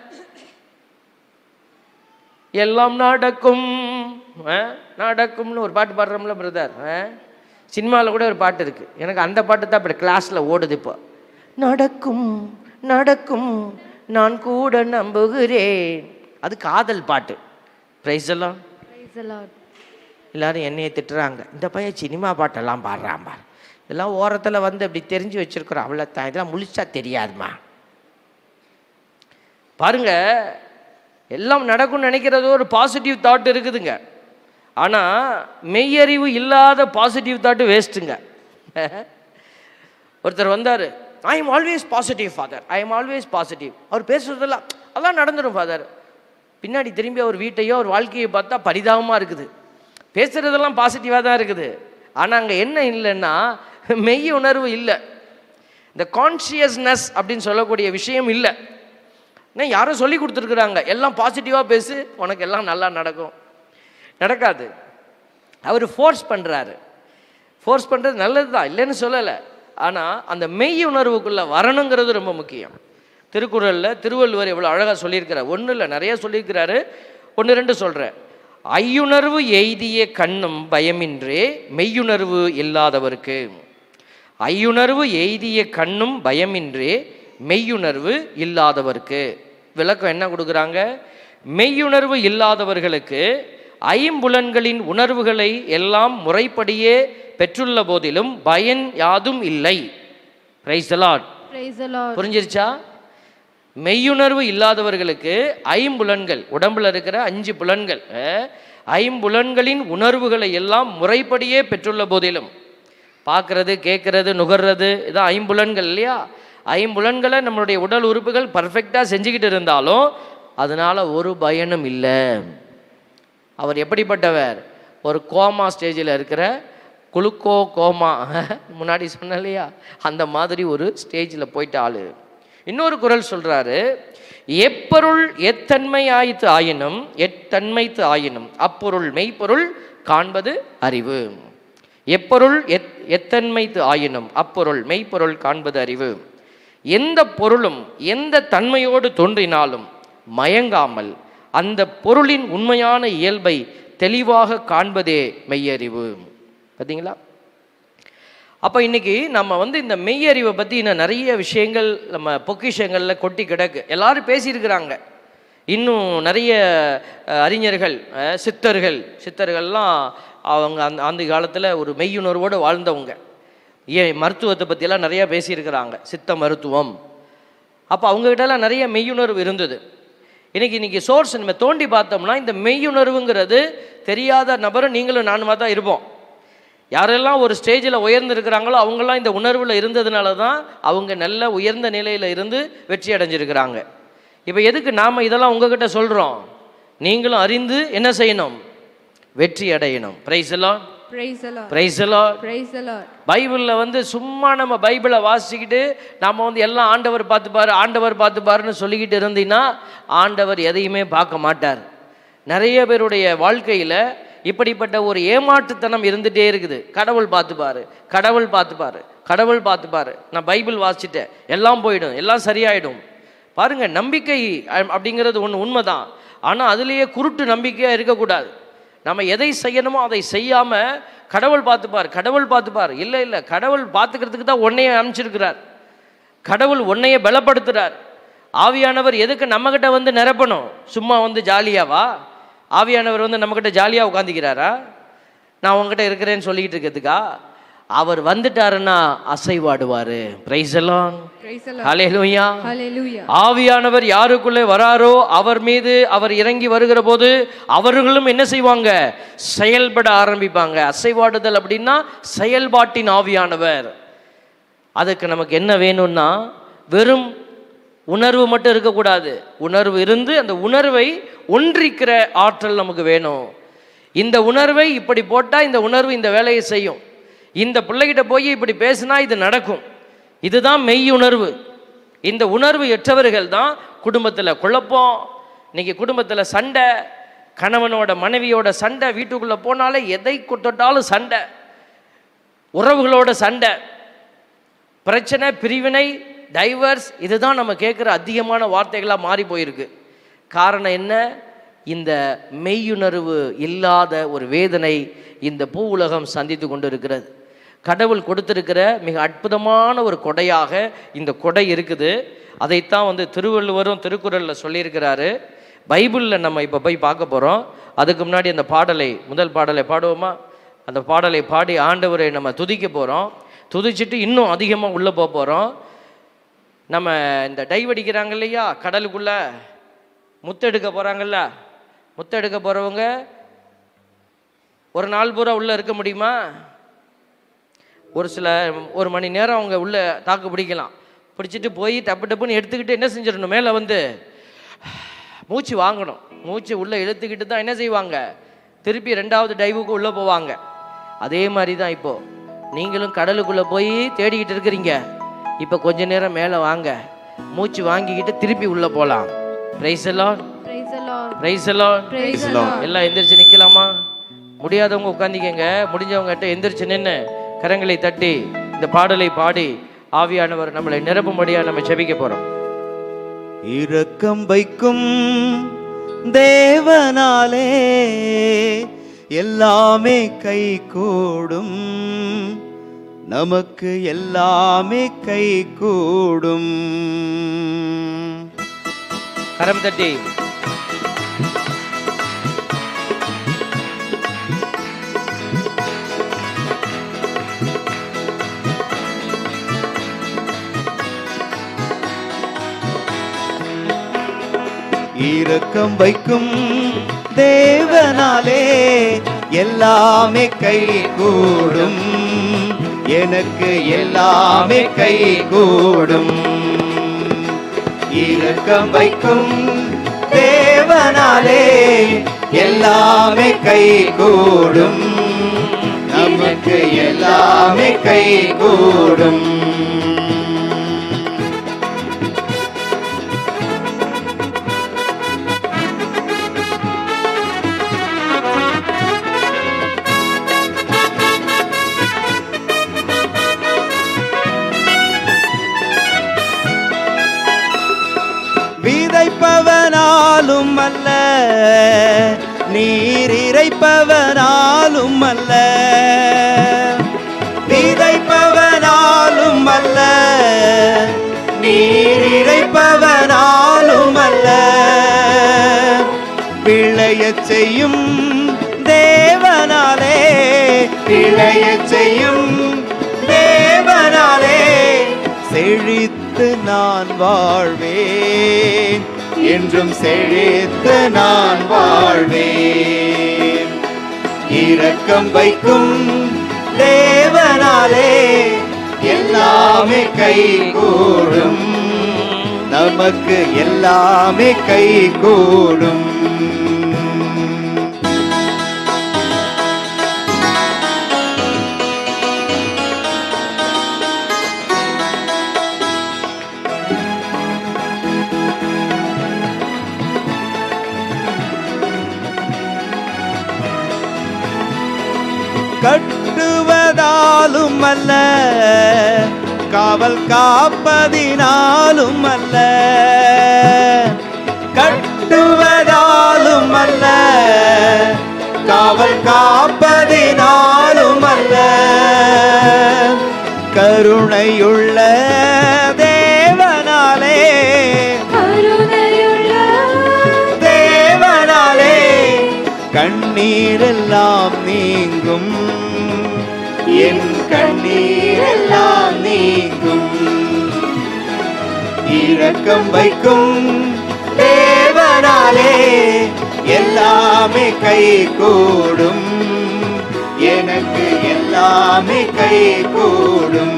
எல்லாம் நடக்கும் ஆ? நடக்கும்னு ஒரு பாட்டு பாடுறோம்ல பிரதர் சினிமாவில் கூட ஒரு பாட்டு இருக்கு எனக்கு அந்த பாட்டு தான் இப்போ கிளாஸில் ஓடுது இப்போ நடக்கும் நடக்கும் நான் கூட நம்புகிறேன் அது காதல் பாட்டு பிரைஸ் எல்லாம் Praise the Lord. எல்லாரும் என்னைய திட்டுறாங்க இந்த பையன் சினிமா பாட்டெல்லாம் பாடுறான் பார் இதெல்லாம் ஓரத்தில் வந்து அப்படி தெரிஞ்சு வச்சிருக்கிறோம் அவ்வளோ தான் இதெல்லாம் முழுசா தெரியாதுமா பாருங்க எல்லாம் நடக்கும்னு நினைக்கிறது ஒரு பாசிட்டிவ் தாட் இருக்குதுங்க ஆனால் மெய்யறிவு இல்லாத பாசிட்டிவ் தாட்டு வேஸ்ட்டுங்க ஒருத்தர் வந்தார் I am always positive father I am always positive அவர் பேசுறதெல்லாம் அதெல்லாம் நடந்துடும் ஃபாதர் பின்னாடி திரும்பி அவர் வீட்டையோ அவர் வாழ்க்கையை பார்த்தா பரிதாபமாக இருக்குது பேசுகிறதெல்லாம் பாசிட்டிவாக தான் இருக்குது ஆனால் அங்கே என்ன இல்லைன்னா மெய் உணர்வு இல்லை இந்த கான்ஷியஸ்னஸ் அப்படின்னு சொல்லக்கூடிய விஷயம் இல்லை ஏன்னா யாரும் சொல்லி கொடுத்துருக்குறாங்க எல்லாம் பாசிட்டிவாக பேசு உனக்கு எல்லாம் நல்லா நடக்கும் நடக்காது அவர் ஃபோர்ஸ் பண்ணுறாரு ஃபோர்ஸ் பண்ணுறது நல்லது தான் இல்லைன்னு சொல்லலை ஆனால் அந்த மெய் உணர்வுக்குள்ளே வரணுங்கிறது ரொம்ப முக்கியம் திருக்குறளில் திருவள்ளுவர் எவ்வளோ அழகாக சொல்லியிருக்கிறார் ஒன்றும் இல்லை நிறைய சொல்லியிருக்கிறாரு ஒன்று ரெண்டு சொல்கிறேன் ஐயுணர்வு எய்திய கண்ணும் பயமின்றே மெய்யுணர்வு இல்லாதவருக்கு ஐயுணர்வு எய்திய கண்ணும் பயமின்றே மெய்யுணர்வு இல்லாதவர்க்கு விளக்கம் என்ன கொடுக்குறாங்க மெய்யுணர்வு இல்லாதவர்களுக்கு ஐம்புலன்களின் உணர்வுகளை எல்லாம் முறைப்படியே பெற்றுள்ள போதிலும் பயன் யாதும் இல்லை பிரைஸ் Praise the Lord. புரிஞ்சிருச்சா மெய்யுணர்வு இல்லாதவர்களுக்கு ஐம்புலன்கள் உடம்புல இருக்கிற அஞ்சு புலன்கள் அஹ், ஐம்புலன்களின் உணர்வுகளை எல்லாம் முறைப்படியே பெற்றுள்ள போதிலும் பார்க்கறது கேட்கறது நுகர்றது இதான் ஐம்புலன்கள் இல்லையா ஐம்புலன்களை நம்மளுடைய உடல் உறுப்புகள் பர்ஃபெக்டாக செஞ்சுக்கிட்டு இருந்தாலும் அதனால ஒரு பயனும் இல்லை அவர் எப்படிப்பட்டவர் ஒரு கோமா ஸ்டேஜில் இருக்கிற குளுக்கோ கோமா முன்னாடி சொன்னேன் இல்லையா அந்த மாதிரி ஒரு ஸ்டேஜில் போயிட்ட ஆளு இன்னொரு குரல் சொல்றாரு எப்பொருள் எத்தன்மை ஆயித்து ஆயினும் எத்தன்மைத்து ஆயினும் அப்பொருள் மெய்ப்பொருள் காண்பது அறிவு எப்பொருள் எத் எத்தன்மைத்து ஆயினும் அப்பொருள் மெய்ப்பொருள் காண்பது அறிவு எந்த பொருளும் எந்த தன்மையோடு தோன்றினாலும் மயங்காமல் அந்த பொருளின் உண்மையான இயல்பை தெளிவாக காண்பதே மெய்யறிவு பார்த்தீங்களா அப்போ இன்னைக்கு நம்ம வந்து இந்த மெய்யறிவை பற்றி இன்னும் நிறைய விஷயங்கள் நம்ம பொக்கிஷங்களில் கொட்டி கிடக்கு எல்லாரும் பேசியிருக்கிறாங்க இன்னும் நிறைய அஹ், அறிஞர்கள் அஹ், சித்தர்கள் சித்தர்கள்லாம் அவங்க அந்த அந்த காலத்தில் ஒரு மெய்யுணர்வோடு வாழ்ந்தவங்க ஏன் மருத்துவத்தை பற்றியெல்லாம் நிறைய பேசியிருக்கிறாங்க சித்த மருத்துவம் அப்போ அவங்ககிட்டலாம் நிறைய மெய்யுணர்வு இருந்தது இன்னைக்கு இன்னைக்கு சோர்ஸ் நம்ம தோண்டி பார்த்தோம்னா இந்த மெய்யுணர்வுங்கிறது தெரியாத நபரும் நீங்களும் நானுமா தான் இருப்போம் யாரெல்லாம் ஒரு ஸ்டேஜில் உயர்ந்திருக்கிறாங்களோ அவங்கெல்லாம் இந்த உணர்வில் இருந்ததுனால தான் அவங்க நல்ல உயர்ந்த நிலையில் இருந்து வெற்றி அடைஞ்சிருக்கிறாங்க இப்போ எதுக்கு நாம் இதெல்லாம் உங்ககிட்ட சொல்கிறோம் நீங்களும் அறிந்து என்ன செய்யணும் வெற்றி அடையணும் பிரைஸ் எல்லாம் Praise the Lord. பிரைஸ் எல்லாம் Praise the Lord. பைபிளில் வந்து சும்மா நம்ம பைபிளை வாசிக்கிட்டு நம்ம வந்து எல்லாம் ஆண்டவர் பார்த்துப்பாரு ஆண்டவர் பார்த்துப்பாருன்னு சொல்லிக்கிட்டு இருந்தீங்கன்னா ஆண்டவர் எதையுமே பார்க்க மாட்டார் நிறைய பேருடைய வாழ்க்கையில் இப்படிப்பட்ட ஒரு ஏமாற்றுத்தனம் இருந்துகிட்டே இருக்குது கடவுள் பார்த்துப்பாரு கடவுள் பார்த்துப்பாரு கடவுள் பார்த்துப்பாரு நான் பைபிள் வாசிச்சிட்டேன் எல்லாம் போயிடும் எல்லாம் சரியாயிடும் பாருங்க நம்பிக்கை அ- அப்படிங்கிறது ஒன்று உண்மைதான் ஆனால் அதுலேயே குருட்டு நம்பிக்கையாக இருக்கக்கூடாது நம்ம எதை செய்யணுமோ அதை செய்யாம கடவுள் பார்த்துப்பார் கடவுள் பார்த்துப்பார் இல்லை இல்லை கடவுள் பார்த்துக்கிறதுக்கு தான் உன்னைய அனுப்பிச்சிருக்கிறார் கடவுள் உன்னைய பலப்படுத்துறார் ஆவியானவர் எதுக்கு நம்மக்கிட்ட வந்து நிரப்பணும் சும்மா வந்து ஜாலியாவா ஆவியானவர் வந்து நம்மக்கிட்ட ஜாலியாக உட்காந்துக்கிறாரா நான் உங்ககிட்ட இருக்கிறேன்னு சொல்லிக்கிட்டு இருக்கிறதுக்கா அவர் வந்துட்டாருன்னா அசைவாடுவார் பிரைஸ் எல்லாம் Praise the Lord. Hallelujah Hallelujah. ஆவியானவர் யாருக்குள்ளே வராரோ அவர் மீது அவர் இறங்கி வருகிற போது அவர்களும் என்ன செய்வாங்க செயல்பட ஆரம்பிப்பாங்க அசைவாடுதல் அப்படின்னா செயல்பாட்டின் ஆவியானவர் அதுக்கு நமக்கு என்ன வேணும்னா வெறும் உணர்வு மட்டும் இருக்கக்கூடாது உணர்வு இருந்து அந்த உணர்வை ஒன்றிக்கிற ஆற்றல் நமக்கு வேணும் இந்த உணர்வை இப்படி போட்டால் இந்த உணர்வு இந்த வேலையை செய்யும் இந்த பிள்ளைகிட்ட போய் இப்படி பேசினா இது நடக்கும் இதுதான் மெய் உணர்வு இந்த உணர்வு எற்றவர்கள் தான் குடும்பத்தில் குழப்பம் இன்னைக்கு குடும்பத்தில் சண்டை கணவனோட மனைவியோட சண்டை வீட்டுக்குள்ளே போனாலே எதை தொட்டாலும் சண்டை உறவுகளோட சண்டை பிரச்சனை பிரிவினை டைவர்ஸ் இதுதான் நம்ம கேட்குற அதிகமான வார்த்தைகளாக மாறி போயிருக்கு காரணம் என்ன இந்த மெய்யுணர்வு இல்லாத ஒரு வேதனை இந்த பூ உலகம் சந்தித்து கொண்டு இருக்கிறது கடவுள் கொடுத்திருக்கிற மிக அற்புதமான ஒரு கொடையாக இந்த கொடை இருக்குது அதைத்தான் வந்து திருவள்ளுவரும் திருக்குறளில் சொல்லியிருக்கிறாரு பைபிளில் நம்ம இப்போ போய் பார்க்க போகிறோம் அதுக்கு முன்னாடி அந்த பாடலை முதல் பாடலை பாடுவோமா அந்த பாடலை பாடி ஆண்டவரை நம்ம துதிக்க போகிறோம் துதிச்சிட்டு இன்னும் அதிகமாக உள்ளே போக போகிறோம் நம்ம இந்த டைவ் அடிக்கிறாங்க இல்லையா கடலுக்குள்ளே முத்தெடுக்க போகிறாங்கல்ல முத்தெடுக்க போகிறவங்க ஒரு நாள் பூரா உள்ளே இருக்க முடியுமா ஒரு சில ஒரு மணி நேரம் அவங்க உள்ள தாக்கு பிடிக்கலாம் பிடிச்சிட்டு போய் டப்பு டப்புன்னு எடுத்துக்கிட்டு என்ன செஞ்சிடணும் மேலே வந்து மூச்சு வாங்கணும் மூச்சு உள்ளே இழுத்துக்கிட்டு தான் என்ன செய்வாங்க திருப்பி ரெண்டாவது டைவுக்கு உள்ளே போவாங்க அதே மாதிரி தான் இப்போ நீங்களும் கடலுக்குள்ளே போய் தேடிக்கிட்டு இருக்கிறீங்க இப்போ கொஞ்ச நேரம் மேலே வாங்க மூச்சு வாங்கிக்கிட்டு திருப்பி உள்ளே போகலாம் ப்ரைஸ் எல்லாம் Praise the Lord. ப்ரைஸ் எல்லாம் Praise the Lord. எல்லாம் எந்திரிச்சு நிக்கலாமா முடியாதவங்க உட்காந்திக்கங்க முடிஞ்சவங்ககிட்ட எந்திரிச்சு நின்று கரங்களை தட்டி இந்த பாடலை பாடி ஆவியானவர் நம்மளை நிரப்பும்படியா நம்ம செபிக்க போறோம் இரக்கம் வைக்கும் தேவனாலே எல்லாமே கை கூடும் நமக்கு எல்லாமே கை கூடும் கரம் தட்டி இரக்கம் வைக்கும் தேவனாலே எல்லாமே கை கூடும் எனக்கு எல்லாமே கை கூடும் இரக்கம் வைக்கும் தேவனாலே எல்லாமே கை கூடும் நமக்கு எல்லாமே கை கூடும் விதைப்பவனாலும் அல்ல நீர் இறைப்பவனாலும் அல்ல விதைப்பவனாலும் அல்ல நீர் இறைப்பவனாலும் அல்ல விளையச் செய்யும் தேவனாலே விளையச் செய்யும் தேவனாலே செழித்து நான் வாழ்வேன் என்றும் செழித்து நான் வாழ்வேன் இரக்கம் வைக்கும் தேவனாலே எல்லாமே கை கூடும் நமக்கு எல்லாமே கை கூடும் கட்டுவதாலும் அல்ல காவல் காப்பதினாலும் அல்ல கட்டுவதாலும் அல்ல காவல் காப்பதினாலும் அல்ல கருணையுள்ள தேவனாலே தேவனாலே கண்ணீரெல்லாம் நீங்கும் என் கண்ணீரெல்லாம் நீங்கும் இரக்கம் வைக்கும் தேவனாலே எல்லாமே கை கூடும் எனக்கு எல்லாமே கை கூடும்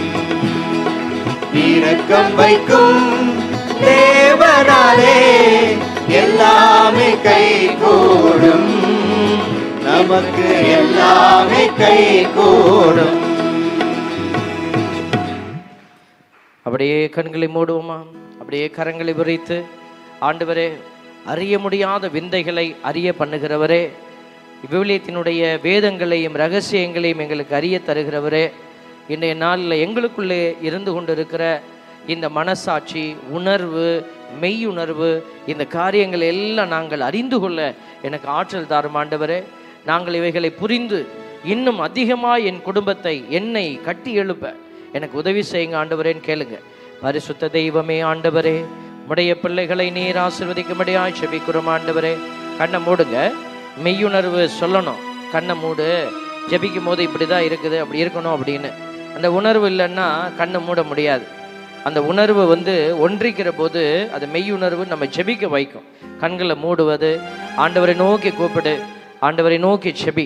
இரக்கம் வைக்கும் தேவனாலே எல்லாமே கை கூடும் நமக்கு எல்லாமே கை கூடும் அப்படியே கண்களை மூடுவோமா அப்படியே கரங்களை விரித்து ஆண்டவரே அறிய முடியாத விந்தைகளை அறிய பண்ணுகிறவரே விவிலியத்தினுடைய வேதங்களையும் ரகசியங்களையும் எங்களுக்கு அறிய தருகிறவரே இன்றைய நாளில் எங்களுக்குள்ளே இருந்து கொண்டிருக்கிற இந்த மனசாட்சி உணர்வு மெய்யுணர்வு இந்த காரியங்களை எல்லாம் நாங்கள் அறிந்து கொள்ள எனக்கு ஆற்றல் தாரும் ஆண்டவரே நாங்கள் இவைகளை புரிந்து இன்னும் அதிகமாக என் குடும்பத்தை என்னை கட்டி எழுப்ப எனக்கு உதவி செய்யுங்க ஆண்டவரேன்னு கேளுங்க பரிசுத்த தெய்வமே ஆண்டவரே உடைய பிள்ளைகளை நீர் ஆசிர்வதிக்கும்படியாய் செபிக்கிறோம் ஆண்டவரே கண்ணை மூடுங்க மெய்யுணர்வு சொல்லணும் கண்ணை மூடு ஜெபிக்கும் போது இப்படி தான் இருக்குது அப்படி இருக்கணும் அப்படின்னு அந்த உணர்வு இல்லைன்னா கண்ணை மூட முடியாது அந்த உணர்வு வந்து ஒன்றிக்கிற போது அது மெய்யுணர்வு நம்ம ஜெபிக்க வைக்கும் கண்களை மூடுவது ஆண்டவரை நோக்கி கூப்பிடு ஆண்டவரை நோக்கி செபி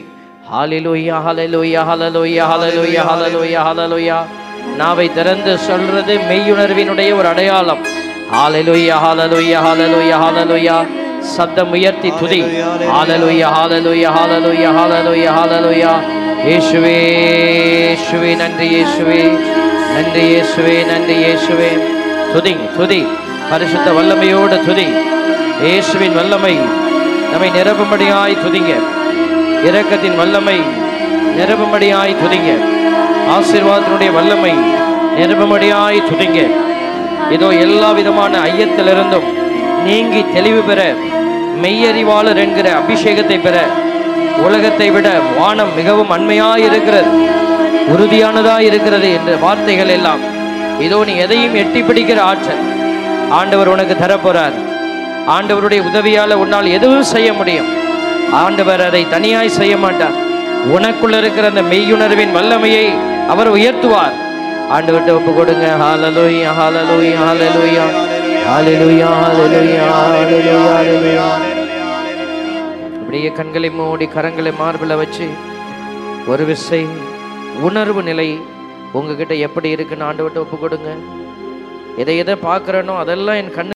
ஹalleluya ஹalleluya ஹalleluya ஹalleluya ஹalleluya ஹalleluya நாவை திறந்து சொல்றது மெய்யுணர்வினுடைய ஒரு அடையாளம் ஹalleluya ஹalleluya ஹalleluya ஹalleluya சத்தம் உயர்த்தி துதி ஹalleluya ஹalleluya ஹalleluya ஹalleluya ஹalleluya இயேசுவே இயேசுவே நன்றி இயேசுவே நன்றி இயேசுவே நன்றி இயேசுவே துதி துதி பரிசுத்த வல்லமையோடு துதி இயேசுவின் வல்லமை நம்மை நிரப்பும்படியாய் துதிங்க இரக்கத்தின் வல்லமை நிரப்பும்படியாய் துதிங்க ஆசீர்வாதத்தினுடைய வல்லமை நிரப்பும்படியாய் துதிங்க இதோ எல்லா விதமான ஐயத்திலிருந்தும் நீங்கி தெளிவு பெற மெய்யறிவாளர் என்கிற அபிஷேகத்தை பெற உலகத்தை விட வானம் மிகவும் அண்மையாய் இருக்கிறது உறுதியானதாய் இருக்கிறது என்ற வார்த்தைகள் எல்லாம் இதோ நீ எதையும் எட்டி பிடிக்கிற ஆற்றல் ஆண்டவர் உனக்கு தரப்போறார் ஆண்டவருடைய உதவியால உன்னால் எதுவும் செய்ய முடியும் ஆண்டவர் அதை தனியாய் செய்ய மாட்டார் உனக்குள்ள இருக்கிற அந்த மெய்யுணர்வின் வல்லமையை அவர் உயர்த்துவார் ஆண்டவர்கிட்ட ஒப்பு கொடுங்க ஹalleluya ஹalleluya ஹalleluya ஹalleluya ஹalleluya ஹalleluya ஹalleluya அப்படியே கண்களை மூடி கரங்களை மார்பில் வச்சு ஒரு விசை உணர்வு நிலை உங்ககிட்ட எப்படி இருக்குன்னு ஆண்டவர்கிட்ட ஒப்பு கொடுங்க எதை எதை பார்க்குறேனோ அதெல்லாம் என் கண்ணு